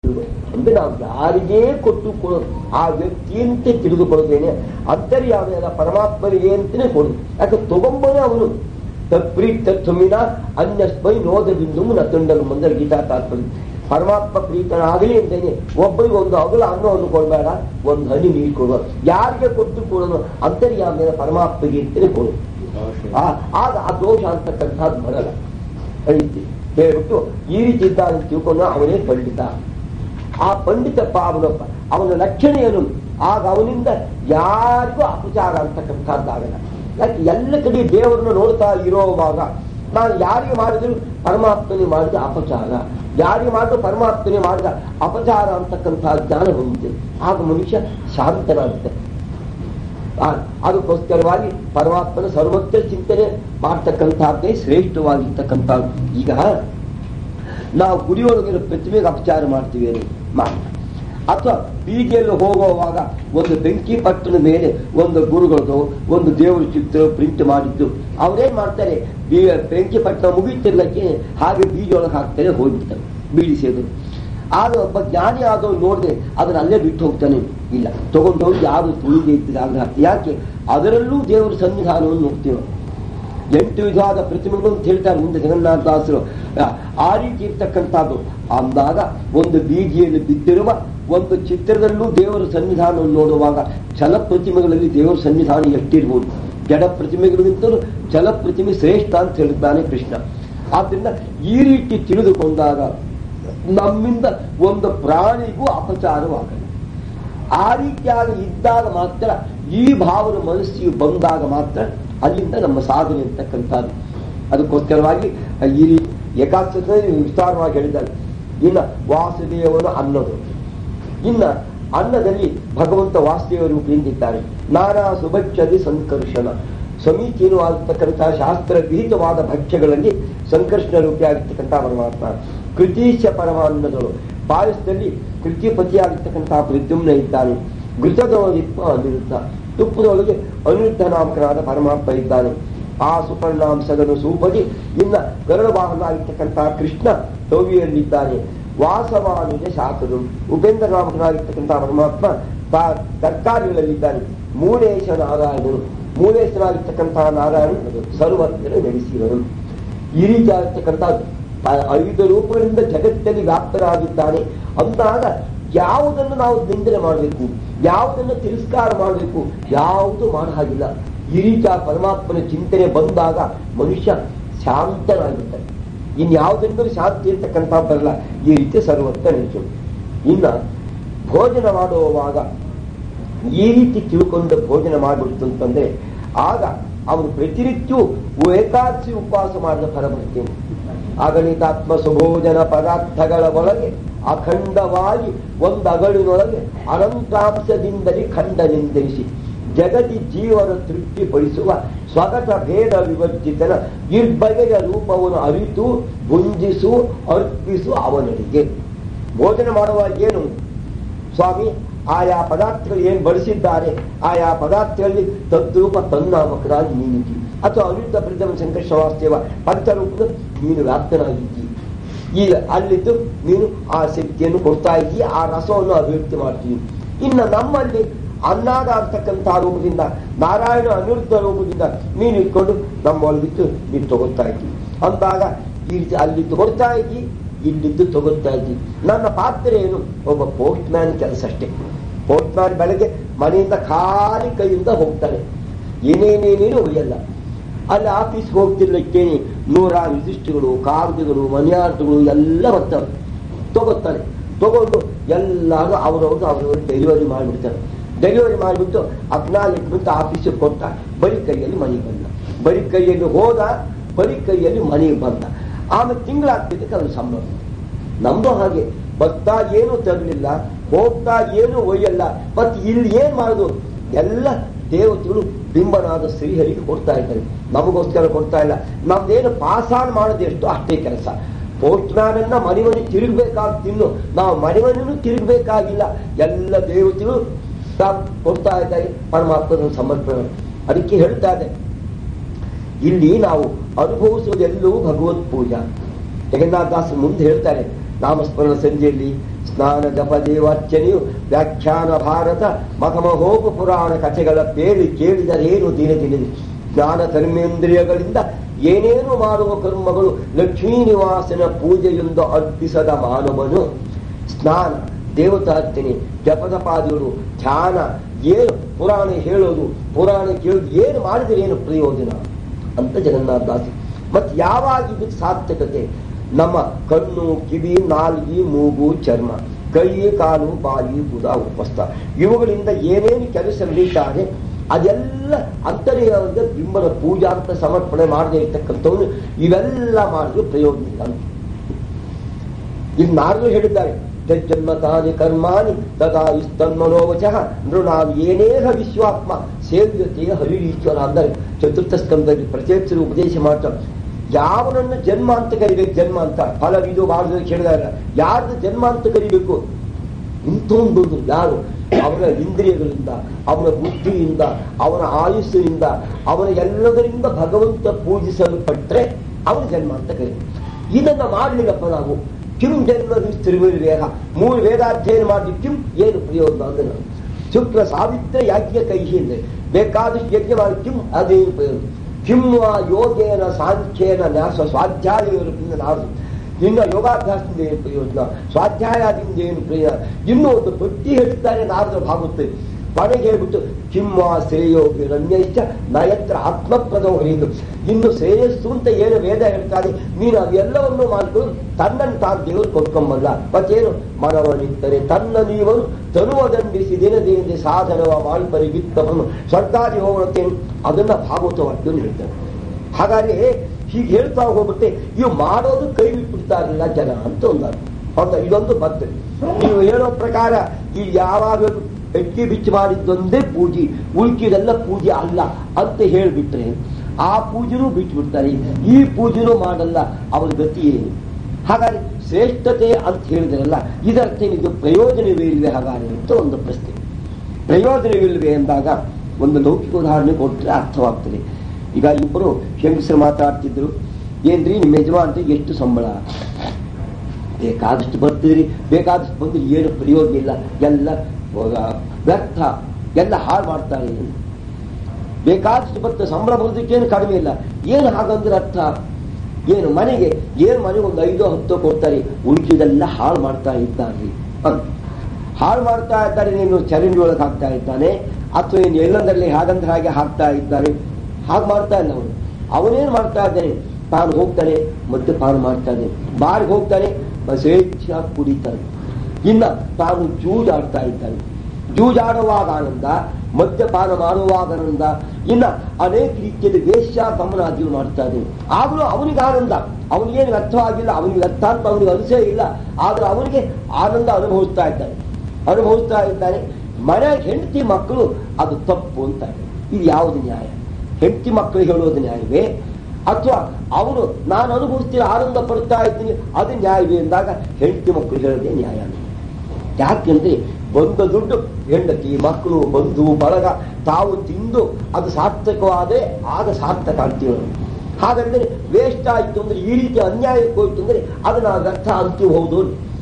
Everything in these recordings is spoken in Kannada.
ಅಂದ್ರೆ ನಾವು ಯಾರಿಗೇ ಕೊಟ್ಟು ಕೊಡೋದು ಆ ವ್ಯಕ್ತಿಯಂತೆ ತಿಳಿದುಕೊಳ್ಳೋದೇನೆ ಅಂತರ್ಯಾಮದ ಪರಮಾತ್ಮನಿಗೆ ಅಂತಾನೆ ಕೊಡುದು ಯಾಕೆ ತಗೊಂಬನೇ ಅವನು ತಪ್ರಿ ತತ್ವಮಿನ ಅನ್ಯಸ್ಮೈ ನೋದ ಬಿಂದು ನ ತುಂಡಲು ಮುಂದೆ ಗೀತಾ ತಾತ್ಪರ್ಯ ಪರಮಾತ್ಮ ಪ್ರೀತನಾಗಲಿ ಅಂತೇನೆ ಒಬ್ಬರಿಗೆ ಒಂದು ಅಗಲ ಅನ್ನವನ್ನು ಕೊಡಬೇಡ ಒಂದು ಹನಿ ನೀರು ಕೊಡುವ ಯಾರಿಗೆ ಕೊಟ್ಟು ಕೊಡೋದು ಅಂತರ್ಯಾಮದ ಪರಮಾತ್ಮಗೆ ಅಂತಾನೆ ಕೊಡು ಆ- ಆಗ ಆ ದೋಷ ಅಂತಕ್ಕಂಥದ್ದು ಬರಲ್ಲ ಅಳಿತಿ ಹೇಳ್ಬಿಟ್ಟು ಈ ರೀತಿ ಇದ್ದಾನೆ ಅಂತ ತಿಳ್ಕೊಂಡು ಅವನೇ ಪಂಡಿತ ಆ ಪಂಡಿತಪ್ಪ ಅವನಪ್ಪ ಅವನ ಲಕ್ಷಣ ಏನು ಆಗ ಅವನಿಂದ ಯಾರಿಗೂ ಅಪಚಾರ ಅಂತಕ್ಕಂಥದ್ದಾಗಲ್ಲ ಯಾಕೆ ಎಲ್ಲ ಕಡೆ ದೇವರನ್ನು ನೋಡ್ತಾ ಇರೋವಾಗ ನಾನು ಯಾರಿಗೆ ಮಾಡಿದ್ರು ಪರಮಾತ್ಮನೇ ಮಾಡಿದ ಅಪಚಾರ ಯಾರಿಗೆ ಮಾಡಿದ್ರು ಪರಮಾತ್ಮನೇ ಮಾಡಿದ ಅಪಚಾರ ಅಂತಕ್ಕಂಥ ಜ್ಞಾನ ಹೊಂದಿದೆ ಆಗ ಮನುಷ್ಯ ಶಾಂತನಾಗುತ್ತೆ ಆ, ಅದಕ್ಕೋಸ್ಕರವಾಗಿ ಪರಮಾತ್ಮನ ಸರ್ವತ್ರ ಚಿಂತನೆ ಮಾಡ್ತಕ್ಕಂಥದ್ದೇ ಶ್ರೇಷ್ಠವಾಗಿರ್ತಕ್ಕಂಥದ್ದು ಈಗ ನಾವು ಗುಡಿಯೊಳಗಿರೋ ಪ್ರತಿಮೆಗೆ ಅಪಚಾರ ಮಾಡ್ತೀವಿ ಏನು ಮಾಡಿ ಅಥವಾ ಬೀದಿಯಲ್ಲಿ ಹೋಗುವಾಗ ಒಂದು ಬೆಂಕಿ ಪಟ್ಟಣ ಮೇಲೆ ಒಂದು ಗುರುಗಳದು ಒಂದು ದೇವರ ಚಿತ್ರ ಪ್ರಿಂಟ್ ಮಾಡಿದ್ದು ಅವ್ರೇನ್ ಮಾಡ್ತಾರೆ ಬೀ- ಬೆಂಕಿ ಪಟ್ಟಣ ಮುಗಿತಿರ್ಲಕ್ಕೆ ಹಾಗೆ ಬೀದಿಯೊಳಗೆ ಹಾಕ್ತಾರೆ ಹೋಗ್ಬಿಡ್ತಾರೆ ಬೀಡಿ ಸೇದು ಆಗ ಒಬ್ಬ ಜ್ಞಾನಿ ಆದವ್ ನೋಡಿದ್ರೆ ಅದನ್ನ ಅಲ್ಲೇ ಬಿಟ್ಟು ಹೋಗ್ತಾನೆ ಇಲ್ಲ ತಗೊಂಡು ಹೋಗಿ ಯಾವುದು ತುಳಿಗೆ ಇದ್ದಾಗ ಹಾಕ್ತಾರೆ ಯಾಕೆ ಅದರಲ್ಲೂ ದೇವರ ಸನ್ನಿಧಾನವನ್ನು ನೋಡ್ತೇವೆ ಎಂಟು ವಿಧವಾದ ಪ್ರತಿಮೆಗಳು ಅಂತ ಹೇಳ್ತಾರೆ ಮುಂದೆ ಜಗನ್ನಾಥದಾಸರು ಆ, ಆ ರೀತಿ ಇರ್ತಕ್ಕಂಥದ್ದು ಅಂದಾಗ ಒಂದು ಬೀದಿಯಲ್ಲಿ ಬಿದ್ದಿರುವ ಒಂದು ಚಿತ್ರದಲ್ಲೂ ದೇವರ ಸನ್ನಿಧಾನವನ್ನು ನೋಡುವಾಗ ಛಲ ಪ್ರತಿಮೆಗಳಲ್ಲಿ ದೇವರ ಸನ್ನಿಧಾನ ಎಷ್ಟಿರ್ಬೋದು ಜಡ ಪ್ರತಿಮೆಗಳಿಗಿಂತಲೂ ಛಲ ಪ್ರತಿಮೆ ಶ್ರೇಷ್ಠ ಅಂತ ಹೇಳಿದ್ದಾನೆ ಕೃಷ್ಣ ಆದ್ರಿಂದ ಈ ರೀತಿ ತಿಳಿದುಕೊಂಡಾಗ ನಮ್ಮಿಂದ ಒಂದು ಪ್ರಾಣಿಗೂ ಅಪಚಾರವಾಗಲ್ಲ ಆ ರೀತಿಯಾಗಿ ಇದ್ದಾಗ ಮಾತ್ರ ಈ ಭಾವನ ಮನಸ್ಸಿಗೆ ಬಂದಾಗ ಮಾತ್ರ ಅಲ್ಲಿಂದ ನಮ್ಮ ಸಾಧನೆ ಅಂತಕ್ಕಂಥದ್ದು ಅದಕ್ಕೋಸ್ಕರವಾಗಿ ಈ ರೀತಿ ಏಕಾಗ್ರತೆ ವಿಸ್ತಾರವಾಗಿ ಹೇಳಿದ್ದಾರೆ ಇನ್ನ ವಾಸುದೇವನ ಅನ್ನೋದು ಇನ್ನ ಅನ್ನದಲ್ಲಿ ಭಗವಂತ ವಾಸುದೇವ ರೂಪಿಯಿಂದಿದ್ದಾರೆ ನಾನಾ ಸುಭಕ್ಷದಿ ಸಂಕರ್ಷಣ ಸಮೀಚೀನವಾಗಿರ್ತಕ್ಕಂಥ ಶಾಸ್ತ್ರ ವಿಹಿತವಾದ ಭಕ್ಷ್ಯಗಳಲ್ಲಿ ಸಂಕರ್ಷಣ ರೂಪಿಯಾಗಿರ್ತಕ್ಕಂಥ ಪರಮಾತ್ಮ ಕೃತೀಶ ಪರಮಾನ್ನಗಳು ಪಾಯಸದಲ್ಲಿ ಕೃತಿಪತಿಯಾಗಿರ್ತಕ್ಕಂತಹ ಪ್ರದ್ಯುಮ್ನ ಇದ್ದಾನೆ ಘೃತದೊಳಗಿಪ್ಪ ಅನಿರುದ್ಧ ತುಪ್ಪದೊಳಗೆ ಅನಿರುದ್ಧ ನಾಮಕನಾದ ಪರಮಾತ್ಮ ಇದ್ದಾನೆ ಆ ಸುಪರ್ಣಾಂಶಗನು ಸೂಪದಿ ಇನ್ನ ಗರುಡ ವಾಹನಾಗಿರ್ತಕ್ಕಂತಹ ಕೃಷ್ಣ ತೋವಿಯಲ್ಲಿದ್ದಾನೆ ವಾಸವಾನುಜ ಶಾಖರು ಉಪೇಂದ್ರ ನಾಮಕನಾಗಿರ್ತಕ್ಕಂತಹ ಪರಮಾತ್ಮ ತಾ- ತರ್ಕಾರಿಗಳಲ್ಲಿದ್ದಾನೆ ಮೂಲೇಶ ನಾರಾಯಣನು ಮೂಲೇಶನಾಗಿರ್ತಕ್ಕಂತಹ ನಾರಾಯಣನು ಸರ್ವತ್ರ ನಡೆಸಿದನು ಈ ರೀತಿ ಆಗಿರ್ತಕ್ಕಂಥ ಪ- ಐದು ರೂಪಗಳಿಂದ ಜಗತ್ತಲ್ಲಿ ವ್ಯಾಪ್ತರಾಗಿದ್ದಾನೆ ಅಂದಾಗ ಯಾವುದನ್ನು ನಾವು ನಿಂದನೆ ಮಾಡಬೇಕು ಯಾವುದನ್ನು ತಿರಸ್ಕಾರ ಮಾಡಬೇಕು ಯಾವುದು ಮಾಡ ಹಾಗಿಲ್ಲ ಈ ರೀತಿ ಆ ಪರಮಾತ್ಮನ ಚಿಂತನೆ ಬಂದಾಗ ಮನುಷ್ಯ ಶಾಂತನಾಗಿರ್ತಾನೆ ಇನ್ಯಾವುದರಿಂದಲೂ ಶಾಂತಿ ಇರ್ತಕ್ಕಂಥ ಬರಲ್ಲ ಈ ರೀತಿ ಸರ್ವತ್ರ ನಿಲ್ಸು ಇನ್ನ ಭೋಜನ ಮಾಡುವಾಗ ಈ ರೀತಿ ತಿಳ್ಕೊಂಡು ಭೋಜನ ಮಾಡಿಬಿಡ್ತು ಅಂತಂದ್ರೆ ಆಗ ಅವನು ಪ್ರತಿನಿತ್ಯವೂ ಏಕಾದಶಿ ಉಪವಾಸ ಮಾಡಿದ ಫಲ ಬರ್ತೇನೆ ಅಗಣಿತಾತ್ಮ ಸುಭೋಜನ ಪದಾರ್ಥಗಳ ಒಳಗೆ ಅಖಂಡವಾಗಿ ಒಂದು ಅಗಳಿನೊಳಗೆ ಅನಂತಾಂಶದಿಂದಲೇ ಖಂಡನೆಂದರಿಸಿ ಜಗತಿ ಜೀವನ ತೃಪ್ತಿಪಡಿಸುವ ಸ್ವಗತ ಭೇದ ವಿವರ್ಜಿತನ ಇಬ್ಬಗೆಯ ರೂಪವನ್ನು ಅರಿತು ಭುಂಜಿಸು ಅರ್ಪಿಸು ಅವನಿಗೆ ಭೋಜನ ಮಾಡುವಾಗ ಏನು ಸ್ವಾಮಿ ಆಯಾ ಪದಾರ್ಥಗಳು ಏನು ಬಳಸಿದ್ದಾರೆ ಆಯಾ ಪದಾರ್ಥಗಳಲ್ಲಿ ತದ್ರೂಪ ತನ್ನಾಮಕರಾಗಿ ನೀನಿದ್ದಿ ಅಥವಾ ಅನಿರುದ್ಧ ಪ್ರಥಮ ಸಂಕರ್ಷ ವಾಸ್ತೇವ ಪಂಚರೂಪದ ನೀನು ವ್ಯಾಪ್ತನಾಗಿದ್ದಿ ಈಗ ಅಲ್ಲಿದ್ದು ನೀನು ಆ ಶಕ್ತಿಯನ್ನು ಕೊಡ್ತಾ ಇದ್ದೀಯ ಆ ರಸವನ್ನು ಅಭಿವ್ಯಕ್ತಿ ಮಾಡ್ತೀವಿ ಇನ್ನು ನಮ್ಮಲ್ಲಿ ಅನ್ನಾದ ಅಂತಕ್ಕಂತಹ ರೂಪದಿಂದ ನಾರಾಯಣ ಅನಿರುದ್ಧ ರೂಪದಿಂದ ನೀನು ಇಟ್ಕೊಂಡು ನಮ್ಮ ಒಳಗಿದ್ದು ನೀನು ತಗೊಳ್ತಾ ಇದ್ದೀವಿ ಅಂದಾಗ ಈ ರೀತಿ ಅಲ್ಲಿದ್ದು ಕೊಡ್ತಾ ಇದ್ದಿ ಇಲ್ಲಿದ್ದು ತಗೊಳ್ತಾ ಇದ್ದಿ ನನ್ನ ಪಾತ್ರ ಏನು ಒಬ್ಬ ಪೋಸ್ಟ್ ಮ್ಯಾನ್ ಕೆಲಸ ಅಷ್ಟೇ ಪೋಸ್ಟ್ ಮ್ಯಾನ್ ಬೆಳಗ್ಗೆ ಮನೆಯಿಂದ ಖಾಲಿ ಕೈಯಿಂದ ಹೋಗ್ತಾನೆ ಏನೇನೇನೇನು ಒಯ್ಯಲ್ಲ ಅಲ್ಲಿ ಆಫೀಸ್ಗೆ ಹೋಗ್ತಿರ್ಲಿಕ್ಕೇನೆ ನೂರಾರು ರಿಜಿಸ್ಟ್ರಿಗಳು ಕಾಗದಗಳು ಮನೆಯಾರ್ಟಗಳು ಎಲ್ಲ ಬರ್ತವೆ ತಗೋತಾನೆ ತಗೊಂಡು ಎಲ್ಲರೂ ಅವರವ್ರದ್ದು ಅವರವ್ರು ಡೆಲಿವರಿ ಮಾಡಿಬಿಡ್ತಾರೆ ಡೆಲಿವರಿ ಮಾಡಿಬಿಟ್ಟು ಅಕ್ನಾಲೆಜ್ಮೆಂಟ್ ಆಫೀಸಿಗೆ ಕೊಟ್ಟ ಬರೀ ಕೈಯಲ್ಲಿ ಮನೆಗೆ ಬಂದ ಬರೀ ಕೈಯಲ್ಲಿ ಹೋದ ಬರೀ ಕೈಯಲ್ಲಿ ಮನೆಗೆ ಬಂದ ಆಮೇಲೆ ತಿಂಗಳಾಗ್ತಿದ್ದಕ್ಕೆ ಅದು ಸಂಬಳ ನಮ್ದು ಹಾಗೆ ಬರ್ತಾ ಏನು ತರಲಿಲ್ಲ ಹೋಗ್ತಾ ಏನು ಒಯ್ಯಲ್ಲ ಮತ್ತೆ ಇಲ್ಲಿ ಏನ್ ಮಾಡುದು ಎಲ್ಲ ದೇವತೆಗಳು ಬಿಂಬನಾದ ಶ್ರೀಹರಿಗೆ ಕೊಡ್ತಾ ಇದ್ದಾರೆ ನಮಗೋಸ್ಕರ ಕೊಡ್ತಾ ಇಲ್ಲ ನಮ್ದೇನು ಪಾಸಾನ್ ಮಾಡೋದು ಎಷ್ಟು ಅಷ್ಟೇ ಕೆಲಸ ಪೋಸ್ಟ್ ಮ್ಯಾನನ್ನ ಮನೆ ಮನೆ ತಿರುಗಬೇಕಾಗ್ತಿನ್ನು ನಾವು ಮನೆ ಮನೆನೂ ತಿರುಗಬೇಕಾಗಿಲ್ಲ ಎಲ್ಲ ದೇವತೆಗಳು ತಾವು ಕೊಡ್ತಾ ಇದ್ದಾರೆ ಪರಮಾತ್ಮನ ಸಮರ್ಪಣೆ ಅದಕ್ಕೆ ಹೇಳ್ತಾ ಇದೆ ಇಲ್ಲಿ ನಾವು ಅನುಭವಿಸುವುದೆಲ್ಲವೂ ಭಗವತ್ ಪೂಜಾ ಜಗನ್ನಾಥದಾಸರು ಮುಂದೆ ಹೇಳ್ತಾರೆ ನಾಮಸ್ಮರಣ ಸಂಜೆಯಲ್ಲಿ ಸ್ನಾನ ಜಪ ದೇವಾರ್ಚನೆಯು ವ್ಯಾಖ್ಯಾನ ಭಾರತ ಮಖಮಹೋಪ ಪುರಾಣ ಕಥೆಗಳ ಪೇಳಿ ಕೇಳಿದರೇನು ದಿನ ದಿನದಿ ಜ್ಞಾನ ಕರ್ಮೇಂದ್ರಿಯಗಳಿಂದ ಏನೇನು ಮಾಡುವ ಕರ್ಮಗಳು ಲಕ್ಷ್ಮೀ ನಿವಾಸನ ಪೂಜೆಯೊಂದು ಅರ್ಪಿಸದ ಮಾನವನು ಸ್ನಾನ ದೇವತಾರ್ಚನೆ ಜಪದಪಾದಿಗಳು ಧ್ಯಾನ ಏನು ಪುರಾಣ ಹೇಳೋದು ಪುರಾಣ ಕೇಳೋದು ಏನು ಮಾಡಿದರೆ ಏನು ಪ್ರಯೋಜನ ಅಂತ ಜಗನ್ನಾಥದಾಸ ಮತ್ತೆ ಯಾವಾಗ ಇದಕ್ಕೆ ಸಾರ್ಥಕತೆ ನಮ್ಮ ಕಣ್ಣು ಕಿವಿ ನಾಲ್ಗಿ ಮೂಗು ಚರ್ಮ ಕೈ ಕಾಲು ಬಾಯಿ ಬುಧ ಉಪಸ್ಥ ಇವುಗಳಿಂದ ಏನೇನು ಕೆಲಸ ನಡೀತಾರೆ ಅದೆಲ್ಲ ಅಂತರ್ಯಾದ ಬಿಂಬನ ಪೂಜಾ ಅಂತ ಸಮರ್ಪಣೆ ಮಾಡದೇ ಇರ್ತಕ್ಕಂಥವನು ಇವೆಲ್ಲ ಮಾಡಿದ್ರು ಪ್ರಯೋಜನ ಇಲ್ಲ ಅಂತ ಇಲ್ಲಿ ನಾರದು ಹೇಳಿದ್ದಾರೆ ಜನ್ಮ ತಾನಿ ಕರ್ಮಾನಿ ತದಾ ಇಸ್ತನ್ಮನೋವಚ ನೃಣಾಂ ಏನೇಹ ವಿಶ್ವಾತ್ಮ ಸೇವ್ಯತೆ ಹರಿರೀಶ್ವರ ಅಂದರೆ ಚತುರ್ಥ ಸ್ಕಂದದಲ್ಲಿ ಪ್ರತ್ಯೇಕಿಸಲು ಉಪದೇಶ ಮಾಡ್ತಾರೆ ಯಾವನನ್ನು ಜನ್ಮ ಅಂತ ಕರಿಬೇಕು ಜನ್ಮ ಅಂತ ಫಲವಿದು ಮಾಡಿದ್ರೆ ಕೇಳಿದಾಗ ಯಾರ್ದು ಜನ್ಮ ಅಂತ ಕರಿಬೇಕು ಇಂಥೊಂದು ಯಾರು ಅವನ ಇಂದ್ರಿಯಗಳಿಂದ ಅವನ ಬುದ್ಧಿಯಿಂದ ಅವನ ಆಯುಸ್ಸಿನಿಂದ ಅವನ ಎಲ್ಲದರಿಂದ ಭಗವಂತ ಪೂಜಿಸಲ್ಪಟ್ರೆ ಅವನ ಜನ್ಮ ಅಂತ ಕರೀತಾರೆ ಇದನ್ನ ಮಾಡ್ಲಿಲ್ಲಪ್ಪ ನಾವು ಕಿಂ ಜನ್ಮ ತಿರುವಿರ್ವೇಹ ಮೂರು ವೇದಾಧ್ಯಯನ ಮಾಡಿ ಕಿಂ ಏನು ಪ್ರಯೋಜನ ಅಂದ್ರೆ ಶುಕ್ರ ಸಾವಿತ್ರ ಯಾಜ್ಞ ಕೈ ಹಿಂದೆ ಬೇಕಾದಷ್ಟು ಯಜ್ಞ ಮಾಡಿ ಕಿಂ ಅದೇನು ಪ್ರಯೋಜನ ಕಿಂ ವಾ ಯೋಗೇನ ಸಾಂಖ್ಯೇನ ನ್ಯಾಸ ಸ್ವಾಧ್ಯಾಯದಿಂದ ನಾವು ಇನ್ನು ಯೋಗಾಭ್ಯಾಸದಿಂದ ಏನು ಪ್ರಯೋಜನ ಸ್ವಾಧ್ಯಾಯದಿಂದ ಏನು ಪ್ರಯೋಜನ ಇನ್ನು ಒಂದು ಪಟ್ಟಿ ಹೇಳ್ತಾರೆ ನಾರದ ಭಾಗುತ್ತೆ ಕೊನೆಗೆ ಹೇಳ್ಬಿಟ್ಟು ಕಿಮ್ಮ ಶ್ರೇಯೋಗಿ ರಮ್ಯಶ್ಚ ನಯತ್ರ ಆತ್ಮಪ್ರದೋ ಹರಿದು ಇನ್ನು ಶ್ರೇಯಸ್ಸು ಅಂತ ಏನು ವೇದ ಹೇಳ್ತಾರೆ ನೀನು ಅವೆಲ್ಲವನ್ನು ಮಾಡಿಕೊಂಡು ತನ್ನನ್ನು ತಾನು ದೇವರು ಕೊಟ್ಕೊಂಬಲ್ಲ ಮತ್ತೇನು ಮನವನಿತ್ತರೆ ತನ್ನ ನೀವನು ತನುವದಂಡಿಸಿ ದಿನದಿಂದ ಸಾಧನವ ಮಾಳ್ಪರಿ ವಿತ್ತವನ್ನು ಸ್ವರ್ಗಾದಿ ಹೋಗುತ್ತೇನೆ ಅದನ್ನ ಭಾಗವತವಾಕ್ಯವನ್ನು ಹೇಳ್ತಾರೆ ಹಾಗಾದ್ರೆ ಹೀಗೆ ಹೇಳ್ತಾ ಹೋಗುತ್ತೆ ಇವು ಮಾಡೋದು ಕೈ ಬಿಟ್ಬಿಡ್ತಾರಿಲ್ಲ ಜನ ಅಂತ ಒಂದು ಹೌದಾ ಇದೊಂದು ಪದ್ಧತಿ ನೀವು ಹೇಳೋ ಪ್ರಕಾರ ಈ ಯಾವಾಗ ಎಟ್ಟಿ ಬಿಚ್ಚು ಮಾಡಿದ್ದೊಂದೇ ಪೂಜೆ ಉಳ್ಕಿದೆಲ್ಲ ಪೂಜೆ ಅಲ್ಲ ಅಂತ ಹೇಳಿಬಿಟ್ರೆ ಆ ಪೂಜೆನೂ ಬಿಟ್ಬಿಡ್ತಾರೆ ಈ ಪೂಜೆನೂ ಮಾಡಲ್ಲ ಅವ್ರ ಗತಿ ಏನು ಹಾಗಾದ್ರೆ ಶ್ರೇಷ್ಠತೆ ಅಂತ ಹೇಳಿದ್ರಲ್ಲ ಇದರ್ಥ ಇದು ಪ್ರಯೋಜನವೇ ಇಲ್ವೇ ಹಾಗಾದ್ರೆ ಅಂತ ಒಂದು ಪ್ರಶ್ನೆ ಪ್ರಯೋಜನವಿಲ್ವೇ ಎಂದಾಗ ಒಂದು ಲೌಕಿಕ ಉದಾಹರಣೆ ಕೊಟ್ಟರೆ ಅರ್ಥವಾಗ್ತದೆ ಈಗ ಇಬ್ಬರು ಹೆಂಗಸರು ಮಾತಾಡ್ತಿದ್ರು ಏನ್ರಿ ನಿಮ್ಮ ಯಜಮಾನ್ರಿಗೆ ಎಷ್ಟು ಸಂಬಳ ಬೇಕಾದಷ್ಟು ಬರ್ತೀರಿ ಬೇಕಾದಷ್ಟು ಬಂದ್ರೆ ಏನು ಪ್ರಯೋಜನ ಇಲ್ಲ ಎಲ್ಲ ವ್ಯರ್ಥ ಎಲ್ಲ ಹಾಳು ಮಾಡ್ತಾರೆ ಬೇಕಾದಷ್ಟು ಬರ್ತದೆ ಸಂಬಳ ಬರೋದಕ್ಕೇನು ಕಡಿಮೆ ಇಲ್ಲ ಏನು ಹಾಗಂದ್ರೆ ಅರ್ಥ ಏನು ಮನೆಗೆ ಏನು ಮನೆಗೆ ಒಂದು ಐದೋ ಹತ್ತೋ ಕೊಡ್ತಾರೆ ಉಳಿಕೆದೆಲ್ಲ ಹಾಳು ಮಾಡ್ತಾ ಇದ್ದಾರೆ ಅಂತ ಹಾಳು ಮಾಡ್ತಾ ಇದ್ದಾರೆ ನೀನು ಚರಂಡಿ ಒಳಗೆ ಹಾಕ್ತಾ ಇದ್ದಾನೆ ಅಥವಾ ಏನು ಎಲ್ಲಂದರಲ್ಲಿ ಹಾಗಂದ್ರೆ ಹಾಗೆ ಹಾಕ್ತಾ ಇದ್ದಾರೆ ಹಾಗೆ ಮಾಡ್ತಾ ಇಲ್ಲ ಅವನು ಅವನೇನು ಮಾಡ್ತಾ ಇದ್ದಾನೆ ತಾನು ಹೋಗ್ತಾನೆ ಮದ್ಯಪಾನ ಮಾಡ್ತಾ ಇದ್ದಾನೆ ಬಾರಿಗೆ ಹೋಗ್ತಾನೆ ಸ್ವೇಚ್ಛಾಗಿ ಕುಡಿತಾನೆ ಇನ್ನ ತಾನು ಜೂಜಾಡ್ತಾ ಇದ್ದಾನೆ ಜೂಜಾಡುವಾಗ ಆನಂದ ಮದ್ಯಪಾನ ಮಾಡುವಾಗ ಆನಂದ ಇನ್ನ ಅನೇಕ ರೀತಿಯಲ್ಲಿ ವೇಶ್ಯ ಗಮನಾದಿಗಳು ಮಾಡ್ತಾ ಇದ್ದಾನೆ ಆಗಲೂ ಅವನಿಗೆ ಆನಂದ ಅವನಿಗೇನು ವ್ಯರ್ಥವಾಗಿಲ್ಲ ಅವನಿಗೆ ವ್ಯರ್ಥ ಅಂತ ಅವನಿಗೆ ಅನಿಸೇ ಇಲ್ಲ ಆದ್ರೆ ಅವನಿಗೆ ಆನಂದ ಅನುಭವಿಸ್ತಾ ಇದ್ದಾನೆ ಅನುಭವಿಸ್ತಾ ಇದ್ದಾನೆ ಮನೆ ಹೆಂಡತಿ ಮಕ್ಕಳು ಅದು ತಪ್ಪು ಅಂತ ಇದು ಯಾವುದು ನ್ಯಾಯ ಹೆಂಡತಿ ಮಕ್ಕಳು ಹೇಳೋದು ನ್ಯಾಯವೇ ಅಥವಾ ಅವರು ನಾನು ಅನುಭವಿಸ್ತೀನಿ ಆನಂದ ಪಡ್ತಾ ಇದ್ದೀನಿ ಅದು ನ್ಯಾಯವೇ ಎಂದಾಗ ಹೆಂಡತಿ ಮಕ್ಕಳು ಹೇಳೋದೇ ನ್ಯಾಯ ಯಾಕೆಂದ್ರೆ ಬಂದ ದುಡ್ಡು ಹೆಂಡತಿ ಮಕ್ಕಳು ಬಂಧು ಬಳಗ ತಾವು ತಿಂದು ಅದು ಸಾರ್ಥಕವಾದರೆ ಆಗ ಸಾರ್ಥಕ ಅಂತೀವಿ ನಾವು. ಹಾಗಾದ್ರೆ ವೇಸ್ಟ್ ಆಯಿತು ಅಂದ್ರೆ ಈ ರೀತಿ ಅನ್ಯಾಯಕ್ಕೆ ಹೋಯ್ತು ಅಂದ್ರೆ ಅದನ್ನ ವ್ಯರ್ಥ ಅಂತೀವಿ ಹೌದು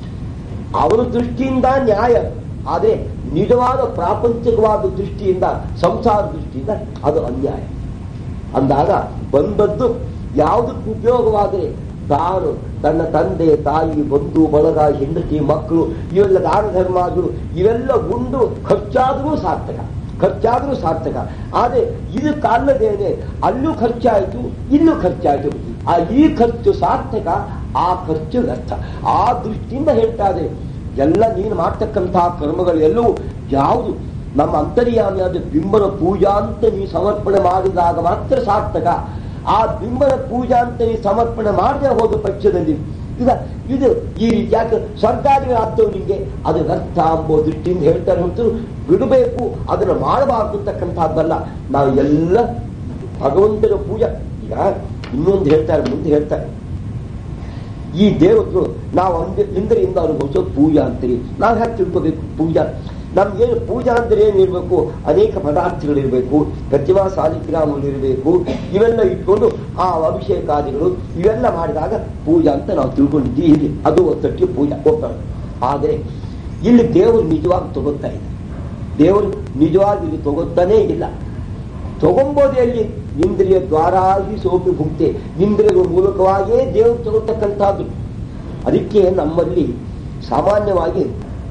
ಅವನ ದೃಷ್ಟಿಯಿಂದ ನ್ಯಾಯ ಆದರೆ ನಿಜವಾದ ಪ್ರಾಪಂಚಿಕವಾದ ದೃಷ್ಟಿಯಿಂದ ಸಂಸಾರ ದೃಷ್ಟಿಯಿಂದ ಅದು ಅನ್ಯಾಯ ಅಂದಾಗ ಬಂದದ್ದು ಯಾವುದಕ್ಕೆ ಉಪಯೋಗವಾದರೆ ತಾನು ತನ್ನ ತಂದೆ ತಾಯಿ ಬಂಧು ಬಳಗ ಹೆಂಡತಿ ಮಕ್ಕಳು ಇವೆಲ್ಲ ದಾನ ಧರ್ಮಾದಿಗಳು ಇವೆಲ್ಲ ಉಂಡು ಖರ್ಚಾದರೂ ಸಾರ್ಥಕ ಖರ್ಚಾದರೂ ಸಾರ್ಥಕ ಆದರೆ ಇದಕ್ಕಲ್ಲದೇನೆ ಅಲ್ಲೂ ಖರ್ಚಾಯಿತು ಇಲ್ಲೂ ಖರ್ಚಾಯಿತು ಆ ಈ ಖರ್ಚು ಸಾರ್ಥಕ ಆ ಖರ್ಚು ವ್ಯರ್ಥ ಆ ದೃಷ್ಟಿಯಿಂದ ಹೇಳ್ತಾ ಇದೆ ಎಲ್ಲ ನೀನು ಮಾಡ್ತಕ್ಕಂತಹ ಕರ್ಮಗಳೆಲ್ಲವೂ ಯಾವುದು ನಮ್ಮ ಅಂತರ್ಯಾಮಿಯಾದ ಬಿಂಬನ ಪೂಜಾ ಅಂತ ನೀವು ಸಮರ್ಪಣೆ ಮಾಡಿದಾಗ ಮಾತ್ರ ಸಾರ್ಥಕ ಆ ಬಿಂಬನ ಪೂಜಾ ಅಂತ ನೀವು ಸಮರ್ಪಣೆ ಮಾಡದೆ ಹೋದ ಪಕ್ಷದಲ್ಲಿ ಈಗ ಇದು ಈ ರೀತಿ ಯಾಕೆ ಸ್ವರ್ಗಾದಿಗಳಾಗ್ತವೆ ನಿಮಗೆ ಅದು ವ್ಯರ್ಥ ಎಂಬೋ ದೃಷ್ಟಿಯಿಂದ ಹೇಳ್ತಾರೆ ಹೊರತು ಬಿಡಬೇಕು ಅದನ್ನು ಮಾಡಬಾರ್ದು ಅಂತಕ್ಕಂಥದ್ದಲ್ಲ ನಾವು ಎಲ್ಲ ಭಗವಂತನ ಪೂಜಾ ಈಗ ಇನ್ನೊಂದು ಹೇಳ್ತಾರೆ ಮುಂದೆ ಹೇಳ್ತಾರೆ ಈ ದೇವರು ನಾವು ಅಂದ ಇಂದ್ರಿಯಿಂದ ಅನುಭವಿಸೋ ಪೂಜಾ ಅಂತೀರಿ ನಾವು ಹ್ಯಾಕೆ ತಿಳ್ಕೋಬೇಕು ಪೂಜಾ ನಮ್ಗೇನು ಪೂಜಾ ಅಂದ್ರೆ ಏನಿರಬೇಕು ಅನೇಕ ಪದಾರ್ಥಗಳಿರಬೇಕು ಪ್ರತಿಮಾ ಸಾಲಿಗ್ರಾಮಗಳಿರಬೇಕು ಇವೆಲ್ಲ ಇಟ್ಕೊಂಡು ಆ ಅಭಿಷೇಕಾದಿಗಳು ಇವೆಲ್ಲ ಮಾಡಿದಾಗ ಪೂಜಾ ಅಂತ ನಾವು ತಿಳ್ಕೊಂಡಿದ್ದೀವಿ ಅದು ಒತ್ತಕ್ಕೆ ಪೂಜಾ ಒಪ್ಪ ಆದರೆ ಇಲ್ಲಿ ದೇವರು ನಿಜವಾಗಿ ತಗೋತಾ ಇದೆ ದೇವರು ನಿಜವಾಗಿ ಇಲ್ಲಿ ತಗೋತಾನೇ ಇಲ್ಲ ತಗೊಂಬೋದೇ ಅಲ್ಲಿ ಇಂದ್ರಿಯ ದ್ವಾರಾಗಿ ಸೋಪಿ ಭುಕ್ತೆ ಇಂದ್ರಿಯಗಳ ಮೂಲಕವಾಗಿಯೇ ದೇವರು ತಗೊಳ್ತಕ್ಕಂಥದ್ದು ಅದಕ್ಕೆ ನಮ್ಮಲ್ಲಿ ಸಾಮಾನ್ಯವಾಗಿ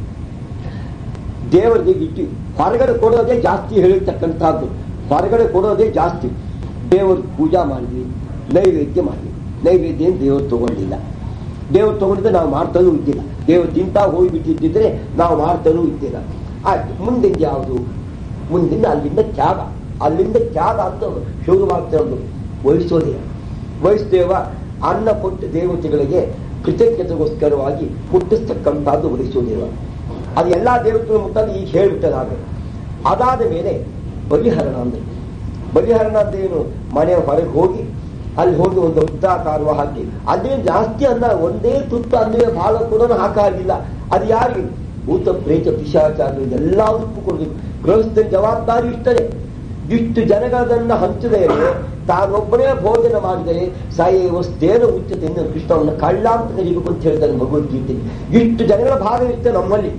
ದೇವರಿಗೆ ಇಟ್ಟು ಹೊರಗಡೆ ಕೊಡೋದೇ ಜಾಸ್ತಿ ಹೇಳಿರ್ತಕ್ಕಂಥದ್ದು ಹೊರಗಡೆ ಕೊಡೋದೇ ಜಾಸ್ತಿ ದೇವರು ಪೂಜಾ ಮಾಡಿದ್ವಿ ನೈವೇದ್ಯ ಮಾಡಿದ್ವಿ ನೈವೇದ್ಯ ದೇವರು ತಗೊಂಡಿಲ್ಲ ದೇವರು ತಗೊಂಡಿದ್ರೆ ನಾವು ಮಾಡ್ತಾನೂ ಇದ್ದಿಲ್ಲ ದೇವರು ತಿಂತಾ ಹೋಗಿಬಿಟ್ಟಿದ್ದಿದ್ರೆ ನಾವು ಮಾಡ್ತಾನೂ ಇದ್ದಿಲ್ಲ ಆಯ್ತು ಮುಂದಿನ ಯಾವುದು ಮುಂದಿನ ಅಲ್ಲಿಂದ ತ್ಯಾಗ ಅಲ್ಲಿಂದ ತ್ಯಾಗ ಅಂತ ಶುರು ಮಾಡ್ತಿರೋದು ವಹಿಸೋದೇ ವಹಿಸ್ತೇವ ಅನ್ನ ಕೊಟ್ಟು ದೇವತೆಗಳಿಗೆ ಕೃತಜ್ಞತೆಗೋಸ್ಕರವಾಗಿ ಮುಟ್ಟಿಸ್ತಕ್ಕಂಥದ್ದು ವಹಿಸೋದೇವ ಅದು ಎಲ್ಲಾ ದೇವತೆಗಳ ಮುಟ್ಟಲ್ಲಿ ಈಗ ಹೇಳ್ಬಿಟ್ಟದಾಗ ಅದಾದ ಮೇಲೆ ಬಲಿಹರಣ ಅಂದ್ರೆ ಬಲಿಹರಣ ಅಂತ ಏನು ಮನೆಯ ಹೊರಗೆ ಹೋಗಿ ಅಲ್ಲಿ ಹೋಗಿ ಒಂದು ವೃತ್ತಾಕಾರವ ಹಾಕಿ ಅದೇ ಜಾಸ್ತಿ ಅನ್ನ ಒಂದೇ ತುತ್ತು ಅಂದ್ರೆ ಬಹಳ ಕೂಡ ಹಾಕಾಗಿಲ್ಲ ಅದು ಯಾರಿಗೆ ಭೂತ ಪ್ರೇತ ಪಿಶಾಚಾರ ಎಲ್ಲದಕ್ಕೂ ಕೊಡಬೇಕು ಗೃಹಸ್ಥರ ಜವಾಬ್ದಾರಿ ಇಷ್ಟೇ ಇಷ್ಟು ಜನಗಳನ್ನ ಹಂಚದೇ ತಾನೊಬ್ಬನೇ ಭೋಜನ ಮಾಡಿದರೆ ಸಾಯೇವಸ್ತೇನ ಉಚ್ಚತೆ ಕೃಷ್ಣವನ್ನ ಕಳ್ಳ ಅಂತ ಕರಿಬೇಕು ಅಂತ ಹೇಳ್ತಾನೆ ಭಗವದ್ಗೀತೆ ಇಷ್ಟು ಜನಗಳ ಭಾಗ ಇರುತ್ತೆ ನಮ್ಮಲ್ಲಿ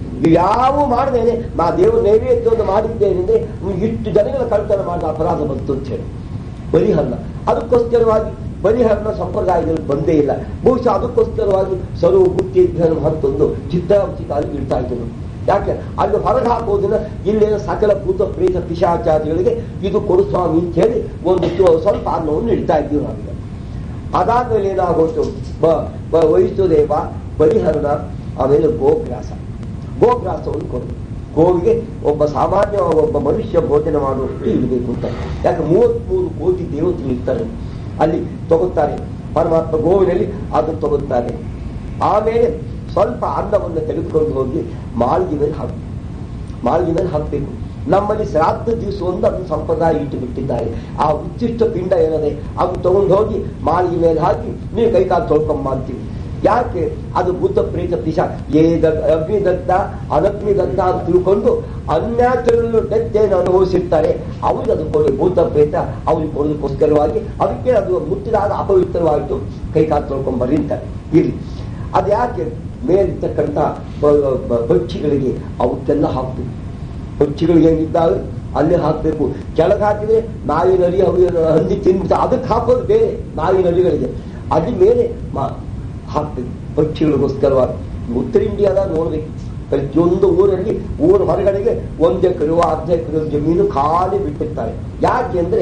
ಯಾವ ಮಾಡದೇನೆ ನಾ ದೇವರ ನೈವೇದ್ಯವನ್ನು ಮಾಡಿದ್ದೇನೆ ಅಂದ್ರೆ ಇಷ್ಟು ಜನಗಳ ಕಳ್ತನ ಮಾಡಿದ ಅಪರಾಧ ಬಂತು ಅಂತ ಹೇಳಿ ಬಲಿಹರಣ ಅದಕ್ಕೋಸ್ಕರವಾಗಿ ಬಲಿಹರಣ ಸಂಪ್ರದಾಯದಲ್ಲಿ ಬಂದೇ ಇಲ್ಲ ಬಹುಶಃ ಅದಕ್ಕೋಸ್ಕರವಾಗಿ ಸರ್ವ ಬುದ್ಧಿ ಹತ್ತೊಂದು ಚಿತ್ತಾಂಶಿ ಕಾಲಿಗೆ ಇಡ್ತಾ ಇದ್ರು ಯಾಕೆ ಅಲ್ಲಿ ಹೊರಗೆ ಹಾಕೋದಿಲ್ಲ ಇಲ್ಲಿನ ಸಕಲ ಭೂತ ಪ್ರೇತ ಪಿಶಾಚಾರಿಗಳಿಗೆ ಇದು ಕೊಡು ಸ್ವಾಮಿ ಅಂತ ಹೇಳಿ ಒಂದು ಚು- ಸ್ವಲ್ಪ ಅನ್ನವನ್ನು ಇಡ್ತಾ ಇದ್ದೀವಿ ನಾವೀಗ ಅದಾದ್ಮೇಲೆ ಏನಾಗೋಯ್ತು ಬ- ಬ- ವಹಿಸುದೇವ ಬಲಿಹರಣ ಆಮೇಲೆ ಗೋಗ್ರಾಸ ಗೋಗ್ರಾಸವನ್ನು ಕೊಡು ಗೋವಿಗೆ ಒಬ್ಬ ಸಾಮಾನ್ಯ ಒಬ್ಬ ಮನುಷ್ಯ ಭೋಜನ ಮಾಡುವಷ್ಟು ಇರಬೇಕು ಅಂತ ಯಾಕೆ ಮೂವತ್ಮೂರು ಕೋಟಿ ದೇವತೆಗಳು ಇರ್ತಾರೆ ಅಲ್ಲಿ ತಗೋತಾರೆ ಪರಮಾತ್ಮ ಗೋವಿನಲ್ಲಿ ಅದು ತಗೋತಾರೆ ಆಮೇಲೆ ಸ್ವಲ್ಪ ಅನ್ನವನ್ನು ತೆಗೆದುಕೊಂಡು ಹೋಗಿ ಮಾಳಿಗೆ ಮೇಲೆ ಹಾಕು ಮಾಳಿಗೆ ಮೇಲೆ ಹಾಕಬೇಕು ನಮ್ಮಲ್ಲಿ ಶ್ರಾದ್ದ ದಿವಸ ಒಂದು ಅದನ್ನು ಸಂಪ್ರದಾಯ ಇಟ್ಟು ಬಿಟ್ಟಿದ್ದಾರೆ ಆ ಉಚ್ಚಿಷ್ಟ ಪಿಂಡ ಏನದೆ ಅದು ತಗೊಂಡು ಹೋಗಿ ಮಾಳಿಗೆ ಮೇಲೆ ಹಾಕಿ ನೀವು ಕೈಕಾಲು ತೊಳ್ಕೊಂಬ ಅಂತೀವಿ ಯಾಕೆ ಅದು ಭೂತ ಪ್ರೇತ ಪಿಶ ಏ ಅಗ್ನಿದತ್ತ ಅನಗ್ನಿದತ್ತ ಅಂತ ತಿಳ್ಕೊಂಡು ಅನ್ಯಾಚರಲ್ ಡೆತ್ ಏನು ಅನುಭವಿಸಿರ್ತಾರೆ ಅವ್ರಿಗೆ ಅದು ಕೊಡಿ ಭೂತ ಪ್ರೇತ ಅವ್ರಿಗೆ ಕೊಡೋದಕ್ಕೋಸ್ಕರವಾಗಿ ಅದಕ್ಕೆ ಅದು ಮುಟ್ಟಿದಾಗ ಅಪವಿತ್ರವಾಯಿತು ಕೈಕಾಲು ತೊಳ್ಕೊಂಡ್ ಬರ್ರಿ ಅಂತಾರೆ ಇರ್ಲಿ ಅದು ಯಾಕೆ ಮೇಲಿರ್ತಕ್ಕಂಥ ಬ- ಬ- ಪಕ್ಷಿಗಳಿಗೆ ಅವಕ್ಕೆಲ್ಲ ಹಾಕ್ಬೇಕು ಪಕ್ಷಿಗಳಿಗೆ ಏನಿದ್ದಾವೆ ಅಲ್ಲಿ ಹಾಕಬೇಕು ಕೆಳಗೆ ಹಾಕಿದ್ರೆ ನಾಯಿ ನರಿ ಅವು ಏನು ಹಂದಿ ತಿನ್ಬಿಟ್ಟು ಅದಕ್ಕೆ ಹಾಕೋದು ಬೇರೆ ನಾಯಿ ನರಿಗಳಿಗೆ ಅದ್ರ ಮೇಲೆ ಮಾ- ಹಾಕ್ಬೇಕು ಪಕ್ಷಿಗಳಿಗೋಸ್ಕರವಾಗಿ ಉತ್ತರ ಇಂಡಿಯಾದಾಗ ನೋಡ್ಬೇಕು ಪ್ರತಿಯೊಂದು ಊರಲ್ಲಿ ಊರ ಹೊರಗಡೆಗೆ ಒಂದು ಎಕರೆ ಅರ್ಧ ಎಕರೆ ಜಮೀನು ಖಾಲಿ ಬಿಟ್ಟಿರ್ತಾರೆ ಯಾಕೆ ಅಂದ್ರೆ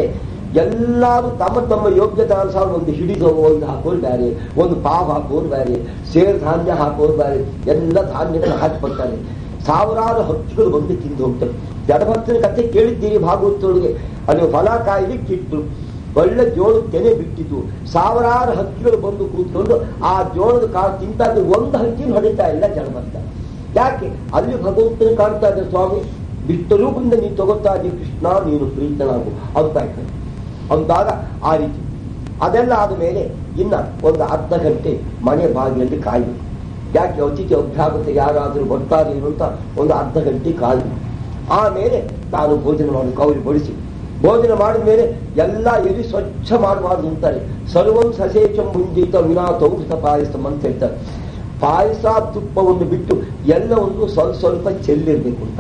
ಎಲ್ಲರೂ ತಮ್ಮ ತಮ್ಮ ಯೋಗ್ಯತೆ ಅನುಸಾರ ಒಂದು ಹಿಡಿದು ಒಂದು ಹಾಕೋರು ಬೇರೆ ಒಂದು ಪಾವ್ ಹಾಕೋರು ಬೇರೆ ಸೇರ್ ಧಾನ್ಯ ಹಾಕೋರು ಬೇರೆ ಎಲ್ಲ ಧಾನ್ಯಗಳನ್ನ ಹಾಕಿಬಿಡ್ತಾರೆ ಸಾವಿರಾರು ಹಕ್ಕಿಗಳು ಬಂದು ತಿಂದು ಹೋಗ್ತವೆ ಜಡಭಕ್ತನ ಕಥೆ ಕೇಳಿದ್ದೀರಿ ಭಾಗವತೊಳಗೆ ಅಲ್ಲಿ ಹೊಲ ಕಾಯ್ಲಿಕ್ಕಿಟ್ಟು ಒಳ್ಳೆ ಜೋಳದ ತೆನೆ ಬಿಟ್ಟಿದ್ದು ಸಾವಿರಾರು ಹಕ್ಕಿಗಳು ಬಂದು ಕೂತ್ಕೊಂಡು ಆ ಜೋಳದ ಕಾಳು ತಿಂತಾ ಇದ್ದು ಒಂದು ಹಕ್ಕಿನ ಹೊಡಿತಾ ಇಲ್ಲ ಜಡಭಕ್ತ ಯಾಕೆ ಅಲ್ಲಿ ಭಗವಂತನ ಕಾಣ್ತಾ ಇದ್ದ ಸ್ವಾಮಿ ಬಿಟ್ಟರೂಪದಿಂದ ನೀನು ತಗೋತಾ ಇದ್ದೀವಿ ಕೃಷ್ಣ ನೀನು ಪ್ರೀತನಾಗು ಅಂತ ಆಯ್ತು ಅಂದಾಗ ಆ ರೀತಿ ಅದೆಲ್ಲ ಆದ ಮೇಲೆ ಇನ್ನ ಒಂದು ಅರ್ಧ ಗಂಟೆ ಮನೆ ಬಾಗಿಲಲ್ಲಿ ಕಾಯ್ಬೇಕು ಯಾಕೆ ಅತಿಥಿ ಅಭ್ಯಾಗತ ಯಾರಾದರೂ ಬರ್ತಾರೆ ಅಂತ ಒಂದು ಅರ್ಧ ಗಂಟೆ ಕಾಯ್ದು ಆಮೇಲೆ ನಾನು ಭೋಜನ ಮಾಡಬೇಕು ಅವ್ರಿಗೆ ಬಡಿಸಿ ಭೋಜನ ಮಾಡಿದ ಮೇಲೆ ಎಲ್ಲ ಎಲ್ಲಿ ಸ್ವಚ್ಛ ಮಾಡಬಾರ್ದು ಅಂತಾರೆ ಸರ್ವಂ ಸಸೇಚಂ ಮುಂಜಿತ ವಿನಾ ತೌಷಧ ಪಾಯಸಂ ಅಂತ ಹೇಳ್ತಾರೆ ಪಾಯಸ ತುಪ್ಪವನ್ನು ಬಿಟ್ಟು ಎಲ್ಲವನ್ನು ಸ್ವಲ್ಪ ಸ್ವಲ್ಪ ಚೆಲ್ಲಿರ್ಬೇಕು ಅಂತ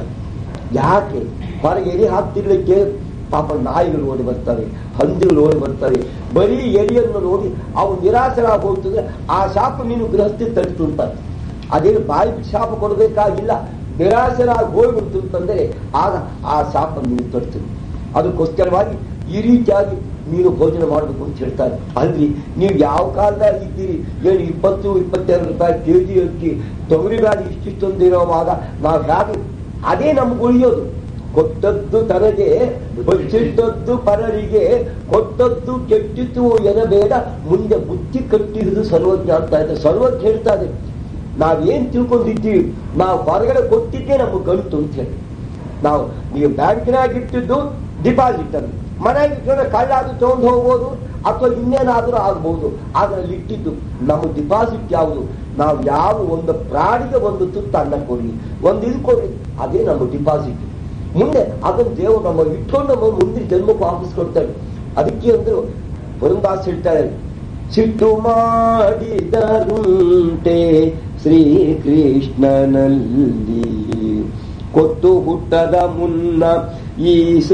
ಯಾಕೆ ಹೊರಗೆ ಎಲಿ ಹಾಕ್ತಿರ್ಲಿಕ್ಕೆ ಪಾಪ ನಾಯಿಗಳು ಓಡಿ ಬರ್ತವೆ ಹಂದಿಗಳು ಓಡಿ ಬರ್ತವೆ ಬರೀ ಎಲಿಯನ್ನು ನೋಡಿ ಅವು ನಿರಾಸರಾಗಿ ಹೋಗ್ತದೆ ಆ ಶಾಪ ನೀನು ಗೃಹಸ್ಥಿ ತಟ್ಟಿತು ಅಂತ ಅದೇನು ಬಾಯಿ ಶಾಪ ಕೊಡಬೇಕಾಗಿಲ್ಲ ನಿರಾಸರಾಗಿ ಹೋಗ್ಬಿಡ್ತು ಅಂತಂದರೆ ಆಗ ಆ ಶಾಪ ನೀನು ತಡ್ತೀನಿ ಅದಕ್ಕೋಸ್ಕರವಾಗಿ ಈ ರೀತಿಯಾಗಿ ನೀನು ಭೋಜನ ಮಾಡಬೇಕು ಅಂತ ಹೇಳ್ತಾರೆ ಅಲ್ರಿ ನೀವು ಯಾವ ಕಾಲದಾಗ ಇದ್ದೀರಿ ಏನು ಇಪ್ಪತ್ತು ಇಪ್ಪತ್ತೆರಡು ರೂಪಾಯಿ ಕೆ ಜಿ ಅಕ್ಕಿ ತೊಗರಿ ಗಾಡಿ ಇಷ್ಟಿಷ್ಟೊಂದು ಇರೋವಾಗ ನಾವು ಹೇಗೆ ಅದೇ ನಮ್ಗೆ ಉಳಿಯೋದು ಕೊಟ್ಟದ್ದು ತನಗೆ ಬಚ್ಚಿಟ್ಟದ್ದು ಪರರಿಗೆ ಕೊಟ್ಟದ್ದು ಕೆಟ್ಟಿತು ಎನಬೇಡ ಮುಂದೆ ಬುದ್ಧಿ ಕಟ್ಟಿರುವುದು ಸರ್ವಜ್ಞ ಅಂತ ಇದೆ ಸರ್ವಜ್ಞ ಹೇಳ್ತಾ ಇದೆ ನಾವೇನ್ ತಿಳ್ಕೊಂಡಿದ್ದೀವಿ ನಾವು ಹೊರಗಡೆ ಕೊಟ್ಟಿದ್ದೇ ನಮ್ಗೆ ಗಂಟು ಅಂತ ಹೇಳಿ ನಾವು ನೀವು ಬ್ಯಾಂಕಿನಾಗ ಇಟ್ಟಿದ್ದು ಡಿಪಾಸಿಟ್ ಅನ್ನು ಮನೆಗೆ ಇಟ್ಟರೆ ಕಳ್ಳಾದ್ರೂ ತಗೊಂಡು ಹೋಗ್ಬೋದು ಅಥವಾ ಇನ್ನೇನಾದ್ರೂ ಆಗ್ಬಹುದು ಅದ್ರಲ್ಲಿ ಇಟ್ಟಿದ್ದು ನಮ್ಮ ಡಿಪಾಸಿಟ್ ಯಾವುದು ನಾವು ಯಾವ ಒಂದು ಪ್ರಾಣಿಗೆ ಒಂದು ತುತ್ತು ಅನ್ನ ಕೊಡ್ಲಿ ಒಂದು ಇದು ಕೊಡ್ಲಿ ಅದೇ ನಮ್ಮ ಡಿಪಾಸಿಟ್ ಮುಂದೆ ಅದನ್ನು ದೇವರು ನಮ್ಮ ಇಟ್ಕೊಂಡು ನಮ್ಮ ಮುಂದಿನ ಜನ್ಮಕ್ಕೆ ವಾಪಸ್ ಕೊಡ್ತಾರೆ ಅದಕ್ಕೆ ಅಂದ್ರು ವರುಣದಾಸ್ ಹೇಳ್ತಾರೆ ಸಿಟ್ಟು ಮಾಡಿದರುಂಟೆ ಶ್ರೀಕೃಷ್ಣನಲ್ಲಿ ಕೊಟ್ಟು ಹುಟ್ಟದ ಮುನ್ನ ಈ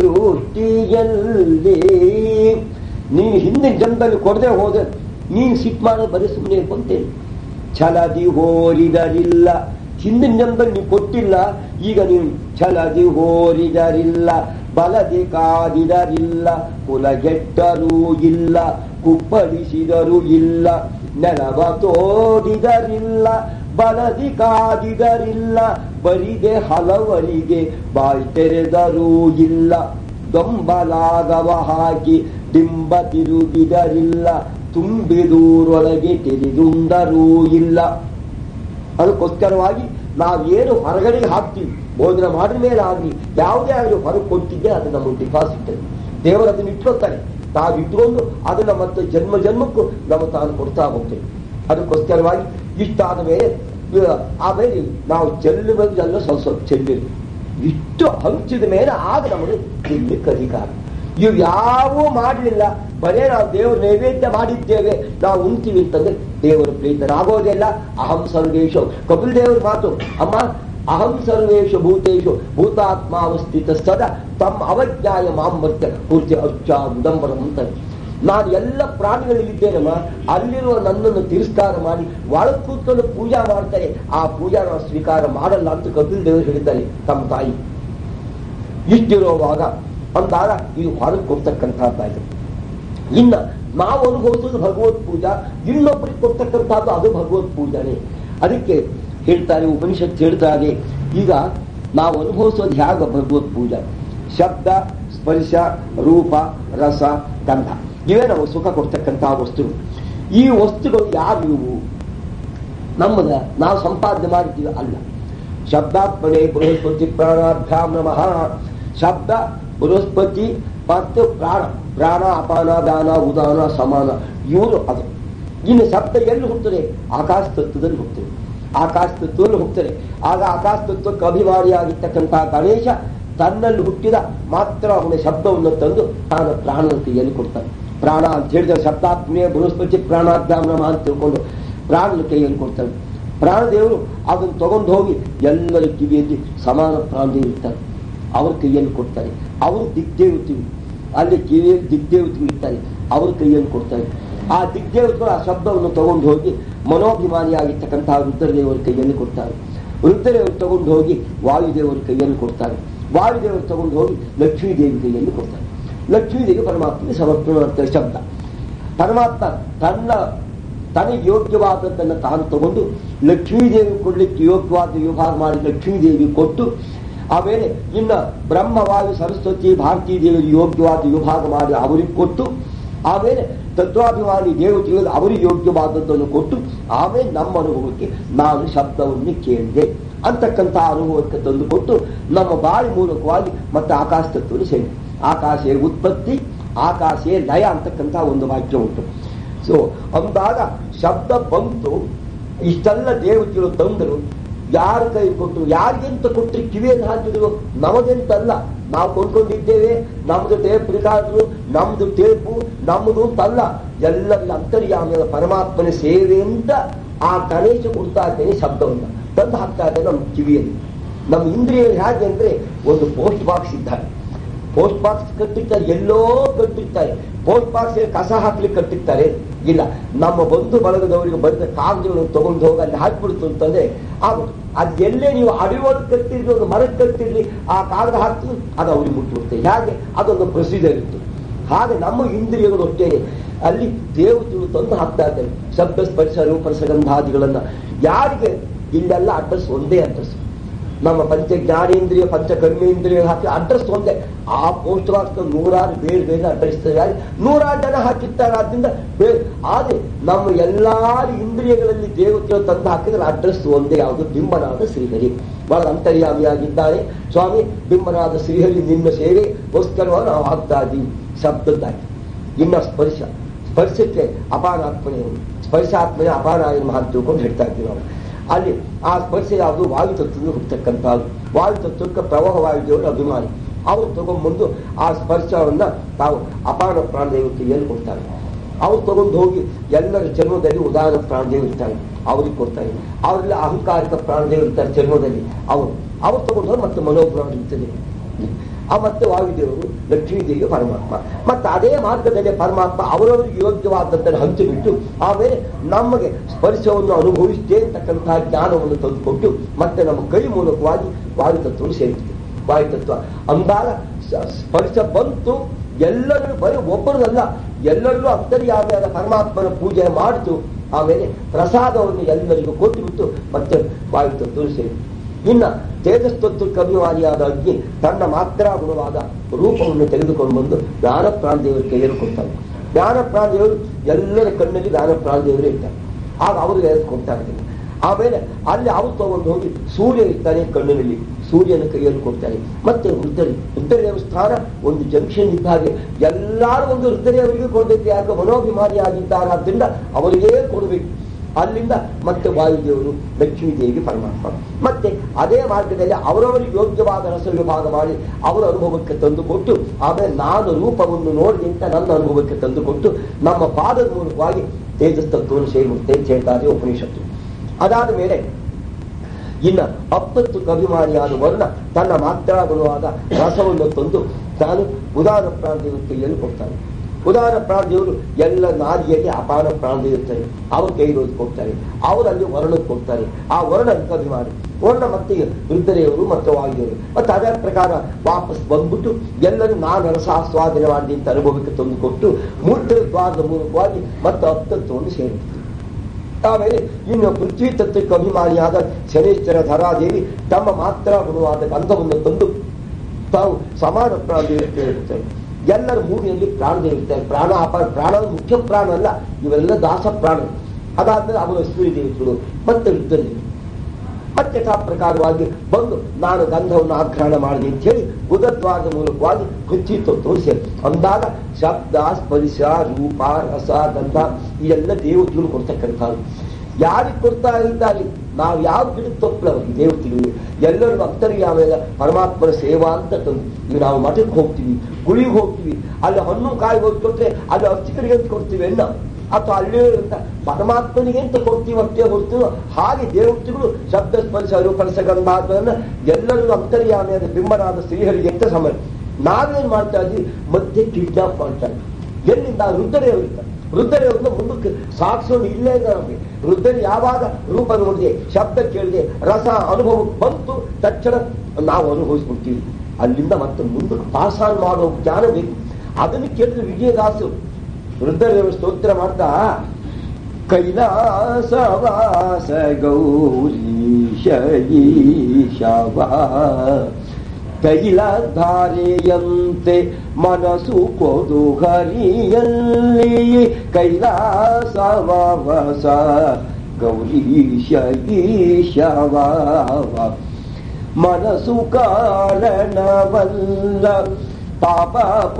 ಸೃಷ್ಟಿಯಲ್ಲಿ ನೀನು ಹಿಂದಿನ ಜನ್ಮದಲ್ಲಿ ಕೊಡದೆ ಹೋದೆ ನೀನು ಸಿಟ್ಟು ಮಾಡೋದು ಬರೀ ಸುಮ್ಮನೆ ಕೊಂತೇನೆ ಛಲದಿ ಹೋರಿದರಿಲ್ಲ ಹಿಂದಿನ ಜನ್ಮದಲ್ಲಿ ನೀವು ಕೊಟ್ಟಿಲ್ಲ ಈಗ ನೀವು ಛಲದಿ ಹೋರಿದರಿಲ್ಲ ಬಲದಿ ಕಾದಿದರಿಲ್ಲ ಕುಲಗೆಟ್ಟರೂ ಇಲ್ಲ ಕುಪ್ಪಳಿಸಿದರೂ ಇಲ್ಲ ನೆಲವ ತೋಡಿದರಿಲ್ಲ ಬಲದಿ ಕಾದಿದರಿಲ್ಲ ಬರಿದೆ ಹಲವರಿಗೆ ಬಾಯಿ ತೆರೆದರೂ ಇಲ್ಲ ದೊಂಬಲಾಗವ ಹಾಕಿ ಡಿಂಬ ತಿರುಗಿದರಿಲ್ಲ ತುಂಬಿದೂರೊಳಗೆ ತಿಳಿದುಂಡರೂ ಇಲ್ಲ ಅದಕ್ಕೋಸ್ಕರವಾಗಿ ನಾವೇನು ಹೊರಗಡೆಗೆ ಹಾಕ್ತೀವಿ ಭೋಜನ ಮಾಡಿದ ಮೇಲೆ ಆಗಲಿ ಯಾವುದೇ ಆಗಲಿ ಹೊರಗೆ ಕೊಟ್ಟಿದ್ದೆ ಅದು ನಮ್ಮ ಡಿಪಾಸಿಟ್ ದೇವರು ಅದನ್ನ ಇಟ್ಕೊಳ್ತಾನೆ ನಾವು ಇಟ್ಕೊಂಡು ಅದನ್ನ ಮತ್ತೆ ಜನ್ಮ ಜನ್ಮಕ್ಕೂ ನಾವು ತಾನು ಕೊಡ್ತಾ ಹೋಗ್ತೇವೆ ಅದಕ್ಕೋಸ್ಕರವಾಗಿ ಇಷ್ಟಾದ ಮೇಲೆ ಇವ- ಆಮೇಲೆ ನಾವು ಚೆಲ್ಲುವುದೆಲ್ಲ ಸ್ವಲ್ಪ ಸ್ವಲ್ಪ ಚೆಲ್ಲಿರಿ ಇಷ್ಟು ಹಂಚಿದ ಮೇಲೆ ಆಗ ನಮಗೆ ತಿನ್ಲಿಕ್ಕೆ ಅಧಿಕಾರ ಇವು ಯಾವೂ ಮಾಡಲಿಲ್ಲ ಬರೇ ನಾವು ದೇವರು ನೈವೇದ್ಯ ಮಾಡಿದ್ದೇವೆ ನಾವು ಉಣ್ತೀವಿ ಅಂತಂದ್ರೆ ದೇವರು ಪ್ರೀತನಾಗೋದಿಲ್ಲ ಅಹಂ ಸರ್ವೇಶು ಕಪಿಲ್ ದೇವರ ಮಾತು ಅಮ್ಮ ಅಹಂ ಸರ್ವೇಶು ಭೂತೇಶು ಭೂತಾತ್ಮಾವಸ್ಥಿತ ಸದಾ ತಮ್ಮ ಅವಜ್ಞಾಯ ಮಾಂಬರ್ತ ಪೂರ್ತಿ ಅಚ್ಚ ಉದಂಬರಂ ಅಂತ ನಾನು ಎಲ್ಲ ಪ್ರಾಣಿಗಳಲ್ಲಿದ್ದೇನಮ್ಮ ಅಲ್ಲಿರುವ ನನ್ನನ್ನು ತಿರಸ್ಕಾರ ಮಾಡಿ ಒಳಗೆ ಕೂತ್ಕೊಂಡು ಪೂಜಾ ಮಾಡ್ತಾರೆ ಆ ಪೂಜಾ ನಾವು ಸ್ವೀಕಾರ ಮಾಡಲ್ಲ ಅಂತ ಕಪಿಲ್ ದೇವರು ಹೇಳಿದ್ದಾರೆ ತಮ್ಮ ತಾಯಿ ಇಷ್ಟಿರುವಾಗ ಅಂದಾಗ ಇದು ಹೊರಗೆ ಕೊಡ್ತಕ್ಕಂಥದ್ದಾಯ್ತು ಇನ್ನ ನಾವು ಅನುಭವಿಸೋದು ಭಗವತ್ ಪೂಜಾ ಇನ್ನೊಬ್ಬರಿಗೆ ಕೊಡ್ತಕ್ಕಂಥದ್ದು ಅದು ಭಗವತ್ ಪೂಜಾನೇ ಅದಕ್ಕೆ ಹೇಳ್ತಾರೆ ಉಪನಿಷತ್ ಹೇಳ್ತಾರೆ ಈಗ ನಾವು ಅನುಭವಿಸೋದು ಹೇಗ ಭಗವತ್ ಪೂಜಾ ಶಬ್ದ ಸ್ಪರ್ಶ ರೂಪ ರಸ ಗಂಧ ಇವೇ ನಾವು ಸುಖ ಕೊಡ್ತಕ್ಕಂತಹ ವಸ್ತುಗಳು ಈ ವಸ್ತುಗಳು ಯಾರು ಇವು ನಮ್ಮದ ನಾವು ಸಂಪಾದನೆ ಮಾಡಿದ್ದೀವಿ ಅಲ್ಲ ಶಬ್ದಾತ್ಮನೆ ಬೃಹಸ್ಪತಿ ಪ್ರಾಣಾಭ್ಯಾಂ ನಮಃ ಶಬ್ದ ಬೃಹಸ್ಪತಿ ಮತ್ತು ಪ್ರಾಣ ಪ್ರಾಣ ಅಪಾನ ದಾನ ಉದಾನ ಸಮಾನ ಇವರು ಅದು ಇನ್ನು ಶಬ್ದ ಎಲ್ಲಿ ಹೋಗ್ತದೆ ಆಕಾಶ ತತ್ವದಲ್ಲಿ ಹೋಗ್ತದೆ ಆಕಾಶ ತತ್ವದಲ್ಲಿ ಹೋಗ್ತದೆ ಆಗ ಆಕಾಶ ತತ್ವಕ್ಕೆ ಅಭಿಮಾನಿಯಾಗಿರ್ತಕ್ಕಂತಹ ಗಣೇಶ ತನ್ನಲ್ಲಿ ಹುಟ್ಟಿದ ಮಾತ್ರ ಅವನ ಶಬ್ದವನ್ನು ತಂದು ತಾನು ಪ್ರಾಣನ ಕೈಯಲ್ಲಿ ಕೊಡ್ತಾನೆ ಪ್ರಾಣ ಅಂತ ಹೇಳಿದ್ರೆ ಶಬ್ದಾತ್ಮೀಯ ಬೃಹಸ್ಪತಿ ಪ್ರಾಣಾಭ್ಯಾಮ್ ನಮಃ ಅಂತ ತಿಳ್ಕೊಂಡು ಪ್ರಾಣನ ಕೈಯಲ್ಲಿ ಕೊಡ್ತಾನೆ ಪ್ರಾಣದೇವರು ಅದನ್ನು ತಗೊಂಡು ಹೋಗಿ ಎಲ್ಲರ ಕಿವಿಯಲ್ಲಿ ಸಮಾನ ಪ್ರಾಣದೇವರು ಇರ್ತಾರೆ ಅವ್ರ ಕೈಯಲ್ಲಿ ಕೊಡ್ತಾರೆ ಅವರು ದಿಗ್ದೇವತೆಗಳು ಅಲ್ಲಿ ಕಿವಿಯಲ್ಲಿ ದಿಗ್ದೇವತೆಗಳು ಇರ್ತಾರೆ ಅವ್ರ ಕೈಯಲ್ಲಿ ಕೊಡ್ತಾರೆ ಆ ದಿಗ್ದೇವತೆಗಳು ಆ ಶಬ್ದವನ್ನು ತಗೊಂಡು ಹೋಗಿ ಮನೋಭಿಮಾನಿಯಾಗಿರ್ತಕ್ಕಂತಹ ರುದ್ರದೇವರ ಕೈಯಲ್ಲಿ ಕೊಡ್ತಾರೆ ರುದ್ರದೇವರು ತಗೊಂಡು ಹೋಗಿ ವಾಯುದೇವರ ಕೈಯಲ್ಲಿ ಕೊಡ್ತಾರೆ ವಾಯುದೇವರು ತಗೊಂಡು ಹೋಗಿ ಲಕ್ಷ್ಮೀದೇವಿ ಕೈಯಲ್ಲಿ ಕೊಡ್ತಾರೆ ಲಕ್ಷ್ಮೀದೇವಿ ಪರಮಾತ್ಮನಿಗೆ ಸಮರ್ಪಣೆ ಮಾಡ್ತಾರೆ ಶಬ್ದ ಪರಮಾತ್ಮ ತನ್ನ ತನಗೆ ಯೋಗ್ಯವಾದದ್ದನ್ನು ತಾನು ತಗೊಂಡು ಲಕ್ಷ್ಮೀದೇವಿ ಕೊಡ್ಲಿಕ್ಕೆ ಯೋಗ್ಯವಾದ ವಿಭಾಗ ಮಾಡಿ ಲಕ್ಷ್ಮೀದೇವಿ ಕೊಟ್ಟು ಆಮೇಲೆ ಇನ್ನ ಬ್ರಹ್ಮವಾಯು ಸರಸ್ವತಿ ಭಾರತೀ ದೇವಿಗೆ ಯೋಗ್ಯವಾದ ವಿಭಾಗ ಮಾಡಿ ಅವರಿಗೆ ಕೊಟ್ಟು ಆಮೇಲೆ ತತ್ವಾಭಿಮಾನಿ ದೇವತೆಗಳು ಅವರಿಗೆ ಯೋಗ್ಯವಾದದ್ದನ್ನು ಕೊಟ್ಟು ಆಮೇಲೆ ನಮ್ಮ ಅನುಭವಕ್ಕೆ ನಾನು ಶಬ್ದವನ್ನು ಕೇಳಿದೆ ಅಂತಕ್ಕಂಥ ಅನುಭವಕ್ಕೆ ತಂದು ಕೊಟ್ಟು ನಮ್ಮ ಬಾಯಿ ಮೂಲಕವಾಗಿ ಮತ್ತೆ ಆಕಾಶ ತತ್ವವನ್ನು ಸೇರಿ ಆಕಾಶೇ ಉತ್ಪತ್ತಿ ಆಕಾಶೇ ಲಯ ಅಂತಕ್ಕಂಥ ಒಂದು ವಾಕ್ಯ ಉಂಟು ಸೊ ಅಂದಾಗ ಶಬ್ದ ಬಂತು ಇಷ್ಟೆಲ್ಲ ದೇವತೆಗಳು ತಂದರು ಯಾರ ಕೈ ಕೊಟ್ಟು ಯಾರಿಗೆಂತ ಕೊಟ್ಟರೆ ಕಿವಿಯನ್ನು ಹಾಕಿದ್ರು ನಮಗೆಂತಲ್ಲ ನಾವು ಕೊಂಡ್ಕೊಂಡಿದ್ದೇವೆ ನಮ್ದು ಟೇಪ್ ರಿಕಾರ್ಡ್ರು ನಮ್ದು ಟೇಪು ನಮ್ಮದು ಅಂತಲ್ಲ ಎಲ್ಲರ ಅಂತರ್ಯಾಮದ ಪರಮಾತ್ಮನ ಸೇವೆ ಅಂತ ಆ ಗಣೇಶ ಕೊಡ್ತಾ ಇದ್ದೇನೆ ಶಬ್ದವನ್ನು ತಂದು ಹಾಕ್ತಾ ಇದ್ದೇನೆ ನಮ್ಮ ಕಿವಿಯಲ್ಲಿ ನಮ್ಮ ಇಂದ್ರಿಯ ಹೇಗೆ ಅಂದ್ರೆ ಒಂದು ಪೋಸ್ಟ್ ಬಾಕ್ಸ್ ಇದ್ದಾರೆ ಪೋಸ್ಟ್ ಬಾಕ್ಸ್ ಕಟ್ಟಿರ್ತಾರೆ ಎಲ್ಲೋ ಕಟ್ಟಿರ್ತಾರೆ ಪೋಸ್ಟ್ ಬಾಕ್ಸ್ ಕಸ ಹಾಕ್ಲಿಕ್ಕೆ ಕಟ್ಟಿರ್ತಾರೆ ಇಲ್ಲ ನಮ್ಮ ಬಂಧು ಬಳಗದವರಿಗೆ ಬಂದ ಕಾಗದಗಳನ್ನು ತಗೊಂಡು ಹೋಗಿ ಅಲ್ಲಿ ಹಾಕ್ಬಿಡ್ತು ಅಂತಂದ್ರೆ ಆಗ್ಬಿಟ್ಟು ಅದ್ ಎಲ್ಲೇ ನೀವು ಅಡಿಯೋದು ಕಟ್ಟಿರ್ಲಿ ಒಂದು ಮರಕ್ಕೆ ಕಟ್ಟಿರ್ಲಿ ಆ ಕಾಗದ ಹಾಕ್ತು ಅದು ಅವ್ರಿಗೆ ಮುಟ್ಟಿಬಿಡುತ್ತೆ ಹೇಗೆ ಅದೊಂದು ಪ್ರೊಸೀಜರ್ ಇತ್ತು ಹಾಗೆ ನಮ್ಮ ಇಂದ್ರಿಯಗಳು ಅಷ್ಟೇ ಅಲ್ಲಿ ದೇವತೆಗಳು ತಂದು ಹಾಕ್ತಾ ಇದ್ದಾರೆ ಶಬ್ದ ಸ್ಪರ್ಶ ರೂಪ ಸಗಂಧಾದಿಗಳನ್ನ ಯಾರಿಗೆ ಇಲ್ಲೆಲ್ಲ ಅಡ್ರೆಸ್ ಒಂದೇ ಅಡ್ರೆಸ್ ನಮ್ಮ ಪಂಚ ಜ್ಞಾನೇಂದ್ರಿಯ ಪಂಚ ಕರ್ಮೇಂದ್ರಿಯ ಹಾಕಿ ಅಡ್ರೆಸ್ ಒಂದೇ ಆ ಪೋಸ್ಟ್ ಬಾಕ್ಸ್ ನೂರಾರು ಬೇರೆ ಬೇರೆ ಅಡ್ರೆಸ್ ನೂರಾರು ಜನ ಹಾಕಿರ್ತಾರೆ ಆದ್ರಿಂದ ಬೇರೆ ಆದ್ರೆ ನಮ್ಮ ಎಲ್ಲಾರು ಇಂದ್ರಿಯಗಳಲ್ಲಿ ದೇವತೆಗಳು ತಂದು ಹಾಕಿದ್ರೆ ಅಡ್ರೆಸ್ ಒಂದೇ ಯಾವುದು ಬಿಂಬನಾದ ಶ್ರೀಹರಿ ಬಹಳ ಅಂತರ್ಯಾಮಿಯಾಗಿದ್ದಾರೆ ಸ್ವಾಮಿ ಬಿಂಬನಾದ ಶ್ರೀಹರಿ ನಿನ್ನ ಸೇವೆಗೋಸ್ಕರವಾಗಿ ನಾವು ಆಗ್ತಾ ಇದ್ದೀವಿ ಶಬ್ದದ್ದಾಗಿ ಇನ್ನ ಸ್ಪರ್ಶ ಸ್ಪರ್ಶಕ್ಕೆ ಅಪಾನಾತ್ಮನೆ ಸ್ಪರ್ಶಾತ್ಮನೆ ಅಪಾನಾಯ ಅಂತ ತಿಳ್ಕೊಂಡು ಹೇಳ್ತಾ ಇದ್ದೀವಿ ನಾವು ಅಲ್ಲಿ ಆ ಸ್ಪರ್ಶ ಯಾವುದು ವಾಯು ತತ್ವದಿಂದ ಹುಟ್ಟತಕ್ಕಂಥದ್ದು ವಾಯು ತತ್ವಕ್ಕೆ ಪ್ರವಾಹ ವಾಯುದೇವರು ಅಭಿಮಾನಿ ಅವರು ತಗೊಂಡ್ಬಂದು ಆ ಸ್ಪರ್ಶವನ್ನ ತಾವು ಅಪಾನ ಪ್ರಾಣದೇವ ಕೈಯಲ್ಲಿ ಕೊಡ್ತಾರೆ ಅವ್ರು ತಗೊಂಡು ಹೋಗಿ ಎಲ್ಲರ ಚರ್ಮದಲ್ಲಿ ಉದಾಹರಣ ಪ್ರಾಣದೇವರು ಇರ್ತಾರೆ ಅವ್ರಿಗೆ ಕೊಡ್ತಾರೆ ಅವರೆಲ್ಲ ಅಹಂಕಾರಿಕ ಪ್ರಾಣದೇವರು ಇರ್ತಾರೆ ಚರ್ಮದಲ್ಲಿ ಅವರು ಅವ್ರು ತಗೊಂಡು ಹೋಗಿ ಮತ್ತೆ ಮನೋಪುರಾಣ ಇರ್ತದೆ ಆ ಮತ್ತೆ ವಾಯುದೇವರು ಲಕ್ಷ್ಮೀದೇವಿ ಪರಮಾತ್ಮ ಮತ್ತೆ ಅದೇ ಮಾರ್ಗದಲ್ಲಿ ಪರಮಾತ್ಮ ಅವರವರಿಗೆ ಯೋಗ್ಯವಾದದ್ದನ್ನು ಹಂಚಿಬಿಟ್ಟು ಆಮೇಲೆ ನಮಗೆ ಸ್ಪರ್ಶವನ್ನು ಅನುಭವಿಸ್ತೇ ಅಂತಕ್ಕಂತಹ ಜ್ಞಾನವನ್ನು ತಂದುಕೊಟ್ಟು ಮತ್ತೆ ನಮ್ಮ ಕೈ ಮೂಲಕವಾಗಿ ವಾಯುತತ್ವವನ್ನು ಸೇರಿಸ್ತದೆ ವಾಯುತತ್ವ ಅಂದಾಗ ಸ- ಸ್ಪರ್ಶ ಬಂತು ಎಲ್ಲರೂ ಬರೀ ಒಬ್ಬರದಲ್ಲ ಎಲ್ಲರಿಗೂ ಅಂತರ್ಯಾಮಿಯಾದ ಪರಮಾತ್ಮನ ಪೂಜೆ ಮಾಡಿತು ಆಮೇಲೆ ಪ್ರಸಾದವನ್ನು ಎಲ್ಲರಿಗೂ ಕೊಟ್ಟುಬಿಟ್ಟು ಮತ್ತೆ ವಾಯುತತ್ವ ಸೇರಿ ಇನ್ನ ತೇಜಸ್ತತ್ವಕ್ಕೆ ಅಭಿಮಾನಿಯಾದ ಅಗ್ನಿ ತನ್ನ ಮಾತ್ರ ಗುಣವಾದ ರೂಪವನ್ನು ತೆಗೆದುಕೊಂಡು ಬಂದು ಜ್ಞಾನ ಪ್ರಾಣದೇವರ ಕೈಯಲ್ಲಿ ಕೊಡ್ತಾನೆ ಜ್ಞಾನ ಪ್ರಾಣದೇವರು ಎಲ್ಲರ ಕಣ್ಣಲ್ಲಿ ಜ್ಞಾನ ಪ್ರಾಣದೇವರೇ ಇರ್ತಾರೆ ಆಗ ಅವ್ರಿಗೆ ಕೊಡ್ತಾ ಇರ್ತಾರೆ ಆಮೇಲೆ ಅಲ್ಲಿ ಅವ್ರು ತಗೊಂಡು ಹೋಗಿ ಸೂರ್ಯ ಇರ್ತಾನೆ ಕಣ್ಣಿನಲ್ಲಿ ಸೂರ್ಯನ ಕೈಯಲ್ಲಿ ಕೊಡ್ತಾರೆ ಮತ್ತೆ ವೃದ್ಧರಿ ವೃದ್ಧರೇವ ಸ್ಥಾನ ಒಂದು ಜಂಕ್ಷನ್ ಇದ್ದ ಹಾಗೆ ಎಲ್ಲರೂ ಒಂದು ವೃದ್ಧರೇವರಿಗೆ ಕೊಡಬೇಕು ಯಾಕೆ ಮನೋಭಿಮಾನಿಯಾಗಿದ್ದಾರಾದ್ರಿಂದ ಅವರಿಗೇ ಕೊಡಬೇಕು ಅಲ್ಲಿಂದ ಮತ್ತೆ ವಾಯುದೇವರು ಲಕ್ಷ್ಮೀದೇವಿಗೆ ಪರಮಾತ್ಮ ಮತ್ತೆ ಅದೇ ಮಾರ್ಗದಲ್ಲಿ ಅವರವರಿಗೆ ಯೋಗ್ಯವಾದ ರಸ ವಿಭಾಗ ಮಾಡಿ ಅವರ ಅನುಭವಕ್ಕೆ ತಂದುಕೊಟ್ಟು ಆಮೇಲೆ ನಾನು ರೂಪವನ್ನು ನೋಡಿ ಅಂತ ನನ್ನ ಅನುಭವಕ್ಕೆ ತಂದುಕೊಟ್ಟು ನಮ್ಮ ಪಾದದ ಮೂಲಕವಾಗಿ ತೇಜಸ್ತತ್ವವನ್ನು ಸೇರಿರುತ್ತೆ ಅಂತ ಹೇಳ್ತಾರೆ ಉಪನಿಷತ್ತು ಅದಾದ ಮೇಲೆ ಇನ್ನ ಅಪ್ಪತ್ತು ಅಭಿಮಾನಿಯಾದ ವರ್ಣ ತನ್ನ ಮಾತ್ರ ಗುಣವಾದ ರಸವನ್ನು ತಂದು ತಾನು ಉದಾರ ಪ್ರಾಣದೇವರ ಕೈಯಲ್ಲಿ ಕೊಡ್ತಾನೆ ಉದಾರ ಪ್ರಾಣದೇವರು ಎಲ್ಲ ನಾರಿಯಲ್ಲಿ ಅಪಾರ ಪ್ರಾಣದೇವ ಇರ್ತಾರೆ ಅವ್ರ ಕೈರೋದು ಕೊಡ್ತಾರೆ ಅವರಲ್ಲಿ ವರ್ಣಕ್ಕೆ ಕೊಡ್ತಾರೆ ಆ ವರ್ಣಕ್ಕೆ ಅಭಿಮಾನಿ ವರ್ಣ ಮತ್ತೆ ವೃದ್ಧರೆಯವರು ಮತ್ತು ವಾಯುದೇವರು ಮತ್ತೆ ಅದೇ ಪ್ರಕಾರ ವಾಪಸ್ ಬಂದ್ಬಿಟ್ಟು ಎಲ್ಲರೂ ನಾನು ರಸಾಸ್ವಾದನೆ ಮಾಡಿ ಅಂತ ಅನುಭವಕ್ಕೆ ತಂದುಕೊಟ್ಟು ಮೂತ್ರ ದ್ವಾರದ ಮೂಲಕವಾಗಿ ಮತ್ತೆ ಅಪ್ಪತ್ವವನ್ನು ಸೇರಿದ್ರು ಆಮೇಲೆ ಇನ್ನು ಪೃಥ್ವಿ ತತ್ವಕ್ಕೆ ಅಭಿಮಾನಿಯಾದ ಶನೇಶ್ವರ ಧರಾದೇವಿ ತಮ್ಮ ಮಾತ್ರ ಗುಣವಾದ ಗಂಧವನ್ನು ತಂದು ತಾವು ಸಮಾನ ಪ್ರಾಣದೇವತೆ ಇರ್ತಾರೆ ಎಲ್ಲರ ಮೂಗಿನಲ್ಲಿ ಪ್ರಾಣದೇವಿರ್ತಾರೆ ಪ್ರಾಣ ಅಪಾರ ಪ್ರಾಣ ಮುಖ್ಯ ಪ್ರಾಣ ಅಲ್ಲ ಇವೆಲ್ಲ ದಾಸ ಪ್ರಾಣ ಅದಾದ್ಮೇಲೆ ಅವರು ಅಶ್ವಿನಿ ದೇವತೆಗಳು ಮತ್ತೆ ಇದ್ದರು ಮತ್ತೆ ಯಥಾ ಪ್ರಕಾರವಾಗಿ ಬಂದು ನಾನು ಗಂಧವನ್ನು ಆಘ್ರಾಣ ಮಾಡಿದೆ ಅಂತ ಹೇಳಿ ಬುಧದ್ವಾರದ ಮೂಲಕವಾಗಿ ಪೃಥ್ವಿ ತತ್ವವನ್ನು ಸೇರಿ ಅಂದಾಗ ಶಬ್ದ ಸ್ಪರ್ಶ ರೂಪ ರಸ ಗಂಧ ಇದೆಲ್ಲ ದೇವತೆಗಳು ಕೊಡ್ತಕ್ಕಂಥದ್ದು ಯಾರಿಗೆ ಕೊಡ್ತಾ ಇದ್ದಾರೆ ನಾವು ಯಾವ ಗಿಡಕ್ಕೆ ತಪ್ಪಲ ಅವರಿಗೆ ದೇವತೆಗಳು ಎಲ್ಲರೂ ಅಂತರ್ಯಾವೆಲ್ಲ ಪರಮಾತ್ಮನ ಸೇವಾ ಅಂತ ತಂದು ಈಗ ನಾವು ಮಠಕ್ಕೆ ಹೋಗ್ತೀವಿ ಗುಳಿಗೆ ಹೋಗ್ತೀವಿ ಅಲ್ಲಿ ಹಣ್ಣು ಕಾಯಿ ಹೋಗಿ ಕೊಟ್ರೆ ಅಲ್ಲಿ ಅರ್ಚಕರಿಗೆ ಅಂತ ಕೊಡ್ತೀವಿ ಎನ್ನ ಅಥವಾ ಅಲ್ಲೇ ಅಂತ ಪರಮಾತ್ಮನಿಗೆ ಅಂತ ಕೊಡ್ತೀವಿ ಅಷ್ಟೇ ಹೊರತು ಹಾಗೆ ದೇವತೆಗಳು ಶಬ್ದ ಸ್ಪರ್ಶ ರೂಪರಸ ಗಂಧಾತ್ಮನ್ನ ಎಲ್ಲರಿಗೂ ಅಂತರ್ಯಾಮಿಯಾದ ಬಿಂಬನಾದ ಶ್ರೀಹರಿಗೆ ಅಂತ ಸಮಯ ನಾವೇನ್ ಮಾಡ್ತಾ ಇದ್ವಿ ಮಧ್ಯೆ ಕಿಡ್ನಾಪ್ ಮಾಡ್ತಾ ಇದ್ವಿ ಎಲ್ಲಿಂದ ವೃದ್ಧರೇವರು ಇರ್ತಾರೆ ವೃದ್ಧರೇವ್ರನ್ನ ಮುಂದಕ್ಕೆ ಸಾಧಿಸೋದು ಇಲ್ಲೇ ಇದೆ ನಮಗೆ ವೃದ್ಧರು ಯಾವಾಗ ರೂಪ ನೋಡಿದೆ ಶಬ್ದ ಕೇಳಿದೆ ರಸ ಅನುಭವಕ್ಕೆ ಬಂತು ತಕ್ಷಣ ನಾವು ಅನುಭವಿಸ್ಬಿಡ್ತೀವಿ ಅಲ್ಲಿಂದ ಮತ್ತೆ ಮುಂದಕ್ಕೆ ಪಾಸಾನ್ ಮಾಡೋ ಜ್ಞಾನ ಬೇಕು ಅದನ್ನು ಕೇಳಿದ್ರೆ ವಿಜಯದಾಸರು ವೃದ್ಧರೇವ ಸ್ತೋತ್ರ ಮಾಡ್ತಾ ಕೈಲಾಸವಾಸ ಗೌರೀಶ ಈಶವ ತೈಲಧಾರೆಯಂತೆ ಮನಸ್ಸು ಕೊದು ಹರಿಯಲ್ಲಿ ಕೈಲಾಸವಾಸ ಗೌರೀಶ ಈಶವ ಮನಸ್ಸು ಕಾರಣವಲ್ಲ ಪಾಪ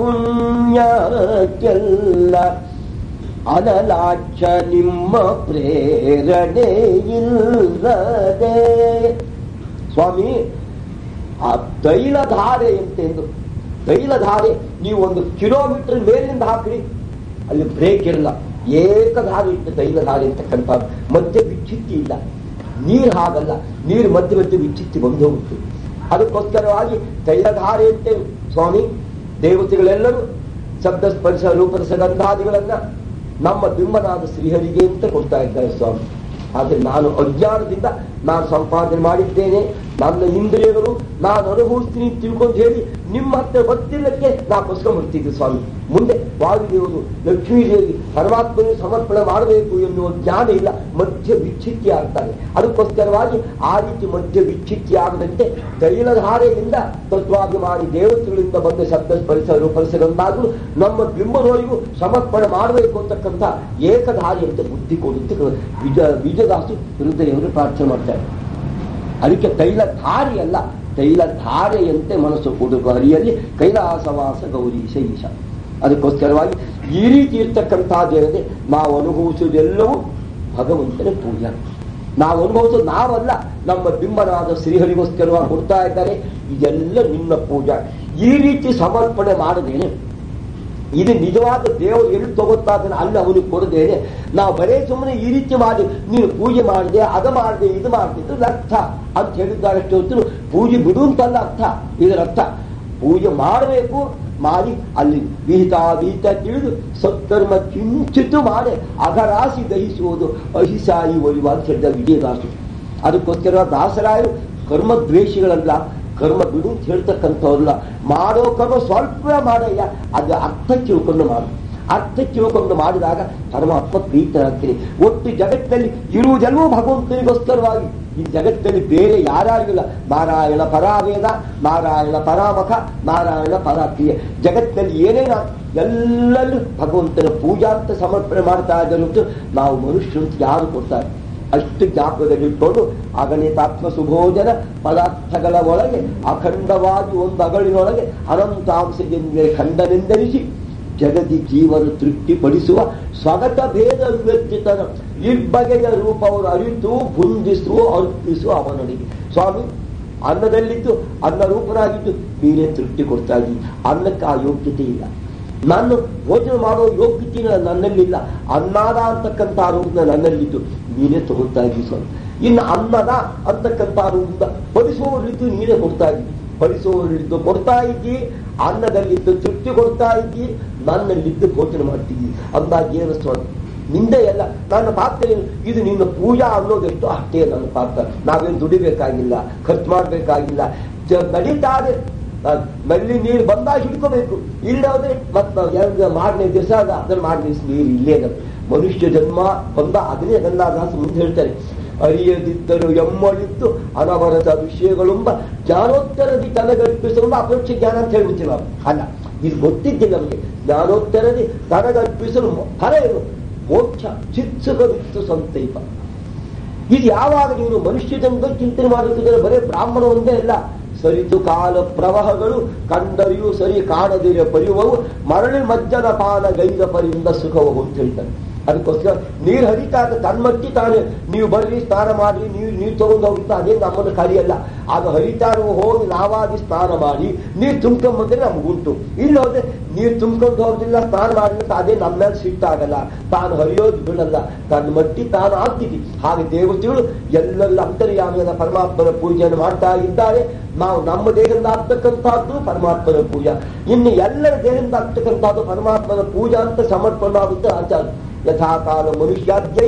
ಪುಣ್ಯಕ್ಕೆಲ್ಲ ಅನಲಾಕ್ಷ ನಿಮ್ಮ ಪ್ರೇರಣೆ ಇಲ್ಲದೆ ಸ್ವಾಮಿ ಆ ತೈಲಧಾರೆ ಎಂತೆಂದು ತೈಲಧಾರೆ ನೀವು ಒಂದು ಕಿಲೋಮೀಟರ್ ಮೇಲಿಂದ ಹಾಕ್ರಿ ಅಲ್ಲಿ ಬ್ರೇಕ್ ಇರಲ್ಲ ಏಕಧಾರೆ ಇಟ್ಟು ತೈಲಧಾರೆ ಅಂತಕ್ಕಂಥ ಮಧ್ಯೆ ವಿಚ್ಛಿತ್ತಿ ಇಲ್ಲ ನೀರು ಹಾಗಲ್ಲ ನೀರು ಮಧ್ಯೆ ಮಧ್ಯೆ ವಿಚ್ಛಿತ್ತಿ ಬಂದು ಹೋಗುತ್ತೆ ಅದಕ್ಕೋಸ್ಕರವಾಗಿ ತೈಲಧಾರೆ ಅಂತೆ ಸ್ವಾಮಿ ದೇವತೆಗಳೆಲ್ಲರೂ ಶಬ್ದ ಸ್ಪರ್ಶ ರೂಪರಸ ಗಂಧಾದಿಗಳನ್ನ ನಮ್ಮ ಬಿಂಬನಾದ ಶ್ರೀಹರಿಗೆ ಅಂತ ಕೊಡ್ತಾ ಇದ್ದಾರೆ ಸ್ವಾಮಿ ಆದ್ರೆ ನಾನು ಅಜ್ಞಾನದಿಂದ ನಾನು ಸಂಪಾದನೆ ಮಾಡಿದ್ದೇನೆ ನನ್ನ ಇಂದ್ರಿಯಗಳು ನಾನು ಅನುಭವಿಸ್ತೀನಿ ಅಂತ ತಿಳ್ಕೊಂಡು ಹೇಳಿ ನಿಮ್ಮ ಹತ್ರ ಗೊತ್ತಿಲ್ಲಕ್ಕೆ ನಾ ಬರ್ತಿದ್ದೆ ಸ್ವಾಮಿ ಮುಂದೆ ವಾಯುದೇವರು ಲಕ್ಷ್ಮೀದೇವಿ ಪರಮಾತ್ಮನ ಸಮರ್ಪಣೆ ಮಾಡಬೇಕು ಎನ್ನುವ ಜ್ಞಾನ ಇಲ್ಲ ಮಧ್ಯ ವಿಚ್ಛಿತ್ತಿ ಆಗ್ತಾರೆ ಅದಕ್ಕೋಸ್ಕರವಾಗಿ ಆ ರೀತಿ ಮಧ್ಯ ವಿಚ್ಛಿತ್ತಿ ಆಗದಂತೆ ತೈಲಧಾರೆಯಿಂದ ತತ್ವಾಭಿಮಾನಿ ದೇವತೆಗಳಿಂದ ಬಂದ ಶಬ್ದ ಸ್ಪರ್ಶ ರೂಪರಿಸದಂದಾಗಲೂ ನಮ್ಮ ಬಿಂಬನವರಿಗೂ ಸಮರ್ಪಣೆ ಮಾಡಬೇಕು ಅಂತಕ್ಕಂಥ ಏಕಧಾರಿಯಂತೆ ಬುದ್ಧಿ ಕೊಡುತ್ತೆ ವಿಜ ವಿಜಯದಾಸು ಹೃದಯವನ್ನು ಪ್ರಾರ್ಥನೆ ಮಾಡ್ತಾರೆ ಅದಕ್ಕೆ ತೈಲಧಾರಿ ಅಲ್ಲ ತೈಲಧಾರೆಯಂತೆ ಮನಸ್ಸು ಕೊಡುವ ಹರಿಯಲ್ಲಿ ಕೈಲಾಸವಾಸ ಗೌರೀಶ ಈಶ ಅದಕ್ಕೋಸ್ಕರವಾಗಿ ಈ ರೀತಿ ಇರ್ತಕ್ಕಂತಹ ದೇವತೆ ನಾವು ಅನುಭವಿಸುವುದೆಲ್ಲವೂ ಭಗವಂತನ ಪೂಜಾ ನಾವು ಅನುಭವಿಸೋದು ನಾವಲ್ಲ ನಮ್ಮ ಬಿಂಬನಾದ ಶ್ರೀಹರಿಗೋಸ್ಕರವಾಗಿ ಕೊಡ್ತಾ ಇದ್ದಾರೆ ಇದೆಲ್ಲ ನಿನ್ನ ಪೂಜಾ ಈ ರೀತಿ ಸಮರ್ಪಣೆ ಮಾಡದೇನೆ ಇದು ನಿಜವಾದ ದೇವರು ಎಲ್ಲಿ ತಗೋತಾ ಅದನ್ನ ಅಲ್ಲಿ ಅವನಿಗೆ ಕೊಡದೇನೆ ನಾವು ಬರೇ ಸುಮ್ಮನೆ ಈ ರೀತಿ ಮಾಡಿ ನೀನು ಪೂಜೆ ಮಾಡಿದೆ ಅದು ಮಾಡಿದೆ ಇದು ಮಾಡಿದೆ ಇದು ಅರ್ಥ ಅಂತ ಹೇಳಿದ್ದಾರಷ್ಟೇ ಹೊತ್ತು ಪೂಜೆ ಬಿಡು ಅಂತಲ್ಲ ಅರ್ಥ ಇದರ ಅರ್ಥ ಪೂಜೆ ಮಾಡಬೇಕು ಮಾಡಿ ಅಲ್ಲಿ ವಿಹಿತ ವಿಹಿತ ತಿಳಿದು ಸತ್ಕರ್ಮ ಕಿಂಚಿತ್ತು ಮಾಡಿ ಅಘರಾಸಿ ದಹಿಸುವುದು ಅಹಿಸಾಯಿ ಒಲಿವ ಅಂತ ಹೇಳಿದ ವಿಜಯದಾಸರು ಅದಕ್ಕೋಸ್ಕರ ದಾಸರಾಯರು ಕರ್ಮ ದ್ವೇಷಿಗಳಲ್ಲ ಕರ್ಮ ಬಿಡು ಅಂತ ಹೇಳ್ತಕ್ಕಂಥವ್ರಲ್ಲ ಮಾಡೋ ಕರ್ಮ ಸ್ವಲ್ಪ ಮಾಡಯ್ಯ ಅದು ಅರ್ಥ ತಿಳ್ಕೊಂಡು ಮಾಡು ಅರ್ಥ ತಿಳ್ಕೊಂಡು ಮಾಡಿದಾಗ ಪರಮಾತ್ಮ ಪ್ರೀತರಾಗ್ತೀನಿ ಒಟ್ಟು ಜಗತ್ತಲ್ಲಿ ಇರುವುದೆಲ್ಲವೂ ಭಗವಂತನಿಗೋಸ್ಕರವಾಗಿ ಈ ಜಗತ್ತಲ್ಲಿ ಬೇರೆ ಯಾರ್ಯಾರಿಗಿಲ್ಲ ನಾರಾಯಣ ಪರಾವೇದ ನಾರಾಯಣ ಪರಾಮಖ ನಾರಾಯಣ ಪರಾಕ್ರಿಯೆ ಜಗತ್ತಲ್ಲಿ ಏನೇನ ಎಲ್ಲರೂ ಭಗವಂತನ ಪೂಜಾ ಅಂತ ಸಮರ್ಪಣೆ ಮಾಡ್ತಾ ಇದ್ದಾರೆ ಹೊರತು ನಾವು ಮನುಷ್ಯರು ಅಂತ ಯಾರು ಕೊಡ್ತಾರೆ ಅಷ್ಟು ಜ್ಞಾಪಕದಲ್ಲಿಟ್ಕೊಂಡು ಅಗಣಿತಾತ್ಮ ಸುಭೋಜನ ಪದಾರ್ಥಗಳ ಒಳಗೆ ಅಖಂಡವಾಗಿ ಒಂದು ಅಗಳಿನೊಳಗೆ ಅನಂತಾಂಶದಿಂದ ಖಂಡನೆಂದರಿಸಿ ಜಗದಿ ಜೀವನ ತೃಪ್ತಿಪಡಿಸುವ ಸ್ವಗತ ಭೇದ ವ್ಯಕ್ತಿತನ ಇಬ್ಬಗೆಯ ರೂಪವನ್ನು ಅರಿತು ಬುಂದಿಸುವ ಅರ್ಪಿಸುವ ಅವನೊಳಗೆ ಸ್ವಾಮಿ ಅನ್ನದಲ್ಲಿದ್ದು ಅನ್ನ ರೂಪನಾಗಿದ್ದು ನೀನೇ ತೃಪ್ತಿ ಕೊಡ್ತಾ ಇದ್ದೀವಿ ಅನ್ನಕ್ಕೆ ಆ ಯೋಗ್ಯತೆ ಇಲ್ಲ ನಾನು ಭೋಜನ ಮಾಡೋ ಯೋಗ್ಯತೆ ನನ್ನಲ್ಲಿಲ್ಲ ಅನ್ನದ ಅಂತಕ್ಕಂಥ ರೂಪನ ನನ್ನಲ್ಲಿದ್ದು ನೀನೇ ತಗೊಳ್ತಾ ಇದ್ದೀವಿ ಸ್ವಾಮಿ ಇನ್ನು ಅನ್ನದ ಅಂತಕ್ಕಂಥ ರೂಪದ ಬಡಿಸುವವರಿದ್ದು ನೀನೇ ಕೊಡ್ತಾ ಇದ್ದೀವಿ ಬಡಿಸುವವರಿದ್ದು ಕೊಡ್ತಾ ಇದ್ದಿ ಅನ್ನದಲ್ಲಿದ್ದು ತೃಪ್ತಿ ಕೊಡ್ತಾ ಇದ್ದಿ ನನ್ನಲ್ಲಿದ್ದು ಭೋಜನ ಮಾಡ್ತಿದ್ದಿ ಅಂದಾಗ ಏನು ಸ್ವಾಮಿ ನಿಂದೆ ಎಲ್ಲ ನನ್ನ ಪಾತ್ರ ಏನು? ಇದು ನಿನ್ನ ಪೂಜಾ ಅನ್ನೋದೆಷ್ಟು ಅಷ್ಟೇ ನನ್ನ ಪಾತ್ರ ನಾವೇನು ದುಡಿಬೇಕಾಗಿಲ್ಲ ಖರ್ಚು ಮಾಡಬೇಕಾಗಿಲ್ಲ ನಡೀತಾ ಇದೆ ನಲ್ಲಿ ನೀರು ಬಂದಾಗ ಹಿಡ್ಕೋಬೇಕು ಇಲ್ಲದ್ರೆ ಮತ್ತೆ ಎರಡು ಮಾರನೇ ದಿವಸ ಅದನ್ನ ಮಾರನೇ ದಿವಸ ನೀರು ಇಲ್ಲೇ ಇರುತ್ತೆ ಮನುಷ್ಯ ಜನ್ಮ ಬಂದ ಅದನ್ನೇ ಗಂಗಾದಾಸ ಮುಂದೆ ಹೇಳ್ತಾರೆ ಅರಿಯದಿದ್ದರು ಎಮ್ಮಳಿತ್ತು ಅನವರತ ವಿಷಯಗಳೆಂಬ ಜ್ಞಾನೋತ್ತರದಿ ತನಗರ್ಪಿಸುವ ಅಪರೋಕ್ಷ ಜ್ಞಾನ ಅಂತ ಹೇಳ್ಬಿಡ್ತೀವಿ ನಾವು ಅಲ್ಲ ಇದು ಗೊತ್ತಿದ್ದಿಲ್ಲ ನಮಗೆ ಜ್ಞಾನೋತ್ತರದಿ ತನಗರ್ಪಿಸಲು ಫಲ ಏನು ಮೋಕ್ಷ ಚಿತ್ಸುಖವಿತ್ತು ಸಂತೈಪ ಇದು ಯಾವಾಗ ನೀವು ಮನುಷ್ಯ ಜನ್ಮ ಚಿಂತನೆ ಮಾಡುತ್ತಿದ್ದರೆ ಬರೇ ಬ್ರಾಹ್ಮಣ ಒಂದೇ ಅಲ್ಲ ಸರಿತು ಕಾಲ ಪ್ರವಾಹಗಳು ಕಂಡರಿಯು ಸರಿ ಕಾಣದಿರ ಪರಿಯುವವು ಮರಳಿ ಮಜ್ಜನ ಪಾನ ಗೈದ ಪರಿಯಿಂದ ಸುಖವು ಅಂತ ಹೇಳ್ತಾರೆ ಅದಕ್ಕೋಸ್ಕರ ನೀರು ಹರಿತಾಗ ತನ್ಮಟ್ಟಿ ತಾನು ನೀವು ಬರ್ರಿ ಸ್ನಾನ ಮಾಡ್ರಿ ನೀವು ನೀರು ತಗೊಂಡು ಹೋಗ್ತಾ ಅದೇ ನಮ್ಮನ್ನು ಕರಿಯಲ್ಲ ಆಗ ಹರಿತಾರು ಹೋಗಿ ನಾವಾಗಿ ಸ್ನಾನ ಮಾಡಿ ನೀರು ತುಂಬ್ಕೊಂಬಂದ್ರೆ ನಮ್ಗುಂಟು ಇಲ್ಲ ಹೋದ್ರೆ ನೀರು ತುಂಬ್ಕೊಂಡು ಹೋಗೋದಿಲ್ಲ ಸ್ನಾನ ಮಾಡಿದ್ರೆ ಅದೇ ನಮ್ಮ ಮೇಲೆ ಸಿಟ್ಟಾಗಲ್ಲ ತಾನು ಹರಿಯೋದು ಬಿಡಲ್ಲ ತನ್ನ ಮಟ್ಟಿ ತಾನು ಆಗ್ತಿದ್ದಿ ಹಾಗೆ ದೇವತೆಗಳು ಎಲ್ಲೆಲ್ಲ ಅಂತರ್ಯಾಮಿಯಾದ ಪರಮಾತ್ಮನ ಪೂಜೆಯನ್ನು ಮಾಡ್ತಾ ಇದ್ದಾರೆ ನಾವು ನಮ್ಮ ದೇಹದಿಂದ ಆಗ್ತಕ್ಕಂಥದ್ದು ಪರಮಾತ್ಮನ ಪೂಜಾ ಇನ್ನು ಎಲ್ಲರ ದೇಹದಿಂದ ಆಗ್ತಕ್ಕಂಥದ್ದು ಪರಮಾತ್ಮನ ಪೂಜಾ ಅಂತ ಸಮರ್ಪಣೆ ಆಗುತ್ತೆ ಆಚಾರ ಯಥಾಕಾಲ ಮನುಷ್ಯಾದ್ಯೈ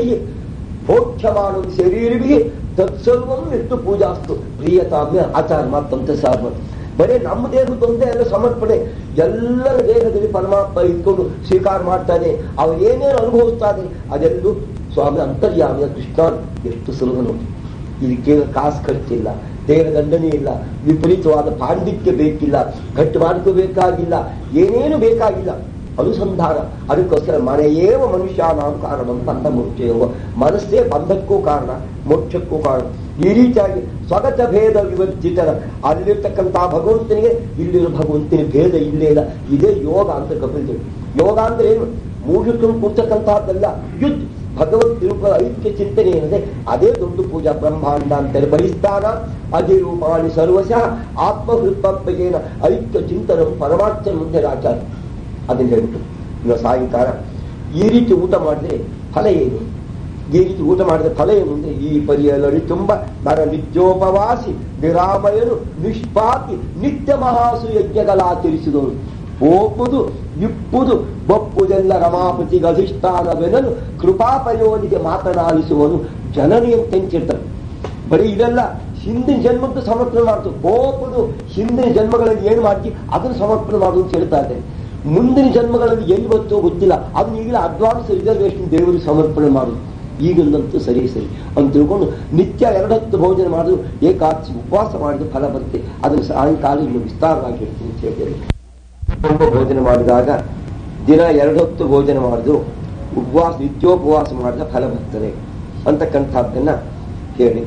ಭೋಕ್ಷಮಾನ ಶರೀರವಿಗೆ ತತ್ಸರ್ವಂ ಎಷ್ಟು ಪೂಜಾಸ್ತು ಪ್ರಿಯತಾಮ್ಯ ಆಚಾರ ಮಾತಂತೆ ಸಾರ್ವ ಬರೀ ನಮ್ಮ ದೇಹದೊಂದೇ ಎಲ್ಲ ಸಮರ್ಪಣೆ ಎಲ್ಲರ ದೇಹದಲ್ಲಿ ಪರಮಾತ್ಮ ಇಟ್ಕೊಂಡು ಸ್ವೀಕಾರ ಮಾಡ್ತಾನೆ ಅವ್ರು ಏನೇನು ಅನುಭವಿಸ್ತಾನೆ ಅದೆಲ್ಲೂ ಸ್ವಾಮಿ ಅಂತರ್ಯಾಮಿಯ ಕೃಷ್ಣ ಎಷ್ಟು ಸುಲಭ ನೋಡಿ ಇದಕ್ಕೆ ಕಾಸು ಖರ್ಚಿಲ್ಲ ದೇಹ ದಂಡನೆ ಇಲ್ಲ ವಿಪರೀತವಾದ ಪಾಂಡಿತ್ಯ ಬೇಕಿಲ್ಲ ಗಟ್ಟು ಮಾಡ್ಕೋಬೇಕಾಗಿಲ್ಲ ಏನೇನು ಬೇಕಾಗಿಲ್ಲ ಅನುಸಂಧಾನ ಅದಕ್ಕೋಸ್ಕರ ಮನೆಯೇವ ಮನುಷ್ಯ ನಾವು ಕಾರಣ ಬಂಧ ಮೋಕ್ಷ ಮನಸ್ಸೇ ಬಂಧಕ್ಕೂ ಕಾರಣ ಮೋಕ್ಷಕ್ಕೂ ಕಾರಣ ಈ ರೀತಿಯಾಗಿ ಸ್ವಗತ ಭೇದ ವಿವರ್ಜಿತರ ಅಲ್ಲಿರ್ತಕ್ಕಂತಹ ಭಗವಂತನಿಗೆ ಇಲ್ಲಿರೋ ಭಗವಂತನಿಗೆ ಭೇದ ಇಲ್ಲೇ ಇಲ್ಲ ಇದೇ ಯೋಗ ಅಂತ ಕಪಿಲ್ ಯೋಗ ಅಂದ್ರೆ ಏನು ಮೂಢಿಕೊಂಡು ಕೂರ್ತಕ್ಕಂತಹದ್ದಲ್ಲ ಯುದ್ಧ ಭಗವತ್ ರೂಪದ ಐಕ್ಯ ಚಿಂತನೆ ಏನಿದೆ ಅದೇ ದೊಡ್ಡ ಪೂಜಾ ಬ್ರಹ್ಮಾಂಡ ಅಂತಾರೆ ಬಹಿಷ್ಠಾನ ಅಧಿರೂಪಾಣಿ ಸರ್ವಶಃ ಆತ್ಮಹೃತ್ಪೇನ ಐಕ್ಯ ಚಿಂತನ ಪರಮಾರ್ಥ ಮುಂದೆ ಆಚಾರ ಅದನ್ನ ಹೇಳ್ಬಿಟ್ಟು ಇವಾಗ ಸಾಯಂಕಾಲ ಈ ರೀತಿ ಊಟ ಮಾಡಿದ್ರೆ ಫಲ ಏನು ಈ ರೀತಿ ಊಟ ಮಾಡಿದ್ರೆ ಫಲ ಏನು ಅಂದ್ರೆ ಈ ಪರಿಯಲರಿ ತುಂಬ ನರ ನಿತ್ಯೋಪವಾಸಿ ನಿರಾಮಯನು ನಿಷ್ಪಾತಿ ನಿತ್ಯ ಮಹಾಸು ಯಜ್ಞಗಳಾಚರಿಸಿದವರು ಹೋಗುವುದು ಇಪ್ಪುದು ಬಪ್ಪುದೆಲ್ಲ ರಮಾಪತಿಗೆ ಅಧಿಷ್ಠಾನವೆನನು ಕೃಪಾಪಯೋನಿಗೆ ಮಾತನಾಡಿಸುವನು ಜನನಿ ಅಂತ ಹೆಂಚಿರ್ತಾರೆ ಬರೀ ಇದೆಲ್ಲ ಹಿಂದಿನ ಜನ್ಮದ್ದು ಸಮರ್ಪಣೆ ಮಾಡ್ತು ಹೋಗುದು ಹಿಂದಿನ ಜನ್ಮಗಳಲ್ಲಿ ಏನು ಮಾಡ್ತಿ ಅದನ್ನು ಸಮರ್ಪಣೆ ಮಾಡುದು ಅಂತ ಹೇಳ್ತಾ ಇದ್ದಾರೆ ಮುಂದಿನ ಜನ್ಮಗಳಲ್ಲಿ ಎಲ್ಲಿ ಬರ್ತೋ ಗೊತ್ತಿಲ್ಲ ಅದನ್ನ ಈಗಲೇ ಅಡ್ವಾನ್ಸ್ ರಿಸರ್ವೇಶನ್ ದೇವರಿಗೆ ಸಮರ್ಪಣೆ ಮಾಡುದು ಈಗಿಂದಂತೂ ಸರಿ ಸರಿ ಅಂತ ತಿಳ್ಕೊಂಡು ನಿತ್ಯ ಎರಡತ್ತು ಭೋಜನ ಮಾಡುದು ಏಕಾದಶಿ ಉಪವಾಸ ಮಾಡಿದ ಫಲ ಬರುತ್ತೆ ಅದನ್ನು ಸಾಯಂಕಾಲ ಇನ್ನು ವಿಸ್ತಾರವಾಗಿ ಹೇಳ್ತೀನಿ ಅಂತ ಹೇಳಿದ್ದಾರೆ ತುಂಬ ಭೋಜನ ಮಾಡಿದಾಗ ದಿನ ಎರಡೊತ್ತು ಭೋಜನ ಮಾಡಿದ್ರು ಉಪವಾಸ ನಿತ್ಯೋಪವಾಸ ಮಾಡಿದ ಫಲ ಬರ್ತದೆ ಅಂತಕ್ಕಂಥದ್ದನ್ನ ಹೇಳಿ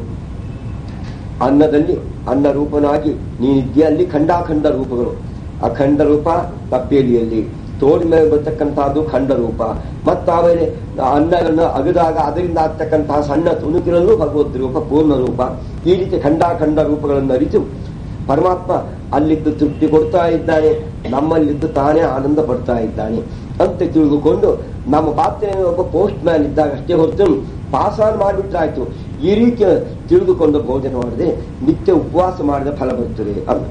ಅನ್ನದಲ್ಲಿ ಅನ್ನ ರೂಪನಾಗಿ ನೀನಿದ್ದೆ ಅಲ್ಲಿ ಖಂಡಾಖಂಡ ರೂಪಗಳು ಅಖಂಡ ರೂಪ ತಪ್ಪೇಲಿಯಲ್ಲಿ ತೋಡಿ ಮೇಲೆ ಬರ್ತಕ್ಕಂತಹದ್ದು ಖಂಡ ರೂಪ ಮತ್ತು ಆಮೇಲೆ ಅನ್ನಗಳನ್ನು ಅಗದಾಗ ಅದರಿಂದ ಆಗ್ತಕ್ಕಂತಹ ಸಣ್ಣ ತುಣುಕಿನಲ್ಲೂ ಭಗವದ್ ರೂಪ ಪೂರ್ಣ ರೂಪ ಈ ರೀತಿ ಖಂಡಾಖಂಡ ರೂಪಗಳನ್ನು ಅರಿತು ಪರಮಾತ್ಮ ಅಲ್ಲಿದ್ದು ತೃಪ್ತಿ ಕೊಡ್ತಾ ಇದ್ದಾನೆ ನಮ್ಮಲ್ಲಿದ್ದು ತಾನೇ ಆನಂದ ಪಡ್ತಾ ಇದ್ದಾನೆ ಅಂತ ತಿಳಿದುಕೊಂಡು ನಮ್ಮ ಪಾತ್ರೆ ಒಬ್ಬ ಪೋಸ್ಟ್ ಮ್ಯಾನ್ ಇದ್ದಾಗ ಅಷ್ಟೇ ಹೊರತು ಪಾಸಾನ್ ಮಾಡಿಬಿಟ್ರಾಯ್ತು ಈ ರೀತಿ ತಿಳಿದುಕೊಂಡು ಭೋಜನ ಮಾಡಿದ್ರೆ ನಿತ್ಯ ಉಪವಾಸ ಮಾಡಿದ ಫಲ ಬರ್ತದೆ ಅಂತ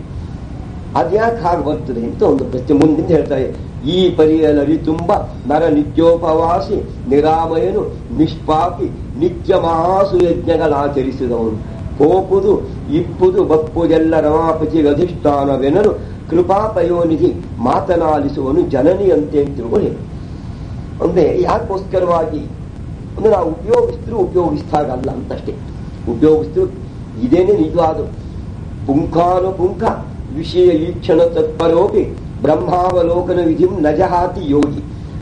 ಅದ್ಯಾಕೆ ಹಾಗೆ ಬರ್ತದೆ ಅಂತ ಒಂದು ಪ್ರಶ್ನೆ ಮುಂದಿನ ಹೇಳ್ತಾರೆ ಈ ಪರಿಯಲರಿ ತುಂಬ ನರ ನಿತ್ಯೋಪವಾಸಿ ನಿರಾಮಯನು ನಿಷ್ಪಾಪಿ ನಿತ್ಯ ಮಹಾಸು ಯಜ್ಞಗಳಾಚರಿಸಿದವನು ಕೋಪುದು ಇಪ್ಪುದು ಬಪ್ಪುದೆಲ್ಲ ರಮಾಪತಿ ಅಧಿಷ್ಠಾನವೆನನು ಕೃಪಾಪಯೋನಿಧಿ ಮಾತನಾಡಿಸುವನು ಜನನಿಯಂತೆ ತಿಳುವಳಿ ಅಂದ್ರೆ ಯಾಕೋಸ್ಕರವಾಗಿ ಅಂದ್ರೆ ನಾವು ಉಪಯೋಗಿಸಿದ್ರು ಉಪಯೋಗಿಸಿದಾಗಲ್ಲ ಅಂತಷ್ಟೇ ಉಪಯೋಗಿಸಿದ್ರು ಇದೇನೆ ನಿಜವಾದ ಪುಂಖಾನುಪುಂಖ ವಿಷಯ ಈಕ್ಷಣ ತತ್ಪರೋಪಿ ಬ್ರಹ್ಮಾವಲೋಕನ ವಿಧಿಂ ನಜಹಾತಿ ಯೋಗಿ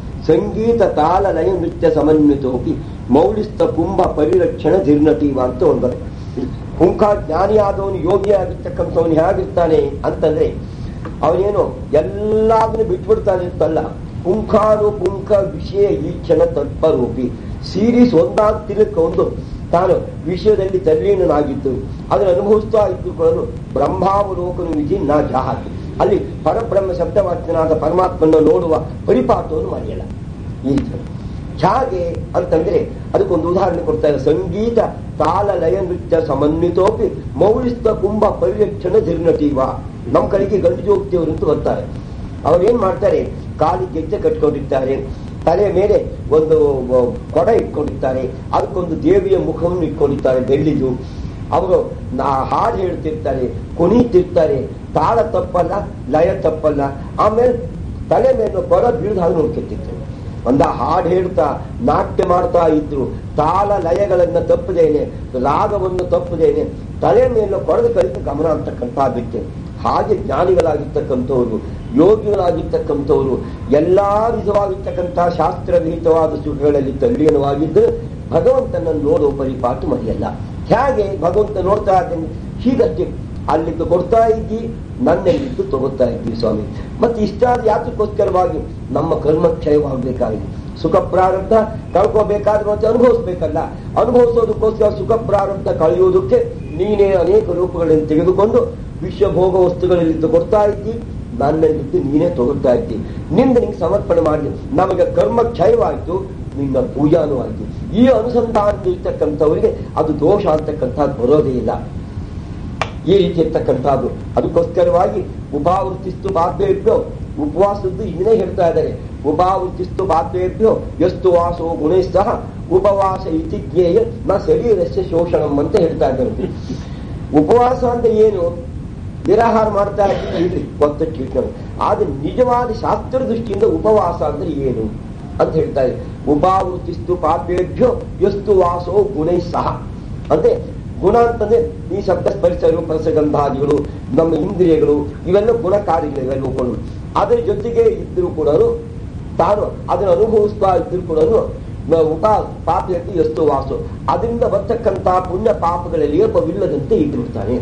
ಸಂಗೀತ ತಾಳ ಲಯ ನೃತ್ಯ ಸಮನ್ವಿತೋಪಿ ಮೌಲಿಸ್ತ ಕುಂಭ ಪರಿರಕ್ಷಣ ಧೀರ್ಣತೀವ ಅಂತ ಒಂದು ಪುಂಖ ಜ್ಞಾನಿಯಾದವನು ಯೋಗಿ ಆಗಿರ್ತಕ್ಕಂಥವನು ಹೇಗಿರ್ತಾನೆ ಅಂತಂದ್ರೆ ಅವನೇನು ಎಲ್ಲದನ್ನು ಬಿಟ್ಬಿಡ್ತಾನೆ ಅಂತಲ್ಲ ಪುಂಖಾನು ಪುಂಖ ವಿಷಯ ಈಕ್ಷಣ ತತ್ಪರೂಪಿ ಸೀರೀಸ್ ಒಂದಾದ ತಿರುಕೊಂಡು ತಾನು ವಿಷಯದಲ್ಲಿ ತಲ್ಲೀನನಾಗಿದ್ದು ಅದನ್ನು ಅನುಭವಿಸ್ತಾ ಇದ್ದುಕೊಳ್ಳಲು ಬ್ರಹ್ಮಾವಲೋಕನ ವಿಧಿ ನಾ ಜಾಹಾತಿ ಅಲ್ಲಿ ಪರಬ್ರಹ್ಮ ಶಬ್ದವಾಕ್ಯನಾದ ಪರಮಾತ್ಮನ ನೋಡುವ ಪರಿಪಾಠವನ್ನು ಮಾಡಿಯಲ್ಲ ಈ ರೀತಿ ಹೇಗೆ ಅಂತಂದ್ರೆ ಅದಕ್ಕೊಂದು ಉದಾಹರಣೆ ಕೊಡ್ತಾರೆ ಸಂಗೀತ ತಾಳ ಲಯ ನೃತ್ಯ ಸಮನ್ವಿತೋಪಿ ಮೌಲಿಸ್ತ ಕುಂಭ ಪರಿರಕ್ಷಣ ಧೀರ್ಣತೀವ ನಮ್ಮ ಕಡೆಗೆ ಗಂಡು ಜೋಗ್ತಿಯವರು ಅಂತ ಬರ್ತಾರೆ ಅವ್ರು ಏನ್ ಮಾಡ್ತಾರೆ ಕಾಲಿಗೆ ಗೆಜ್ಜೆ ಕಟ್ಕೊಂಡಿರ್ತಾರೆ ತಲೆ ಮೇಲೆ ಒಂದು ಕೊಡ ಇಟ್ಕೊಂಡಿರ್ತಾರೆ ಅದಕ್ಕೊಂದು ದೇವಿಯ ಮುಖವನ್ನು ಇಟ್ಕೊಂಡಿರ್ತಾರೆ ಬೆಳ್ಳಿದು ಅವರು ಹಾಡು ಹೇಳ್ತಿರ್ತಾರೆ ಕುಣಿತಿರ್ತಾರೆ ತಾಳ ತಪ್ಪಲ್ಲ ಲಯ ತಪ್ಪಲ್ಲ ಆಮೇಲೆ ತಲೆ ಮೇಲೆ ಕೊಡ ಬೀಳ್ದು ಹಾಗೆ ನೋಡ್ತಿರ್ತಾರೆ ಒಂದ ಹಾಡು ಹೇಳ್ತಾ ನಾಟ್ಯ ಮಾಡ್ತಾ ಇದ್ರು ತಾಳ ಲಯಗಳನ್ನ ತಪ್ಪದೇನೆ ರಾಗವನ್ನು ತಪ್ಪದೇನೆ ತಲೆ ಮೇಲೆ ಕೊಡದ ಕಲಿತು ಗಮನ ಅಂತಕ್ಕಂಥ ಬಿಟ್ಟೆ ಹಾಗೆ ಜ್ಞಾನಿಗಳಾಗಿರ್ತಕ್ಕಂಥವ್ರು ಯೋಗಿಗಳಾಗಿರ್ತಕ್ಕಂಥವ್ರು ಎಲ್ಲಾ ವಿಧವಾಗಿರ್ತಕ್ಕಂತಹ ಶಾಸ್ತ್ರವಿಹಿತವಾದ ಸುಖಗಳಲ್ಲಿ ತಲ್ಲೀನವಾಗಿದ್ದು ಭಗವಂತನನ್ನು ನೋಡುವ ಪರಿಪಾಠ ಮರೆಯಲ್ಲ ಹೇಗೆ ಭಗವಂತ ನೋಡ್ತಾ ಇದ್ದೇನೆ ಹೀಗಷ್ಟೇ ಅಲ್ಲಿದ್ದು ಕೊಡ್ತಾ ಇದ್ದಿ ನನ್ನೆಲ್ಲಿದ್ದು ತಗೋತಾ ಇದ್ದೀವಿ ಸ್ವಾಮಿ ಮತ್ತೆ ಇಷ್ಟಾದ ಯಾತಕ್ಕೋಸ್ಕರವಾಗಿ ನಮ್ಮ ಕರ್ಮ ಕ್ಷಯವಾಗಬೇಕಾಗಿದೆ ಸುಖ ಪ್ರಾರಂಭ ಕಳ್ಕೋಬೇಕಾದ್ರೆ ಮತ್ತೆ ಅನುಭವಿಸ್ಬೇಕಲ್ಲ ಅನುಭವಿಸೋದಕ್ಕೋಸ್ಕರ ಸುಖ ಪ್ರಾರಂಭ ಕಳೆಯುವುದಕ್ಕೆ ನೀನೇ ಅನೇಕ ರೂಪಗಳನ್ನು ತೆಗೆದುಕೊಂಡು ವಿಶ್ವಭೋಗ ವಸ್ತುಗಳಲ್ಲಿದ್ದು ಕೊಡ್ತಾ ಇದ್ದಿ ನನ್ನಲ್ಲಿದ್ದು ನೀನೇ ತಗೊಳ್ತಾ ಇದ್ದಿ ನಿಂದ ನಿಂಗೆ ಸಮರ್ಪಣೆ ಮಾಡಿ ನಮಗೆ ಕರ್ಮ ಕ್ಷಯವಾಯಿತು ನಿನ್ನ ಪೂಜಾನೂ ಆಯಿತು ಈ ಅನುಸಂಧಾನ ಇರ್ತಕ್ಕಂಥವರಿಗೆ ಅದು ದೋಷ ಅಂತಕ್ಕಂಥದ್ದು ಬರೋದೇ ಇಲ್ಲ ಈ ರೀತಿ ಇರ್ತಕ್ಕಂಥದ್ದು ಅದಕ್ಕೋಸ್ಕರವಾಗಿ ಉಪಾವೃತ್ತಿಸ್ತು ಬಾಧ್ಯೇಭ್ಯೋ ಉಪವಾಸದ್ದು ಇದನ್ನೇ ಹೇಳ್ತಾ ಇದ್ದಾರೆ ಉಪಾವೃತ್ತಿಸ್ತು ಬಾಧ್ಯೇಭ್ಯೋ ಎಷ್ಟು ವಾಸೋ ಗುಣೇ ಸಹ ಉಪವಾಸ ಇತಿ ಜ್ಞೇಯ ನ ಶರೀರಸ್ಯ ಶೋಷಣಂ ಅಂತ ಹೇಳ್ತಾ ಇದ್ದಾರೆ ಉಪವಾಸ ಅಂದ್ರೆ ಏನು ನಿರಾಹಾರ ಮಾಡ್ತಾ ಇದ್ದೀವಿ ಇರ್ಲಿ ಒತ್ತಟ್ಟು ಇಟ್ಕೊಂಡು ಆದ್ರೆ ನಿಜವಾದ ಶಾಸ್ತ್ರ ದೃಷ್ಟಿಯಿಂದ ಉಪವಾಸ ಅಂದ್ರೆ ಏನು ಅಂತ ಹೇಳ್ತಾ ಇದೆ ಉಪಾವೃತ್ತಿಸ್ತು ಪಾಪೇಭ್ಯೋ ಎಷ್ಟು ವಾಸೋ ಗುಣೈ ಸಹ ಅಂದ್ರೆ ಗುಣ ಅಂತಂದ್ರೆ ಈ ಶಬ್ದ ಸ್ಪರ್ಶ ರೂಪಸಗಂಧಾದಿಗಳು ನಮ್ಮ ಇಂದ್ರಿಯಗಳು ಇವೆಲ್ಲ ಗುಣಕಾರಿಗಳು ಇವೆಲ್ಲವುಗಳು ಅದರ ಜೊತೆಗೆ ಇದ್ರೂ ಕೂಡ ತಾನು ಅದನ್ನು ಅನುಭವಿಸ್ತಾ ಇದ್ರೂ ಕೂಡ ಉಪ ಪಾಪಕ್ಕೆ ಎಷ್ಟು ವಾಸು ಅದರಿಂದ ಬರ್ತಕ್ಕಂತಹ ಪುಣ್ಯ ಪಾಪಗಳ ಲೇಪವಿಲ್ಲದಂತೆ ಇಟ್ಟಿರ್ತಾನೆ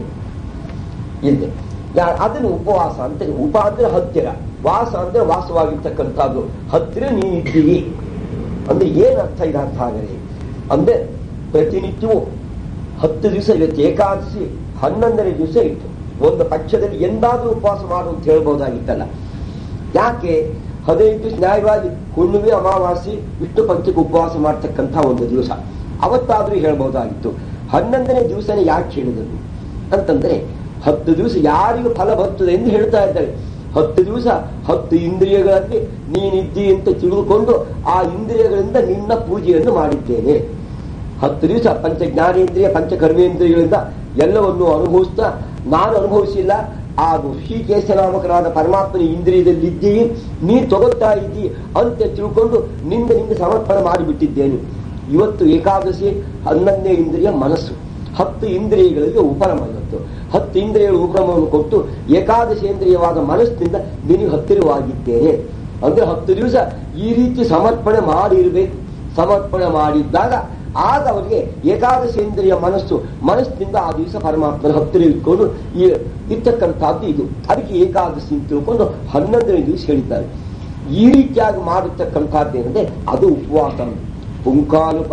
ಇದೆ ಅದನ್ನು ಉಪವಾಸ ಅಂತ ಉಪ ಅಂದ್ರೆ ಹತ್ತಿರ ವಾಸ ಅಂದ್ರೆ ವಾಸವಾಗಿರ್ತಕ್ಕಂಥದ್ದು ಹತ್ತಿರ ನೀನಿದ್ದೀವಿ ಅಂದ್ರೆ ಏನ್ ಅರ್ಥ ಇದೆ ಅರ್ಥ ಆಗಲಿ ಅಂದ್ರೆ ಪ್ರತಿನಿತ್ಯವೂ ಹತ್ತು ದಿವಸ ಇವತ್ತು ಏಕಾದಶಿ ಹನ್ನೊಂದನೇ ದಿವಸ ಇತ್ತು ಒಂದು ಪಕ್ಷದಲ್ಲಿ ಎಂದಾದ್ರೂ ಉಪವಾಸ ಮಾಡು ಅಂತ ಹೇಳ್ಬೋದಾಗಿತ್ತಲ್ಲ ಯಾಕೆ ಹದಿನೈದು ದಿವಸ ನ್ಯಾಯವಾಗಿ ಹುಣ್ಣಿಮೆ ಅಮಾವಾಸ್ಯೆ ವಿಷ್ಣು ಪಂಚಕ್ಕೆ ಉಪವಾಸ ಮಾಡ್ತಕ್ಕಂಥ ಒಂದು ದಿವಸ ಅವತ್ತಾದ್ರೂ ಹೇಳ್ಬೋದಾಗಿತ್ತು ಹನ್ನೊಂದನೇ ದಿವಸನೇ ಯಾಕೆ ಹೇಳಿದರು ಅಂತಂದ್ರೆ ಹತ್ತು ದಿವಸ ಯಾರಿಗೂ ಫಲ ಬರ್ತದೆ ಎಂದು ಹೇಳ್ತಾ ಇದ್ದಾರೆ ಹತ್ತು ದಿವಸ ಹತ್ತು ಇಂದ್ರಿಯಗಳಲ್ಲಿ ನೀನಿದ್ದಿ ಅಂತ ತಿಳಿದುಕೊಂಡು ಆ ಇಂದ್ರಿಯಗಳಿಂದ ನಿನ್ನ ಪೂಜೆಯನ್ನು ಮಾಡಿದ್ದೇನೆ ಹತ್ತು ದಿವಸ ಪಂಚ ಜ್ಞಾನೇಂದ್ರಿಯ ಪಂಚ ಕರ್ಮೇಂದ್ರಿಯಗಳಿಂದ ಎಲ್ಲವನ್ನು ಅನುಭವಿಸ್ತಾ ನಾನು ಅನುಭವಿಸಿಲ್ಲ ಆ ಋಷಿಕೇಶ ನಾಮಕರಾದ ಪರಮಾತ್ಮನ ಇಂದ್ರಿಯದಲ್ಲಿದ್ದೀ ನೀ ತಗೊಳ್ತಾ ಇದ್ದಿ ಅಂತ ತಿಳ್ಕೊಂಡು ನಿಂದ ನಿಂದ ಸಮರ್ಪಣೆ ಮಾಡಿಬಿಟ್ಟಿದ್ದೇನೆ ಇವತ್ತು ಏಕಾದಶಿ ಹನ್ನೊಂದನೇ ಇಂದ್ರಿಯ ಮನಸ್ಸು ಹತ್ತು ಇಂದ್ರಿಯಗಳಿಗೆ ಉಪರಮ ಇವತ್ತು ಹತ್ತು ಇಂದ್ರಿಯಗಳ ಉಪರಮವನ್ನು ಕೊಟ್ಟು ಏಕಾದಶೇಂದ್ರಿಯವಾದ ಮನಸ್ಸಿನಿಂದ ನಿನಗೆ ಹತ್ತಿರವಾಗಿದ್ದೇನೆ ಅಂದ್ರೆ ಹತ್ತು ದಿವಸ ಈ ರೀತಿ ಸಮರ್ಪಣೆ ಮಾಡಿರ್ಬೇಕು ಸಮರ್ಪಣೆ ಮಾಡಿದ್ದಾಗ ಆಗ ಅವರಿಗೆ ಏಕಾದಶೇಂದ್ರಿಯ ಮನಸ್ಸು ಮನಸ್ಸಿನಿಂದ ಆ ದಿವಸ ಪರಮಾತ್ಮನ ಹತ್ತಿರ ಇಟ್ಕೊಂಡು ಈ ಇರ್ತಕ್ಕಂಥದ್ದು ಇದು ಅದಕ್ಕೆ ಏಕಾದಶಿ ಅಂತ ತಿಳ್ಕೊಂಡು ಹನ್ನೊಂದನೇ ದಿವಸ ಹೇಳಿದ್ದಾರೆ ಈ ರೀತಿಯಾಗಿ ಮಾಡಿರ್ತಕ್ಕಂಥದ್ದು ಏನಂದ್ರೆ ಅದು ಉಪವಾಸ ಪುಂಕಾನು ಅಲ್ಲ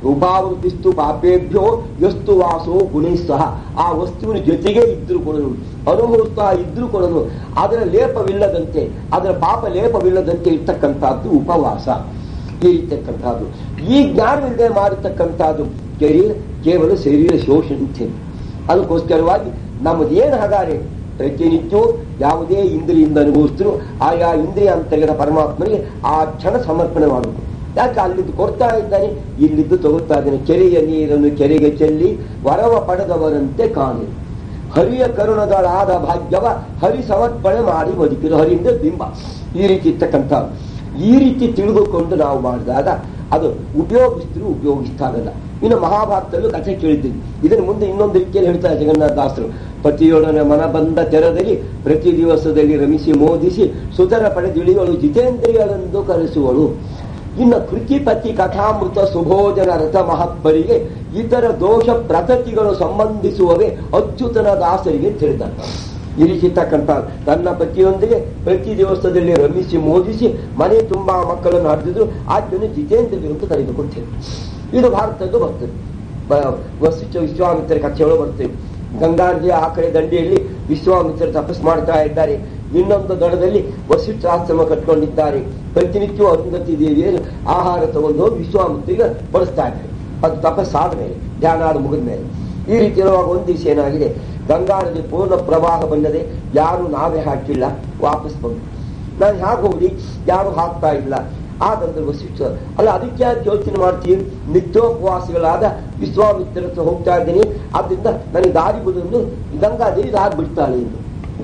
ಉಪಾವೃತಿಸ್ತು ಪಾಪೇಭ್ಯೋ ಯಸ್ತು ವಾಸೋ ಗುಣೈ ಸಹ ಆ ವಸ್ತುವಿನ ಜೊತೆಗೆ ಇದ್ರೂ ಕೂಡ ಅನುಭವಿಸ್ತಾ ಇದ್ರೂ ಕೂಡ ಅದರ ಲೇಪವಿಲ್ಲದಂತೆ ಅದರ ಪಾಪ ಲೇಪವಿಲ್ಲದಂತೆ ಇರ್ತಕ್ಕಂಥದ್ದು ಉಪವಾಸ ಈ ಇರ್ತಕ್ಕಂಥದ್ದು ಈ ಜ್ಞಾನವಿಲ್ಲದೆ ಮಾಡಿರ್ತಕ್ಕಂಥದ್ದು ಶರೀರ ಕೇವಲ ಶರೀರ ಶೋಷಣೆ ಅದಕ್ಕೋಸ್ಕರವಾಗಿ ನಮ್ಮದೇನು ಹಾಗಾರೆ ಪ್ರತಿನಿತ್ಯವೂ ಯಾವುದೇ ಇಂದ್ರಿಯಿಂದ ಅನುಭವಿಸಿದ್ರು ಆಯಾ ಇಂದ್ರಿಯ ಅಂತರ್ಗತ ಪರಮಾತ್ಮನಿಗೆ ಆ ಕ್ಷಣ ಸಮರ್ಪಣೆ ಮಾಡಬೇಕು ಯಾಕೆ ಅಲ್ಲಿದ್ದು ಕೊಡ್ತಾ ಇದ್ದಾನೆ ಇಲ್ಲಿದ್ದು ತಗೋತಾ ಇದ್ದಾನೆ ಕೆರೆಯ ನೀರನ್ನು ಕೆರೆಗೆ ಚೆಲ್ಲಿ ವರವ ಪಡೆದವರಂತೆ ಕಾಣಿ ಹರಿಯ ಕರುಣಗಳಾದ ಭಾಗ್ಯವ ಹರಿ ಸಮರ್ಪಣೆ ಮಾಡಿ ಬದುಕಿರು ಹರಿಯಿಂದ ಬಿಂಬ ಈ ರೀತಿ ಇರ್ತಕ್ಕಂಥ ಈ ರೀತಿ ತಿಳಿದುಕೊಂಡು ನಾವು ಮಾಡಿದಾಗ ಅದು ಉಪಯೋಗಿಸಿದ್ರು ಉಪಯೋಗಿಸ್ತಾಗಲ್ಲ ಇನ್ನು ಮಹಾಭಾರತದಲ್ಲೂ ಕಥೆ ಕೇಳಿದ್ದೀನಿ ಇದನ್ನು ಮುಂದೆ ಇನ್ನೊಂದು ರೀತಿಯಲ್ಲಿ ಹೇಳ್ತಾರೆ ಜಗನ್ನಾಥ ದಾಸರು ಪತಿಯೊಡನೆ ಮನ ಬಂದ ತೆರದಲ್ಲಿ ಪ್ರತಿ ದಿವಸದಲ್ಲಿ ರಮಿಸಿ ಮೋದಿಸಿ ಸುತರ ಪಡೆದಿಳಿಯಲು ಜಿತೇಂದ್ರಿಯಳೆಂದು ಕರೆಸುವಳು ಇನ್ನು ಕೃತಿಪತಿ ಕಥಾಮೃತ ಸುಭೋಜನ ರಥ ಮಹತ್ಪರಿಗೆ ಇತರ ದೋಷ ಪ್ರತತಿಗಳು ಸಂಬಂಧಿಸುವವೇ ಅಚ್ಯುತನ ದಾಸರಿಗೆ ತಿಳಿದ ಇರಿಸಿರ್ತಕ್ಕಂಥ ತನ್ನ ಪತಿಯೊಂದಿಗೆ ಪ್ರತಿ ದಿವಸದಲ್ಲಿ ರಮಿಸಿ ಮೋದಿಸಿ ಮನೆ ತುಂಬಾ ಮಕ್ಕಳನ್ನು ಹರಿದಿದ್ರು ಆದ್ಯನು ಜಿತೇಂದ್ರಿಯ ಅಂತ ಕರೆದುಕೊಳ್ತೇವೆ ಇದು ಭಾರತದ್ದು ಬರ್ತದೆ ಬ- ವಸಿಷ್ಠ ವಿಶ್ವಾಮಿತ್ರ ಕಥೆಗಳು ಬರ್ತವೆ ಗಂಗಾನದಿಯ ಆ ಕಡೆ ದಂಡೆಯಲ್ಲಿ ವಿಶ್ವಾಮಿತ್ರ ತಪಸ್ ಮಾಡ್ತಾ ಇದ್ದಾರೆ ಇನ್ನೊಂದು ದಡದಲ್ಲಿ ವಸಿಷ್ಠ ಆಶ್ರಮ ಕಟ್ಕೊಂಡಿದ್ದಾರೆ ಪ್ರತಿನಿತ್ಯವೂ ಅರುಂಧತಿ ದೇವಿಯರು ಆಹಾರ ತಗೊಂಡು ಹೋಗಿ ವಿಶ್ವಾಮಿತ್ರಿಗೆ ಬಡಿಸ್ತಾ ಇದ್ದಾರೆ ಅದು ತಪಸ್ಸಾದ ಮೇಲೆ ಧ್ಯಾನ ಆದ ಮುಗಿದ ಮೇಲೆ ಈ ರೀತಿ ಇರುವಾಗ ಒಂದು ದಿವಸ ಏನಾಗಿದೆ ಗಂಗಾ ನದಿ ಪೂರ್ಣ ಪ್ರವಾಹ ಬಂದದೆ ಯಾರು ನಾವೇ ಹಾಕಿಲ್ಲ ವಾಪಸ್ ಬಂದು ನಾನು ಹೇಗೆ ಹೋಗಿ ಯಾರು ಹಾಕ್ತಾ ಇಲ್ಲ ಆಗಂದ್ರೆ ವಸಿಷ್ಠ ಅಲ್ಲ ಅದಕ್ಕೆ ಯಾಕೆ ಯೋಚನೆ ಮಾಡ್ತೀವಿ ನಿತ್ಯೋಪವಾಸಿಗಳಾದ ವಿಶ್ವಾಮಿತ್ರ ಹತ್ರ ಹೋಗ್ತಾ ಇದ್ದೀನಿ ಆದ್ರಿಂದ ನನಗೆ ದಾರಿ ಬಿಡನ್ನು ಗಂಗಾದೇವಿ ದಾರಿ ಬಿಡ್ತಾಳೆ ಎಂದು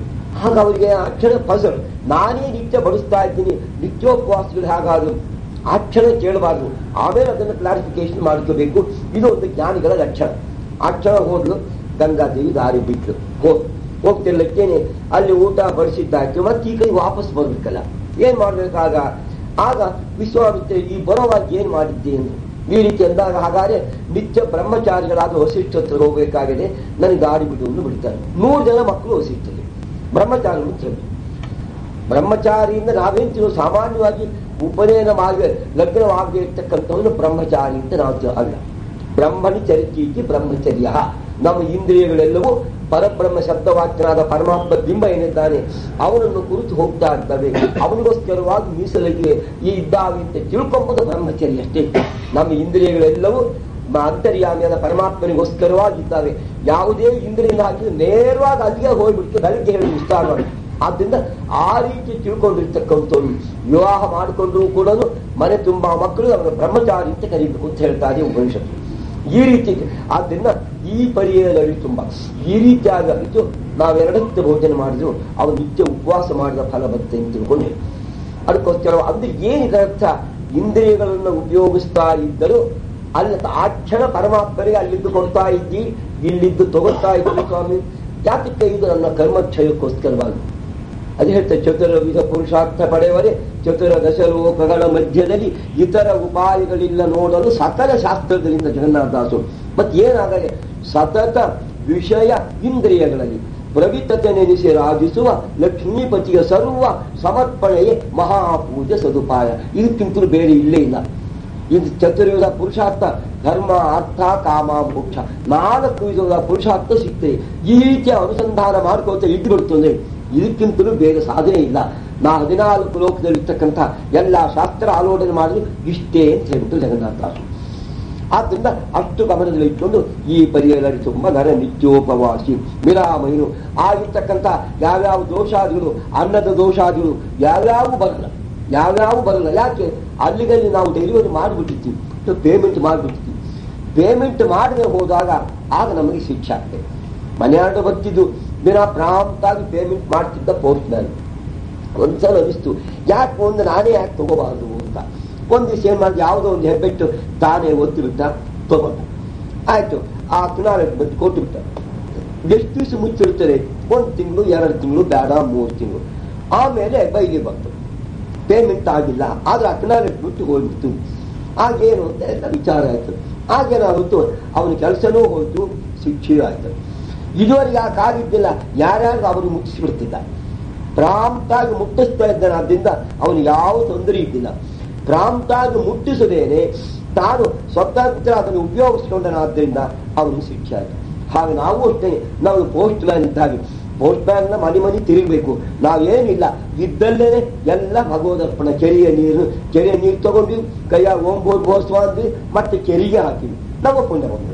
ಆಗ ಅವರಿಗೆ ಅಕ್ಷರ ಪಸಲ್ ನಾನೇ ನಿತ್ಯ ಬಡಿಸ್ತಾ ಇದ್ದೀನಿ ನಿತ್ಯೋಪವಾಸಗಳು ಹೇಗಾದ್ರು ಆ ಕ್ಷಣ ಕೇಳಬಾರ್ದು ಆಮೇಲೆ ಅದನ್ನು ಕ್ಲಾರಿಫಿಕೇಶನ್ ಮಾಡ್ಕೋಬೇಕು ಇದು ಒಂದು ಜ್ಞಾನಿಗಳ ಲಕ್ಷಣ ಆ ಕ್ಷಣ ಹೋದ್ಲು ಗಂಗಾದೇವಿ ದಾರಿ ಬಿಟ್ಲು ಹೋದ್ ಹೋಗ್ತಿರ್ಲಿಕ್ಕೇನೆ ಅಲ್ಲಿ ಊಟ ಬಡಿಸಿದ್ದಾಯ್ತು ಮತ್ತೆ ಈ ಕೈ ವಾಪಸ್ ಬರ್ಬೇಕಲ್ಲ ಏನ್ ಮಾಡ್ಬೇಕಾಗ ಆಗ ವಿಶ್ವಾಮಿತ್ರ ಈ ಬರೋವಾಗ ಏನ್ ಮಾಡಿದ್ದೆ ಎಂದು ಈ ರೀತಿ ಅಂದಾಗ ಹಾಗಾದ್ರೆ ನಿತ್ಯ ಬ್ರಹ್ಮಚಾರಿಗಳಾದ ವಸಿಷ್ಠ ಹತ್ರ ಹೋಗಬೇಕಾಗಿದೆ ನನಗೆ ದಾರಿ ಬಿಡುವನ್ನು ಬಿಡ್ತಾರೆ ನೂರು ಜನ ಮಕ್ಕಳು ವಸಿಷ್ಠರಿಗೆ ಬ್ರಹ್ಮಚಾರಿಗಳು ಅಂತ ಹೇಳಿ ಬ್ರಹ್ಮಚಾರಿಯಿಂದ ನಾವೇನ್ ತಿಳೋ ಸಾಮಾನ್ಯವಾಗಿ ಉಪನಯನ ಮಾಡಿ ಲಗ್ನವಾಗದೇ ಇರ್ತಕ್ಕಂಥವನು ಬ್ರಹ್ಮಚಾರಿ ಅಂತ ನಾವು ತಿ- ಅಲ್ಲ ಬ್ರಹ್ಮಣಿ ಚರಿತೀತಿ ಬ್ರಹ್ಮಚರ್ಯ ನಮ್ಮ ಇಂದ್ರಿಯಗಳೆಲ್ಲವೂ ಪರಬ್ರಹ್ಮ ಶಬ್ದವಾಕ್ಯನಾದ ಪರಮಾತ್ಮ ಬಿಂಬ ಏನಿದ್ದಾನೆ ಅವನನ್ನು ಕುರಿತು ಹೋಗ್ತಾ ಇರ್ತವೆ ಅವನಿಗೋಸ್ಕರವಾಗಿ ಮೀಸಲಾಗಿದೆ ಈ ಇದ್ದಾವೆ ಅಂತ ತಿಳ್ಕೊಂಬುದು ಬ್ರಹ್ಮಚರ್ಯ ಅಷ್ಟೇ ನಮ್ಮ ಇಂದ್ರಿಯಗಳೆಲ್ಲವೂ ಮ- ಅಂತರ್ಯಾಮಿಯಾದ ಪರಮಾತ್ಮನಿಗೋಸ್ಕರವಾಗಿದ್ದಾವೆ ಯಾವುದೇ ಇಂದ್ರಿಯ ಹಾಕಿದ್ರೆ ನೇರವಾಗಿ ಅಲ್ಲಿಗೆ ಹೋಗ್ಬಿಟ್ಟು ಬೆಳಗ್ಗೆ ಹೇಳಿ ವಿಸ್ತಾರ ಮಾಡಿ ಆದ್ರಿಂದ ಆ ರೀತಿ ತಿಳ್ಕೊಂಡಿರ್ತಕ್ಕಂಥವ್ರು ವಿವಾಹ ಮಾಡಿಕೊಂಡ್ರು ಕೂಡ ಮನೆ ತುಂಬಾ ಮಕ್ಕಳು ಅವರ ಬ್ರಹ್ಮಚಾರಿ ಅಂತ ಕರೀಬೇಕು ಅಂತ ಹೇಳ್ತಾರೆ ಉಪನಿಷತ್ತು ಈ ರೀತಿ ಆದ್ರಿಂದ ಈ ಪರಿಯದಲ್ಲಿ ತುಂಬ ಈ ರೀತಿಯಾಗಿ ಅರಿತು ನಾವೆರಡಕ್ಕೆ ಭೋಜನ ಮಾಡಿದ್ರು ಅವನು ನಿತ್ಯ ಉಪವಾಸ ಮಾಡಿದ ಫಲ ಬರುತ್ತೆ ಅಂತ ತಿಳ್ಕೊಂಡೆ ಅದಕ್ಕೋಸ್ಕರ ಅಂದ್ರೆ ಏನಿದೆ ಅರ್ಥ ಇಂದ್ರಿಯಗಳನ್ನು ಉಪಯೋಗಿಸ್ತಾ ಇದ್ದರೂ ಅಲ್ಲಿ ಆ ಕ್ಷಣ ಪರಮಾತ್ಮರಿಗೆ ಅಲ್ಲಿದ್ದು ಕೊಡ್ತಾ ಇದ್ದಿ ಇಲ್ಲಿದ್ದು ತಗೊಳ್ತಾ ಇದ್ದಿ ಸ್ವಾಮಿ ಯಾತಕ್ಕೆ ಇದು ನನ್ನ ಕರ್ಮಕ್ಷಯಕ್ಕೋಸ್ಕರವಾಗಿ ಅದು ಹೇಳ್ತಾರೆ ಚತುರ್ವಿಧ ಪುರುಷಾರ್ಥ ಪಡೆಯವರೇ ಚತುರ ದಶಲೋಕಗಳ ಮಧ್ಯದಲ್ಲಿ ಇತರ ಉಪಾಯಗಳಿಲ್ಲ ನೋಡಲು ಸಕಲ ಶಾಸ್ತ್ರಗಳಿಂದ ಜಗನ್ನಾಥದಾಸು ಮತ್ತೆ ಏನಾಗದೆ ಸತತ ವಿಷಯ ಇಂದ್ರಿಯಗಳಲ್ಲಿ ಪ್ರವಿತತೆ ನೆನೆಸಿ ರಾಜಿಸುವ ಲಕ್ಷ್ಮೀಪತಿಯ ಸರ್ವ ಸಮರ್ಪಣೆಯೇ ಮಹಾಪೂಜೆ ಸದುಪಾಯ ಇದಕ್ಕಿಂತಲೂ ಬೇರೆ ಇಲ್ಲೇ ಇಲ್ಲ ಇದು ಚತುರ್ವಿಧ ಪುರುಷಾರ್ಥ ಧರ್ಮ ಅರ್ಥ ಕಾಮ ಮೋಕ್ಷ ನಾಲ್ಕು ವಿಧದ ಪುರುಷಾರ್ಥ ಸಿಗ್ತದೆ ಈ ರೀತಿಯ ಅನುಸಂಧಾನ ಮಾಡ್ಕೋತ ಇದ್ದು ಬಿಡ್ತದೆ ಇದಕ್ಕಿಂತಲೂ ಬೇರೆ ಸಾಧನೆ ಇಲ್ಲ ನಾ ಹದಿನಾಲ್ಕು ಲೋಕದಲ್ಲಿರ್ತಕ್ಕಂಥ ಎಲ್ಲ ಶಾಸ್ತ್ರ ಆಲೋಚನೆ ಮಾಡಿದ್ರು ಇಷ್ಟೇ ಅಂತ ಹೇಳ್ಬಿಟ್ಟು ಜಗನ್ನಾಥದಾಸರು ಆದ್ರಿಂದ ಅಷ್ಟು ಗಮನದಲ್ಲಿ ಇಟ್ಕೊಂಡು ಈ ಪರಿಯರಲ್ಲಿ ತುಂಬ ನರ ನಿತ್ಯೋಪವಾಸಿ ವಿರಾಮಯನು ಆಗಿರ್ತಕ್ಕಂಥ ಯಾವ್ಯಾವ ದೋಷಾದಿಗಳು ಅನ್ನದ ದೋಷಾದಿಗಳು ಯಾವ್ಯಾವು ಬರಲ್ಲ ಯಾವ್ಯಾವ ಬರಲ್ಲ ಯಾಕೆ ಅಲ್ಲಿಗಲ್ಲಿ ನಾವು ಡೆಲಿವರಿ ಮಾಡಿಬಿಟ್ಟಿರ್ತೀವಿ ಪೇಮೆಂಟ್ ಮಾಡಿಬಿಟ್ಟಿರ್ತೀವಿ ಪೇಮೆಂಟ್ ಮಾಡದೆ ಹೋದಾಗ ಆಗ ನಮಗೆ ಶಿಕ್ಷೆ ಆಗ್ತದೆ ಮನೆಯಾಡ ಬರ್ತಿದ್ದು ದಿನ ಪ್ರಾಂತಾಗಿ ಪೇಮೆಂಟ್ ಮಾಡ್ತಿದ್ದ ಪೋಸ್ಟ್ ಮ್ಯಾನ್ ಒಂದ್ಸಲ ಅನಿಸ್ತು ಯಾಕೆ ಒಂದು ನಾನೇ ಯಾಕೆ ತಗೋಬಾರ್ದು ಅಂತ ಒಂದ್ ದಿವಸ ಏನ್ ಮಾಡಿದ ಯಾವುದೋ ಒಂದು ಹೆಬ್ಬೆಟ್ಟು ತಾನೇ ಒತ್ತಿ ಬಿಟ್ಟ ತಗೊಂಡ ಆಯ್ತು ಆ ತುನಾಲೆಟ್ ಬಂದು ಕೊಟ್ಟು ಬಿಟ್ಟ ಎಷ್ಟು ದಿವಸ ಮುಚ್ಚಿಡ್ತಾರೆ ಒಂದ್ ತಿಂಗಳು ಎರಡು ತಿಂಗಳು ಬೇಡ ಮೂರು ತಿಂಗಳು ಆಮೇಲೆ ಬೈಲಿ ಬಂತು ಪೇಮೆಂಟ್ ಆಗಿಲ್ಲ ಆದ್ರೆ ಅಕ್ನಾಲೆಟ್ ಬಿಟ್ಟು ಹೋಗ್ಬಿಡ್ತು ಆಗೇನು ಅಂತ ಎಲ್ಲ ವಿಚಾರ ಆಯ್ತು ಆಗೇನಾಗುತ್ತು ಅವನ ಕೆಲಸನೂ ಹೋಯ್ತು ಶಿಕ್ಷೆಯೂ ಆಯ್ತು ಇದುವರೆಗೆ ಆ ಕಾಲಿದ್ದಿಲ್ಲ ಯಾರ್ಯಾರು ಅವರು ಮುಟ್ಟಿಸ್ಬಿಡ್ತಿದ್ದ ಪ್ರಾಂತಾಗಿ ಮುಟ್ಟಿಸ್ತಾ ಇದ್ದಾನೆ ಆದ್ದರಿಂದ ಅವನು ಯಾವ ತೊಂದರೆ ಇದ್ದಿಲ್ಲ ಪ್ರಾಂತಾಗಿ ಮುಟ್ಟಿಸದೇನೆ ತಾನು ಸ್ವತಂತ್ರ ಅದನ್ನು ಉಪಯೋಗಿಸ್ಕೊಂಡನಾದ್ರಿಂದ ಅವನು ಶಿಕ್ಷೆ ಆಯಿತು ಹಾಗೆ ನಾವು ಅಷ್ಟೇ ನಾವು ಪೋಸ್ಟ್ ಮ್ಯಾನ್ ಇದ್ದಾಗ ಪೋಸ್ಟ್ ಮ್ಯಾನ್ ಮನೆ ಮನೆ ತಿರುಗಬೇಕು ನಾವೇನಿಲ್ಲ ಇದ್ದಲ್ಲೇನೆ ಎಲ್ಲ ಭಗವದರ್ಪಣ ಕೆರೆಯ ನೀರು ಕೆರೆಯ ನೀರು ತಗೊಂಡು ಕೈಯ ಓಂಬೋರ್ ಬೋಸ್ವ ಅಂದ್ವಿ ಮತ್ತೆ ಕೆರೆಗೆ ಹಾಕಿವಿ ನಮ್ಮ ಪುಣ್ಯ ಬಂದ್ಬಿಟ್ಟು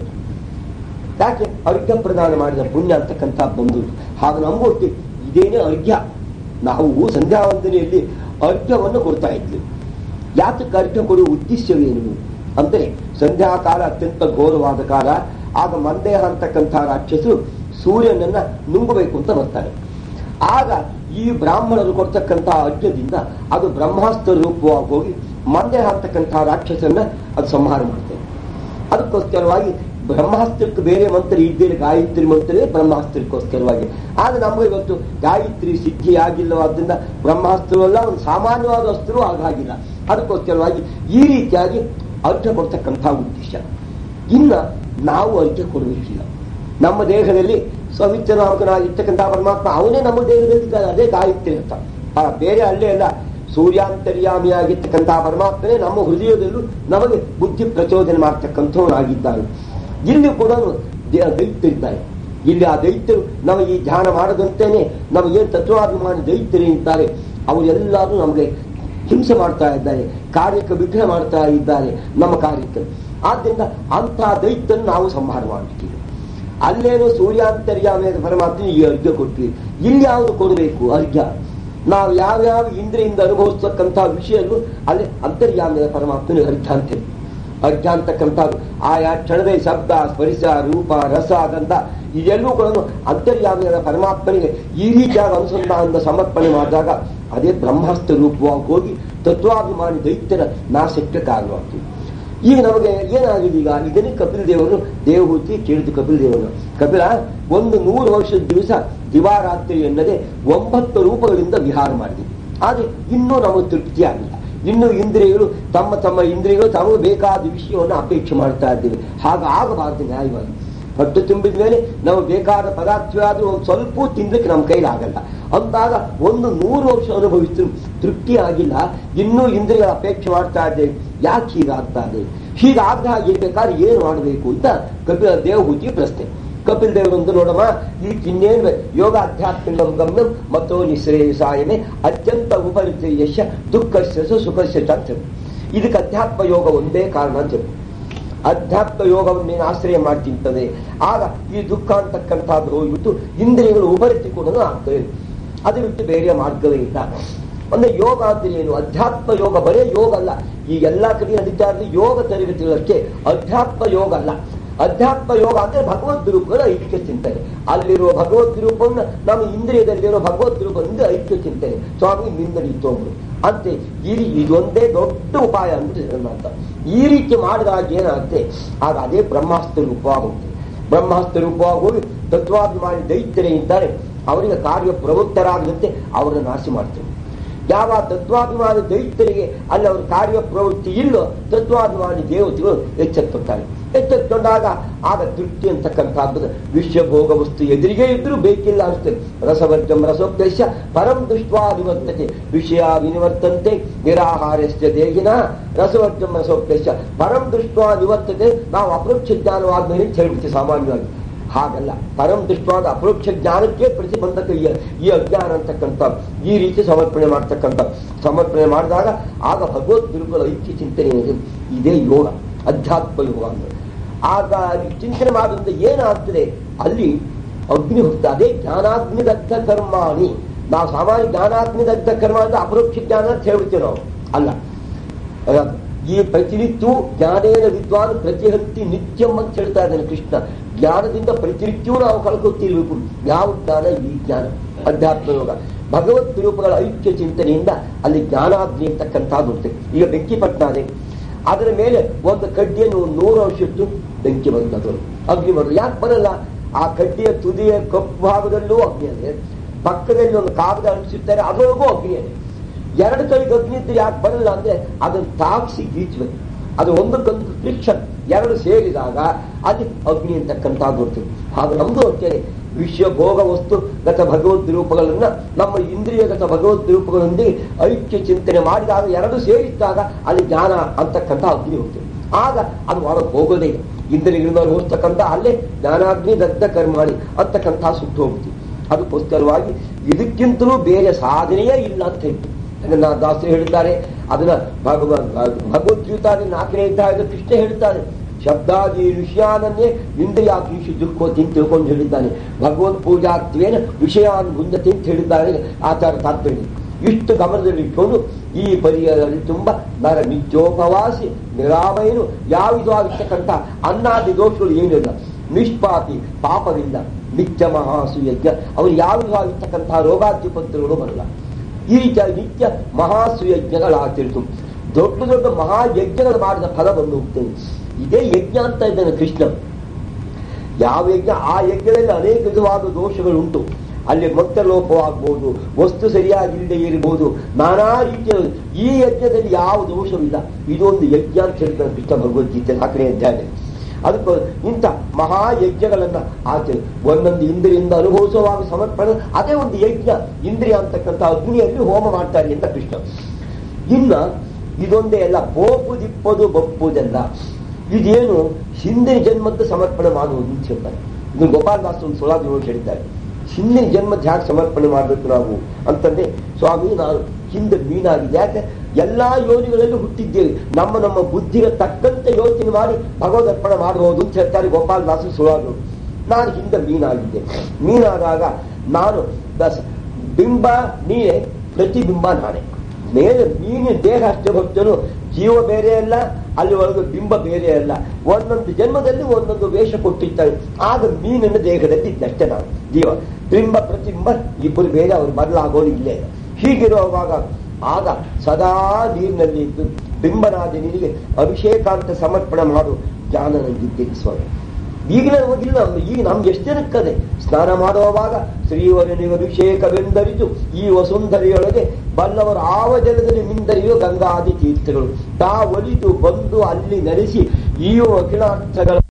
ಯಾಕೆ ಅರ್ಘ್ಯ ಪ್ರದಾನ ಮಾಡಿದ ಪುಣ್ಯ ಅಂತಕ್ಕಂಥ ಬಂದು ಹಾಗೆ ನಮಗೂ ಅಷ್ಟೇ ಇದೇನೇ ಅರ್ಘ್ಯ ನಾವು ಸಂಧ್ಯಾ ವಂದನೆಯಲ್ಲಿ ಅರ್ಘ್ಯವನ್ನು ಕೊಡ್ತಾ ಇದ್ವಿ ಯಾತಕ್ಕೆ ಅರ್ಘ್ಯ ಕೊಡುವ ಉದ್ದೇಶವೇನು ಅಂದರೆ ಸಂಧ್ಯಾಕಾಲ ಅತ್ಯಂತ ಘೋರವಾದ ಕಾಲ ಆಗ ಮಂದೇಹ ಅಂತಕ್ಕಂಥ ರಾಕ್ಷಸರು ಸೂರ್ಯನನ್ನ ನುಂಗಬೇಕು ಅಂತ ಬರ್ತಾರೆ ಆಗ ಈ ಬ್ರಾಹ್ಮಣರು ಕೊಡ್ತಕ್ಕಂಥ ಅರ್ಘ್ಯದಿಂದ ಅದು ಬ್ರಹ್ಮಾಸ್ತ್ರ ರೂಪವಾಗಿ ಹೋಗಿ ಮಂದೇಹ ಅಂತಕ್ಕಂಥ ರಾಕ್ಷಸನ್ನ ಅದು ಸಂಹಾರ ಮಾಡ್ತೇವೆ ಅದಕ್ಕೋಸ್ಕರವಾಗಿ ಬ್ರಹ್ಮಾಸ್ತ್ರಕ್ಕೆ ಬೇರೆ ಮಂತ್ರ ಇದ್ದೇನೆ ಗಾಯತ್ರಿ ಮಂತ್ರವೇ ಬ್ರಹ್ಮಾಸ್ತ್ರಕ್ಕೋಸ್ಕರವಾಗಿ ಆದ್ರೆ ನಮಗೆ ಇವತ್ತು ಗಾಯತ್ರಿ ಸಿದ್ಧಿ ಆಗಿಲ್ಲವಾದ್ರಿಂದ ಬ್ರಹ್ಮಾಸ್ತ್ರವಲ್ಲ ಒಂದು ಸಾಮಾನ್ಯವಾದ ಅಸ್ತ್ರವೂ ಆಗಾಗಿಲ್ಲ ಅದಕ್ಕೋಸ್ಕರವಾಗಿ ಈ ರೀತಿಯಾಗಿ ಅರ್ಥ ಕೊಡ್ತಕ್ಕಂಥ ಉದ್ದೇಶ ಇನ್ನ ನಾವು ಅರ್ಥ ಕೊಡಬೇಕಿಲ್ಲ ನಮ್ಮ ದೇಹದಲ್ಲಿ ಸವಿಚನಾಮಕನಾಗಿರ್ತಕ್ಕಂಥ ಪರಮಾತ್ಮ ಅವನೇ ನಮ್ಮ ದೇಹದಲ್ಲಿ ಇದ್ದಾನೆ ಅದೇ ಗಾಯತ್ರಿ ಅಂತ ಆ ಬೇರೆ ಅಲ್ಲೇ ಅಲ್ಲ ಸೂರ್ಯಾಂತರ್ಯಾಮಿಯಾಗಿರ್ತಕ್ಕಂಥ ಪರಮಾತ್ಮನೇ ನಮ್ಮ ಹೃದಯದಲ್ಲೂ ನಮಗೆ ಬುದ್ಧಿ ಪ್ರಚೋದನೆ ಮಾಡ್ತಕ್ಕಂಥವನಾಗಿದ್ದಾನೆ ಇಲ್ಲಿ ಕೂಡ ದೇ- ದೈತ್ಯರಿದ್ದಾರೆ ಇಲ್ಲಿ ಆ ದೈತ್ಯರು ನಮಗೆ ಈ ಧ್ಯಾನ ಮಾಡದಂತೇನೆ ನಮಗೇನು ತತ್ವಾಭಿಮಾನಿ ದೈತ್ಯರು ಇದ್ದಾರೆ ಅವರೆಲ್ಲರೂ ನಮಗೆ ಹಿಂಸೆ ಮಾಡ್ತಾ ಇದ್ದಾರೆ ಕಾರ್ಯಕ್ಕೆ ವಿಘ್ನ ಮಾಡ್ತಾ ಇದ್ದಾರೆ ನಮ್ಮ ಕಾರ್ಯಕ್ಕೆ ಆದ್ದರಿಂದ ಅಂಥ ದೈತ್ಯನ್ನು ನಾವು ಸಂಹಾರ ಮಾಡ್ತೀವಿ ಅಲ್ಲೇನೋ ಸೂರ್ಯಾಂತರ್ಯಾಮಿಯಾದ ಪರಮಾತ್ಮ ಈ ಅರ್ಘ್ಯ ಕೊಟ್ವಿ ಇಲ್ಲಿ ಯಾವುದು ಕೊಡಬೇಕು ಅರ್ಘ್ಯ ನಾವು ಯಾವ್ಯಾವ ಇಂದ್ರಿಯಿಂದ ಅನುಭವಿಸ್ತಕ್ಕಂಥ ವಿಷಯಗಳು ಅಲ್ಲಿ ಅಂತರ್ಯಾಮಿಯ ಪರಮಾತ್ಮನ ಅರ್ಘ್ಯ ಅಂತೇವೆ ಅರ್ಘ್ಯ ಅಂತಕ್ಕಂಥದ್ದು ಆಯಾ ಕ್ಷಣದ ಶಬ್ದ ಸ್ಪರಿಶ ರೂಪ ರಸ ಗಂಧ ಇದೆಲ್ಲವುಗಳನ್ನು ಅಂತರ್ಯಾಮಿಯಾದ ಪರಮಾತ್ಮನಿಗೆ ಈ ರೀತಿಯಾದ ಅನುಸಂಧಾನದ ಸಮರ್ಪಣೆ ಮಾಡಿದಾಗ ಅದೇ ಬ್ರಹ್ಮಾಸ್ತ್ರ ರೂಪವಾಗಿ ಹೋಗಿ ತತ್ವಾಭಿಮಾನಿ ದೈತ್ಯರ ನಾಶಕ್ಕೆ ಕಾರಣವಾಗ್ತದೆ ಈಗ ನಮಗೆ ಏನಾಗಿದೆ ಈಗ ಇದನ್ನೇ ಕಪಿಲ್ ದೇವರು ದೇವಹೂತಿ ಕೇಳಿದ್ದು ಕಪಿಲ್ ದೇವರು ಕಪಿಲ ಒಂದು ನೂರು ವರ್ಷದ ದಿವಸ ದಿವಾರಾತ್ರಿ ಎನ್ನದೆ ಒಂಬತ್ತು ರೂಪಗಳಿಂದ ವಿಹಾರ ಮಾಡಿದ್ವಿ ಆದ್ರೆ ಇನ್ನೂ ನಮಗೆ ತೃಪ್ತಿ ಆಗಿಲ್ಲ ಇನ್ನು ಇಂದ್ರಿಯಗಳು ತಮ್ಮ ತಮ್ಮ ಇಂದ್ರಿಯಗಳು ತಮಗೆ ಬೇಕಾದ ವಿಷಯವನ್ನು ಅಪೇಕ್ಷೆ ಮಾಡ್ತಾ ಇದ್ದೀವಿ ಹಾಗೆ ಆಗಬಾರದು ನ್ಯಾಯವಾಗಿ ಹೊಟ್ಟೆ ತುಂಬಿದ ಮೇಲೆ ನಾವು ಬೇಕಾದ ಪದಾರ್ಥವಾದ್ರೂ ಒಂದು ಸ್ವಲ್ಪ ತಿನ್ಲಿಕ್ಕೆ ನಮ್ಮ ಕೈಲಾಗಲ್ಲ ಅಂದಾಗ ಒಂದು ನೂರು ವರ್ಷ ಅನುಭವಿಸಿದ್ರು ತೃಪ್ತಿ ಆಗಿಲ್ಲ ಇನ್ನೂ ಇಂದ್ರಿಯಗಳ ಅಪೇಕ್ಷೆ ಮಾಡ್ತಾ ಇದ್ದೇವೆ ಯಾಕೆ ಹೀಗಾಗ್ತಾ ಇದೆ ಹೀಗಾಗದ ಹಾಗೆ ಇರ್ಬೇಕಾದ್ರೆ ಏನು ಮಾಡಬೇಕು ಅಂತ ಕಪಿಲ ದೇವಹೂತಿ ಪ್ರಶ್ನೆ ಕಪಿಲ್ ದೇವರೊಂದು ನೋಡಮ್ಮ ಇದಕ್ಕೆ ಇನ್ನೇನು ಯೋಗ ಅಧ್ಯಾತ್ಮಿಕಂ ಗಮ್ಯಂ ಮತ್ತು ನಿಶ್ರೇಯಸಾಯನೆ ಅತ್ಯಂತ ಉಪರಿತ ಯಶ ದುಃಖಸ್ಯ ಸುಖಸ್ಯ ಚ ಅಂತ ಹೇಳಿ. ಇದಕ್ಕೆ ಅಧ್ಯಾತ್ಮ ಯೋಗ ಒಂದೇ ಕಾರಣ ಅಂತ ಹೇಳಿ. ಅಧ್ಯಾತ್ಮ ಯೋಗವನ್ನು ನೀನು ಆಶ್ರಯ ಮಾಡ್ತಿರ್ತದೆ ಆಗ ಈ ದುಃಖ ಅಂತಕ್ಕಂಥದ್ದು ಹೋಗ್ಬಿಟ್ಟು ಇಂದ್ರಿಯಗಳು ಉಪರಿಸಿಕೊಂಡು ಆಗ್ತವೆ ಅದು ಬಿಟ್ಟು ಬೇರೆ ಮಾರ್ಗವೇ ಇಲ್ಲ ಅಂದ್ರೆ ಯೋಗ ಅಂದ್ರೆ ಏನು ಅಧ್ಯಾತ್ಮ ಯೋಗ ಬರೇ ಯೋಗ ಅಲ್ಲ ಈ ಎಲ್ಲಾ ಕಡೆ ನಡೀತಾ ಇರೋದು ಯೋಗ ತರಗತಿಗಳಕ್ಕೆ ಅಧ್ಯಾತ್ಮ ಯೋಗ ಅಲ್ಲ ಅಧ್ಯಾತ್ಮ ಯೋಗ ಅಂದ್ರೆ ಭಗವದ್ ರೂಪಗಳ ಐಕ್ಯ ಚಿಂತನೆ ಅಲ್ಲಿರುವ ಭಗವದ್ ರೂಪವನ್ನು ನಮ್ಮ ಇಂದ್ರಿಯದಲ್ಲಿರೋ ಭಗವದ್ ರೂಪದಿಂದ ಐಕ್ಯ ಚಿಂತನೆ ಸ್ವಾಮಿ ನಿಂದಲಿತ್ತು ಒಬ್ರು ಅಂತೆ ಈ ರೀ- ಇದೊಂದೇ ದೊಡ್ಡ ಉಪಾಯ ಅಂದ್ರೆ ಅಂತ ಈ ರೀತಿ ಮಾಡಿದಾಗ ಏನಾಗುತ್ತೆ ಆಗ ಅದೇ ಬ್ರಹ್ಮಾಸ್ತ್ರ ರೂಪವಾಗುತ್ತೆ ಬ್ರಹ್ಮಾಸ್ತ್ರ ರೂಪವಾಗಿ ಹೋಗಿ ತತ್ವಾಭಿಮಾನಿ ದೈತ್ಯರೇ ಇದ್ದಾರೆ ಅವರಿಗೆ ಕಾರ್ಯ ಪ್ರವೃತ್ತರಾಗದಂತೆ ಅವರನ್ನು ನಾಶ ಮಾಡ್ತಾರೆ ಯಾವ ತತ್ವಾಭಿಮಾನಿ ದೈತ್ಯರಿಗೆ ಅಲ್ಲಿ ಅವರ ಕಾರ್ಯ ಪ್ರವೃತ್ತಿ ಇಲ್ಲೋ ತತ್ವಾಭಿಮಾನಿ ದೇವತೆಗಳು ಎಚ್ಚೆತ್ತುತ್ತಾರೆ ಎಚ್ಚೆತ್ತುಕೊಂಡಾಗ ಆಗ ತೃಪ್ತಿ ಅಂತಕ್ಕಂಥದ್ದು ವಿಶ್ವಭೋಗ ವಸ್ತು ಎದುರಿಗೆ ಇದ್ರೂ ಬೇಕಿಲ್ಲ ಅಷ್ಟೇ ರಸವರ್ಜಂ ರಸೋಪದೇಶ ಪರಂ ದೃಷ್ಟ್ವಾ ನಿವರ್ತತೆ ವಿಷಯ ವಿನಿವರ್ತಂತೆ ನಿರಾಹಾರಸ್ಯ ದೇಹಿನ ರಸವರ್ಜಂ ರಸೋಪದೇಶ ಪರಂ ದೃಷ್ಟ್ವಾ ನಿವರ್ತತೆ ನಾವು ಅಪರೋಕ್ಷ ಜ್ಞಾನವಾದ್ಮೇಲೆ ಅಂತ ಹೇಳ್ಬಿಡ್ತೀವಿ ಸಾಮಾನ್ಯವಾಗಿ ಹಾಗಲ್ಲ ಪರಂ ದೃಷ್ಟವಾದ ಅಪರೋಕ್ಷ ಜ್ಞಾನಕ್ಕೆ ಪ್ರತಿಬಂಧಕ ಈ ಈ ಅಜ್ಞಾನ ಅಂತಕ್ಕಂಥ ಈ ರೀತಿ ಸಮರ್ಪಣೆ ಮಾಡ್ತಕ್ಕಂಥ ಸಮರ್ಪಣೆ ಮಾಡಿದಾಗ ಆಗ ಭಗವದ್ ಗುರುಗಳ ಐಕ್ಯ ಚಿಂತನೆ ಇದೆ ಇದೇ ಯೋಗ ಅಧ್ಯಾತ್ಮ ಯೋಗ ಅಂದ್ರೆ ಆಗ ಈ ಚಿಂತನೆ ಮಾಡೋದ್ರಿಂದ ಏನಾಗ್ತದೆ ಅಲ್ಲಿ ಅಗ್ನಿ ಹೋಗ್ತದೆ ಅದೇ ಜ್ಞಾನಾಗ್ನಿದಗ್ಧ ಕರ್ಮಾಣಿ ನಾವು ಸಾಮಾನ್ಯ ಜ್ಞಾನಾಗ್ನಿದಗ್ಧ ಕರ್ಮ ಅಂದ್ರೆ ಅಪರೋಕ್ಷ ಜ್ಞಾನ ಅಂತ ಹೇಳ್ಬಿಡ್ತೀವಿ ನಾವು ಅಲ್ಲ ಅದಾದ ಈ ಪ್ರತಿನಿತ್ಯವೂ ಜ್ಞಾನೇನ ವಿದ್ವಾನ್ ಪ್ರತಿಹಂತಿ ನಿತ್ಯಂ ಅಂತ ಹೇಳ್ತಾ ಇದ್ದಾನೆ ಕೃಷ್ಣ ಜ್ಞಾನದಿಂದ ಪ್ರತಿನಿತ್ಯವೂ ನಾವು ಕಳ್ಕೊತಿರ್ಬೇಕು ಯಾವ ಜ್ಞಾನ ಈ ಜ್ಞಾನ ಅಧ್ಯಾತ್ಮ ಯೋಗ ಭಗವತ್ ರೂಪಗಳ ಐಕ್ಯ ಚಿಂತನೆಯಿಂದ ಅಲ್ಲಿ ಜ್ಞಾನಾಗ್ನಿ ಅಂತಕ್ಕಂಥದ್ದು ಇರ್ತದೆ ಈಗ ಬೆಂಕಿ ಪಟ್ನಾದೆ ಅದರ ಮೇಲೆ ಒಂದು ಕಡ್ಡಿಯನ್ನು ಒಂದು ನೂರು ವರ್ಷ ಇಟ್ಟು ಬೆಂಕಿ ಬರ್ತದೆ ಅಗ್ನಿ ಬರೋದು ಯಾಕೆ ಬರಲ್ಲ ಆ ಕಡ್ಡಿಯ ತುದಿಯ ಕಪ್ಪು ಭಾಗದಲ್ಲೂ ಅಗ್ನಿ ಇದೆ ಪಕ್ಕದಲ್ಲಿ ಒಂದು ಕಾಗದ ಅಂಟಿಸಿರ್ತಾರೆ ಅದರೊಳಗೂ ಅಗ್ನಿ ಇದೆ ಎರಡು ಕಡೆಗೆ ಅಗ್ನಿ ಇದ್ರೆ ಯಾಕೆ ಬರಲ್ಲ ಅಂದ್ರೆ ಅದನ್ನು ತಾಗಿಸಿ ಗೀಚ್ಬೇಕು ಅದು ಒಂದಕ್ಕೊಂದು ಫ್ರಿಕ್ಷನ್ ಎರಡು ಸೇರಿದಾಗ ಅಲ್ಲಿ ಅಗ್ನಿ ಅಂತಕ್ಕಂಥದ್ದು ಬರ್ತದೆ ಹಾಗೆ ನಮ್ದು ಅಂತೇನೆ ವಿಶ್ವ ಭೋಗ ವಸ್ತು ಗತ ಭಗವದ್ ರೂಪಗಳನ್ನ ನಮ್ಮ ಇಂದ್ರಿಯಗತ ಭಗವದ್ ರೂಪಗಳೊಂದಿಗೆ ಐಕ್ಯ ಚಿಂತನೆ ಮಾಡಿದಾಗ ಎರಡು ಸೇರಿದ್ದಾಗ ಅಲ್ಲಿ ಜ್ಞಾನ ಅಂತಕ್ಕಂಥ ಅಗ್ನಿ ಹೋಗ್ತದೆ ಆಗ ಅದು ಒಳಗೆ ಹೋಗೋದೇ ಇಲ್ಲ ಇಂದ್ರಿಯಗಳಿಂದ ಹೋಗ್ತಕ್ಕಂಥ ಅಲ್ಲೇ ಜ್ಞಾನಾಗ್ನಿ ದಗ್ಧ ಕರ್ಮಾಣಿ ಅಂತಕ್ಕಂಥ ಸುಟ್ಟು ಹೋಗ್ತೀವಿ ಅದಕ್ಕೋಸ್ಕರವಾಗಿ ಇದಕ್ಕಿಂತಲೂ ಬೇರೆ ಸಾಧನೆಯೇ ಇಲ್ಲ ಅಂತ ಹೇಳ್ತೀವಿ ಅದನ್ನ ದಾಸರು ಹೇಳಿದ್ದಾರೆ ಅದನ್ನ ಭಗವದ್ ಭಗವದ್ಗೀತಾದಲ್ಲಿ ನಾಲ್ಕನೇ ಅಧ್ಯಾಯದ ಕೃಷ್ಣ ಹೇಳ್ತಾರೆ ಶಬ್ದಾದಿ ವಿಷಯಾನನ್ನೇ ಇಂದ್ರಿಯಾಕೀಶು ದುಃಖೋತಿ ಅಂತ ತಿಳ್ಕೊಂಡು ಹೇಳಿದ್ದಾನೆ ಭಗವದ್ ಪೂಜಾತ್ವೇನ ವಿಷಯಾನ್ ಮುಂದತೆ ಅಂತ ಹೇಳಿದ್ದಾರೆ ಆಚಾರ ತಾತ್ಪರ್ಯ ಇಷ್ಟು ಗಮನದಲ್ಲಿ ಇಟ್ಕೊಂಡು ಈ ಪರಿಯರಲ್ಲಿ ತುಂಬ ನರ ನಿತ್ಯೋಪವಾಸಿ ನಿರಾಮಯನು ಯಾವ ವಿಧವಾಗಿರ್ತಕ್ಕಂಥ ಅನ್ನಾದಿ ದೋಷಗಳು ಏನಿಲ್ಲ ನಿಷ್ಪಾತಿ ಪಾಪವಿಲ್ಲ ನಿತ್ಯ ಮಹಾಸುಯಜ್ಞ ಅವನು ಯಾವ ವಿಧವಾಗಿರ್ತಕ್ಕಂಥ ರೋಗಾದ್ಯಪತ್ರಗಳು ಬರಲ್ಲ ಈ ರೀತಿಯಾಗಿ ನಿತ್ಯ ಮಹಾಸುಯಜ್ಞಗಳಾಗ್ತಿರ್ತು ದೊಡ್ಡ ದೊಡ್ಡ ಮಹಾಯಜ್ಞಗಳು ಮಾಡಿದ ಫಲ ಬಂದು ಹೋಗ್ತೇನೆ ಇದೇ ಯಜ್ಞ ಅಂತ ಇದ್ದಾನೆ ಕೃಷ್ಣ ಯಾವ ಯಜ್ಞ ಆ ಯಜ್ಞದಲ್ಲಿ ಅನೇಕ ವಿಧವಾದ ದೋಷಗಳುಂಟು ಅಲ್ಲಿ ಮಂತ್ರಲೋಪವಾಗಬಹುದು ವಸ್ತು ಸರಿಯಾಗಿಲ್ಲದೆ ಇರಬಹುದು ನಾನಾ ರೀತಿಯ ಈ ಯಜ್ಞದಲ್ಲಿ ಯಾವ ದೋಷವಿಲ್ಲ ಇದೊಂದು ಯಜ್ಞ ಅಂತ ಹೇಳ್ತಾರೆ ಕೃಷ್ಣ ಭಗವದ್ಗೀತೆ ನಾಲ್ಕನೇ ಅಧ್ಯಾಯ ಅದಕ್ಕೆ ಇಂಥ ಮಹಾಯಜ್ಞಗಳನ್ನ ಆಚೆ ಒಂದೊಂದು ಇಂದ್ರಿಯಿಂದ ಅನುಭವಿಸುವಾಗ ಸಮರ್ಪಣೆ ಅದೇ ಒಂದು ಯಜ್ಞ ಇಂದ್ರಿಯ ಅಂತಕ್ಕಂಥ ಅಗ್ನಿಯಲ್ಲಿ ಹೋಮ ಮಾಡ್ತಾರೆ ಅಂತ ಕೃಷ್ಣ ಇನ್ನ ಇದೊಂದೇ ಅಲ್ಲ ಪೋಪು ದಿಪ್ಪದು ಬಪ್ಪುದೆಲ್ಲ ಇದೇನು ಹಿಂದಿನ ಜನ್ಮದ್ದು ಸಮರ್ಪಣೆ ಮಾಡುವುದು ಅಂತ ಹೇಳ್ತಾರೆ ಇದು ಗೋಪಾಲದಾಸ್ ಒಂದು ಸುಳಾದಿ ಹೇಳಿದ್ದಾರೆ ಹಿಂದಿನ ಜನ್ಮದ ಯಾಕೆ ಸಮರ್ಪಣೆ ಮಾಡಬೇಕು ನಾವು ಅಂತಂದ್ರೆ ಸ್ವಾಮಿ ನಾನು ಹಿಂದೆ ಮೀನಾಗಿದೆ ಯಾಕೆ ಎಲ್ಲಾ ಯೋನಿಗಳಲ್ಲಿ ಹುಟ್ಟಿದ್ದೇವೆ ನಮ್ಮ ನಮ್ಮ ಬುದ್ಧಿಗೆ ತಕ್ಕಂತೆ ಯೋಚನೆ ಮಾಡಿ ಭಗವದರ್ಪಣೆ ಮಾಡಬಹುದು ಅಂತ ಹೇಳ್ತಾರೆ ಗೋಪಾಲದಾಸ ಸುಳಾದು ನಾನು ಹಿಂದೆ ಮೀನಾಗಿದ್ದೆ ಮೀನಾದಾಗ ನಾನು ದಸ ಬಿಂಬ ನೀನೇ ಪ್ರತಿಬಿಂಬ ನಾನೇ ಮೇಲೆ ಮೀನಿನ ದೇಹ ಅಷ್ಟೇ ಭಕ್ತನು ಜೀವ ಬೇರೆ ಅಲ್ಲ ಅಲ್ಲಿ ಒಳಗೆ ಬಿಂಬ ಬೇರೆ ಅಲ್ಲ ಒಂದೊಂದು ಜನ್ಮದಲ್ಲಿ ಒಂದೊಂದು ವೇಷ ಕೊಟ್ಟಿರ್ತಾರೆ ಆಗ ಮೀನಿನ ದೇಹದಲ್ಲಿ ಇದ್ದಷ್ಟೇ ನಾವು ಜೀವ ಬಿಂಬ ಪ್ರತಿಬಿಂಬ ಇಬ್ಬರು ಬೇರೆ ಅವರು ಬದಲಾಗೋದು ಇಲ್ಲೇ ಹೀಗಿರುವಾಗ ಆಗ ಸದಾ ನೀರಿನಲ್ಲಿ ಇದ್ದು ಬಿಂಬನಾದ ನಿನಗೆ ಅಭಿಷೇಕ ಅಂತ ಸಮರ್ಪಣೆ ಮಾಡು ಜ್ಞಾನ ನನಗಿದ್ದೇನೆ ಸ್ವಾಮಿ ಈಗಲೇ ನಮಗಿಲ್ಲ ಈಗ ನಮ್ಗೆ ಎಷ್ಟು ಜನಕ್ಕದೆ ಸ್ನಾನ ಮಾಡುವಾಗ ಶ್ರೀವರನಿಗೆ ಅಭಿಷೇಕವೆಂದರಿತು ಈ ವಸುಂಧರೆಯೊಳಗೆ ಬಲ್ಲವರು ಆವ ಜಲದಲ್ಲಿ ಮಿಂದರಿಯೋ ಗಂಗಾದಿ ತೀರ್ಥಗಳು ತಾ ಒಲಿದು ಬಂದು ಅಲ್ಲಿ ನೆಲೆಸಿ ಈ ಅಖಿಲಾರ್ಥಗಳ